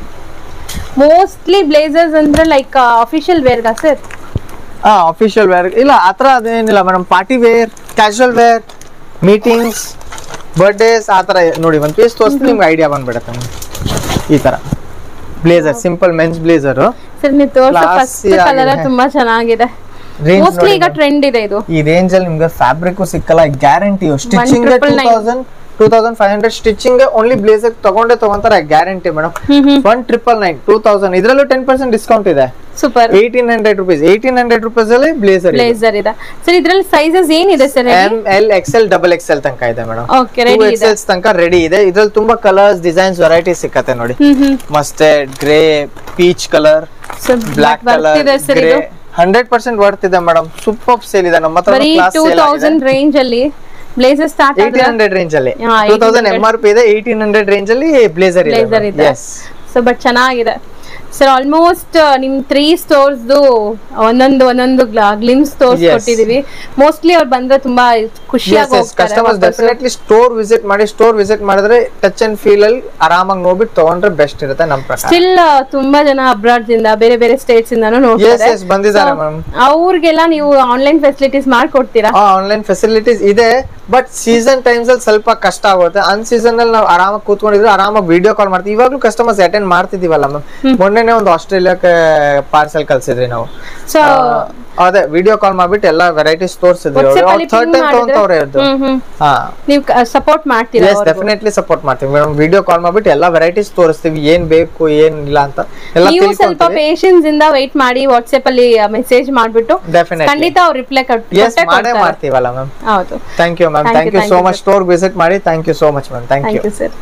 ಮೋಸ್ಟ್ಲಿ ಬ್ಲೇಸರ್ಸ್ ಅಂದ್ರೆ ಲೈಕ್ ಅಫಿಷಿಯಲ್ ವೇರ್ಗಾ ಸರ್ ಹಾ ಅಫಿಷಿಯಲ್ ವೇರ್ ಇಲ್ಲ ಆತರ ಅದೇನಿಲ್ಲ madam party wear casual wear meetings birthdays ಆ ಥರ ನೋಡಿ ಒಂದ್ ಪೀಸ್ ತೋರಿಸ್ತೀನಿ ನಿಮ್ಗೆ ಐಡಿಯಾ ಬಂದ್ಬಿಡತ್ತೆ ma'am. ಈ ತರ blazer simple men's blazer sir ನೀವು ತೋರ್ಸೋ ಫಸ್ಟ್ Classy ಕಲರ್ ಆಗಿದೆ. ತುಂಬಾ ಚೆನ್ನಾಗಿದೆ Range ಮೋಸ್ಟ್ಲಿ ನೋಡಿ ಈಗ ma'am. ಟ್ರೆಂಡ್ ಇದೆ ಇದು ಈ ರೇಂಜ್ ಅಲ್ಲಿ ನಿಮ್ಗೆ ಫ್ಯಾಬ್ರಿಕ್ ಸಿಕ್ಕಲ್ಲ guarantee stitching two 1,999. Thousand two thousand five hundred stitching only blazer ತಗೊಂಡೇ ತಗೊಂತಾರೆ guarantee madam one triple nine two thousand ಇದರಲ್ಲೂ ಟೆನ್ ಪರ್ಸೆಂಟ್ ಡಿಸ್ಕೌಂಟ್ ಇದೆ super eighteen hundred rupees eighteen hundred rupees ಅಲ್ಲಿ ಬ್ಲೇಸರ್ ಬ್ಲೇಸರ್ ಇದೆ sir ಇದ್ರಲ್ಲಿ sizes ಏನಿದೆ sir M L XL double XL ತನಕ ಇದೆ ಮೇಡಮ್ ಓಕೆ ರೆಡಿ ಇದೆ ಎಕ್ಸೆಲ್ಸ್ ತನಕ ರೆಡಿ ಇದೆ ಇದ್ರಲ್ಲಿ ತುಂಬಾ ಕಲರ್ಸ್ ಡಿಸೈನ್ಸ್ ವೆರೈಟಿ ಸಿಕ್ಕತ್ತೆ ನೋಡಿ ಹ್ಮ್ ಹ್ಮ್ mustard grey peach colour sir black colour ಬರ್ತಿದೆ ಸರ್ ಗ್ರೇ ಇದು ಹಂಡ್ರೆಡ್ ಪರ್ಸೆಂಟ್ ವರ್ತ್ ಇದೆ ಮೇಡಮ್ ಸೂಪರ್ ಸೇಲ್ ಇದೆ ನಮ್ಮ ಹತ್ರ ಬರೀ ಟೂ ತೌಸಂಡ್ ರೇಂಜ್ ಅಲ್ಲಿ blazer start eighteen hundred range ಅಲ್ಲಿ ಹಾ, two thousand 1800 M R P ಇದೆ ಏಯ್ಟೀನ್ ಹಂಡ್ರೆಡ್ ರೇಂಜ್ ಅಲ್ಲಿ ಬ್ಲೇಸರ್ ಬ್ಲೇಸರ್ ಇದೆ ಇದೆ ಎಸ್ ಸೊ ಬಟ್ ಚೆನ್ನಾಗಿದೆ ಸರ್ ಆಲ್ಮೋಸ್ಟ್ ನಿಮ್ ತ್ರೀ ಸ್ಟೋರ್ಸ್ದು ಒಂದೊಂದು ಒಂದೊಂದು ಗ್ಲಿಮ್ಸ್ ಸ್ಟೋರ್ಸ್ Yes. ಕೊಟ್ಟಿದೀವಿ ಮೋಸ್ಟ್ಲಿ ಅವ್ರು ಬಂದ್ರೆ ತುಂಬಾ ಖುಷಿಯಾಗಿ ಹೋಗ್ತಾರೆ ಕಸ್ಟಮರ್ಸ್ ಡೆಫಿನೆಟ್ಲಿ ಸ್ಟೋರ್ ವಿಸಿಟ್ ಮಾಡಿ ಸ್ಟೋರ್ ವಿಸಿಟ್ ಮಾಡಿದ್ರೆ ಟಚ್ ಅಂಡ್ ಫೀಲ್ ಅಲ್ಲಿ ಆರಾಮಾಗಿ ನೋಡ್ಬಿಟ್ಟು ತಗೊಂಡ್ರೆ ಬೆಸ್ಟ್ ಇರುತ್ತೆ ನಮ್ಮ ಪ್ರಕಾರ ಸ್ಟಿಲ್ ತುಂಬಾ ಜನ ಅಬ್ರಾಡ್ ಇಂದ ಬೇರೆ ಬೇರೆ ಸ್ಟೇಟ್ಸ್ ಇಂದಾನು ಎಸ್ ನೋಡ್ತಾರೆ ಎಸ್ ಬಂದಿದ್ದಾರೆ ಮ್ಯಾಮ್ ಅವ್ರಿಗೆಲ್ಲ ನೀವು ಆನ್ಲೈನ್ ಫೆಸಿಲಿಟೀಸ್ ಮಾಡ್ಕೊಡ್ತೀರಾ ಆನ್ಲೈನ್ ಫೆಸಿಲಿಟೀಸ್ ಇದೆ ಬಟ್ ಸೀಸನ್ ಟೈಮ್ಸ್ ಅಲ್ಲಿ ಸ್ವಲ್ಪ ಕಷ್ಟ ಆಗುತ್ತೆ ಅನ್ ಸೀಸನ್ ಅಲ್ಲಿ ನಾವು ಆರಾಮಾಗಿ ಕೂತ್ಕೊಂಡಿದ್ರೆ ಆರಾಮಾಗಿ ವಿಡಿಯೋ ಕಾಲ್ ಮಾಡ್ತೀವಿ ಇವಾಗ್ಲೂ ಕಸ್ಟಮರ್ಸ್ ಅಟೆಂಡ್ ಮಾಡ್ತಿದೀವಲ್ಲ ಮ್ಯಾಮ್ ಮೊನ್ನೆನೆ ಒಂದು ಆಸ್ಟ್ರೇಲಿಯಾಕ್ಕೆ ಪಾರ್ಸೆಲ್ ಕಳ್ಸಿದ್ರಿ ನಾವು ಸೊ ಆ, ಅದೇ ವಿಡಿಯೋ ಕಾಲ್ ಮಾಡ್ಬಿಟ್ಟು ಎಲ್ಲ ವೆರೈಟೀಸ್ ತೋರಿಸಿದ್ವಿ ವಾಟ್ಸ್ಆಪ್ ಅಲ್ಲಿ ಥರ್ಡ್ ping ಟೈಮ್ ತಗೊಂತವ್ರೆ ಮಾಡಿದ್ರೆ ಇದ್ದು ಹ್ಮ್ ಹ್ಮ್ ಹಾ ನೀವು ಸಪೋರ್ಟ್ ಮಾಡ್ತೀರಾ ಎಸ್ ಡೆಫಿನೆಟ್ಲಿ ಸಪೋರ್ಟ್ ಮಾಡ್ತೀವಿ ಮೇಡಮ್ ವಿಡಿಯೋ ಕಾಲ್ ಮಾಡ್ಬಿಟ್ಟು ಎಲ್ಲ ವೆರೈಟೀಸ್ ತೋರಿಸ್ತೀವಿ ಏನ್ ಬೇಕು ಏನ್ ಇಲ್ಲ ಅಂತ ಎಲ್ಲ ನೀವು ಸ್ವಲ್ಪ ತಿಳ್ಕೊಂತೀವಿ ಪೇಷನ್ಸ್ ಇಂದ ವೈಟ್ ಮಾಡಿ ವಾಟ್ಸ್ಆಪ್ ಅಲ್ಲಿ ಮೆಸೇಜ್ ಮಾಡ್ಬಿಟ್ಟು ಡೆಫಿನೆಟ್ಲಿ ಖಂಡಿತ ಅವ್ರು ರಿಪ್ಲೈ ಎಸ್ ಮಾಡೇ ಮಾಡ್ತೀವಲ್ಲ ಮ್ಯಾಮ್ ಹೌದು thank you ma'am Thank thank you, you thank so you, much store visit ಮಾಡಿ thank you so much ma'am thank you thank you sir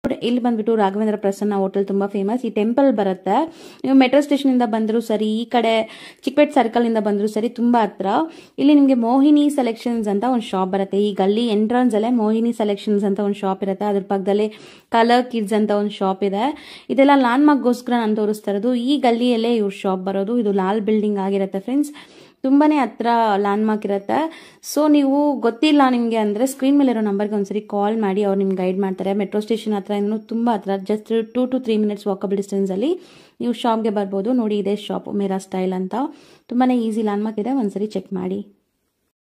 ಇಲ್ಲಿ ಬಂದ್ಬಿಟ್ಟು ರಾಘವೇಂದ್ರ ಪ್ರಸನ್ನ ಹೋಟೆಲ್ ತುಂಬಾ ಫೇಮಸ್ ಈ ಟೆಂಪಲ್ ಬರುತ್ತೆ ನೀವು ಮೆಟ್ರೋ ಸ್ಟೇಷನ್ ಇಂದ ಬಂದರೂ ಸರಿ ಈ ಕಡೆ ಚಿಕ್ಕಪೇಟ್ ಸರ್ಕಲ್ ಇಂದ ಬಂದರೂ ಸರಿ ತುಂಬಾ ಹತ್ರ ಇಲ್ಲಿ ನಿಮಗೆ ಮೋಹಿನಿ ಸೆಲೆಕ್ಷನ್ಸ್ ಅಂತ ಒಂದು ಶಾಪ್ ಬರುತ್ತೆ ಈ ಗಲ್ಲಿ ಎಂಟ್ರನ್ಸ್ ಅಲ್ಲೇ ಮೋಹಿನಿ ಸೆಲೆಕ್ಷನ್ಸ್ ಅಂತ ಒಂದು ಶಾಪ್ ಇರುತ್ತೆ ಅದ್ರ ಪಕ್ಕದಲ್ಲಿ ಕಲರ್ ಕಿಡ್ಸ್ ಅಂತ ಒಂದು ಶಾಪ್ ಇದೆ ಇದೆಲ್ಲ ಲ್ಯಾಂಡ್ ಮಾರ್ಕ್ಗೋಸ್ಕರ ನಾನು ತೋರಿಸ್ತಾ ಇರೋದು ಈ ಗಲ್ಲಿಯಲ್ಲೇ ಇವ್ರ ಶಾಪ್ ಬರೋದು ಇದು ಲಾಲ್ ಬಿಲ್ಡಿಂಗ್ ಆಗಿರುತ್ತೆ ಫ್ರೆಂಡ್ಸ್ ತುಂಬಾನೇ ಹತ್ರ ಲ್ಯಾಂಡ್ ಮಾರ್ಕ್ ಇರುತ್ತೆ ಸೊ ನೀವು ಗೊತ್ತಿಲ್ಲ ನಿಮಗೆ ಅಂದರೆ ಸ್ಕ್ರೀನ್ ಮೇಲೆ ಇರೋ ನಂಬರ್ಗೆ ಒಂದ್ಸರಿ ಕಾಲ್ ಮಾಡಿ ಅವ್ರು ನಿಮ್ಗೆ ಗೈಡ್ ಮಾಡ್ತಾರೆ ಮೆಟ್ರೋ ಸ್ಟೇಷನ್ ಹತ್ರ ಇನ್ನೂ ತುಂಬ ಹತ್ರ just two to three minutes walkable ಡಿಸ್ಟೆನ್ಸಲ್ಲಿ ನೀವು ಶಾಪ್ಗೆ ಬರ್ಬೋದು ನೋಡಿ ಇದೇ ಶಾಪ್ ಮೇರಾ ಸ್ಟೈಲ್ ಅಂತ ತುಂಬಾ ಈಸಿ ಲ್ಯಾಂಡ್ ಮಾರ್ಕ್ ಇದೆ ಒಂದ್ಸರಿ ಚೆಕ್ ಮಾಡಿ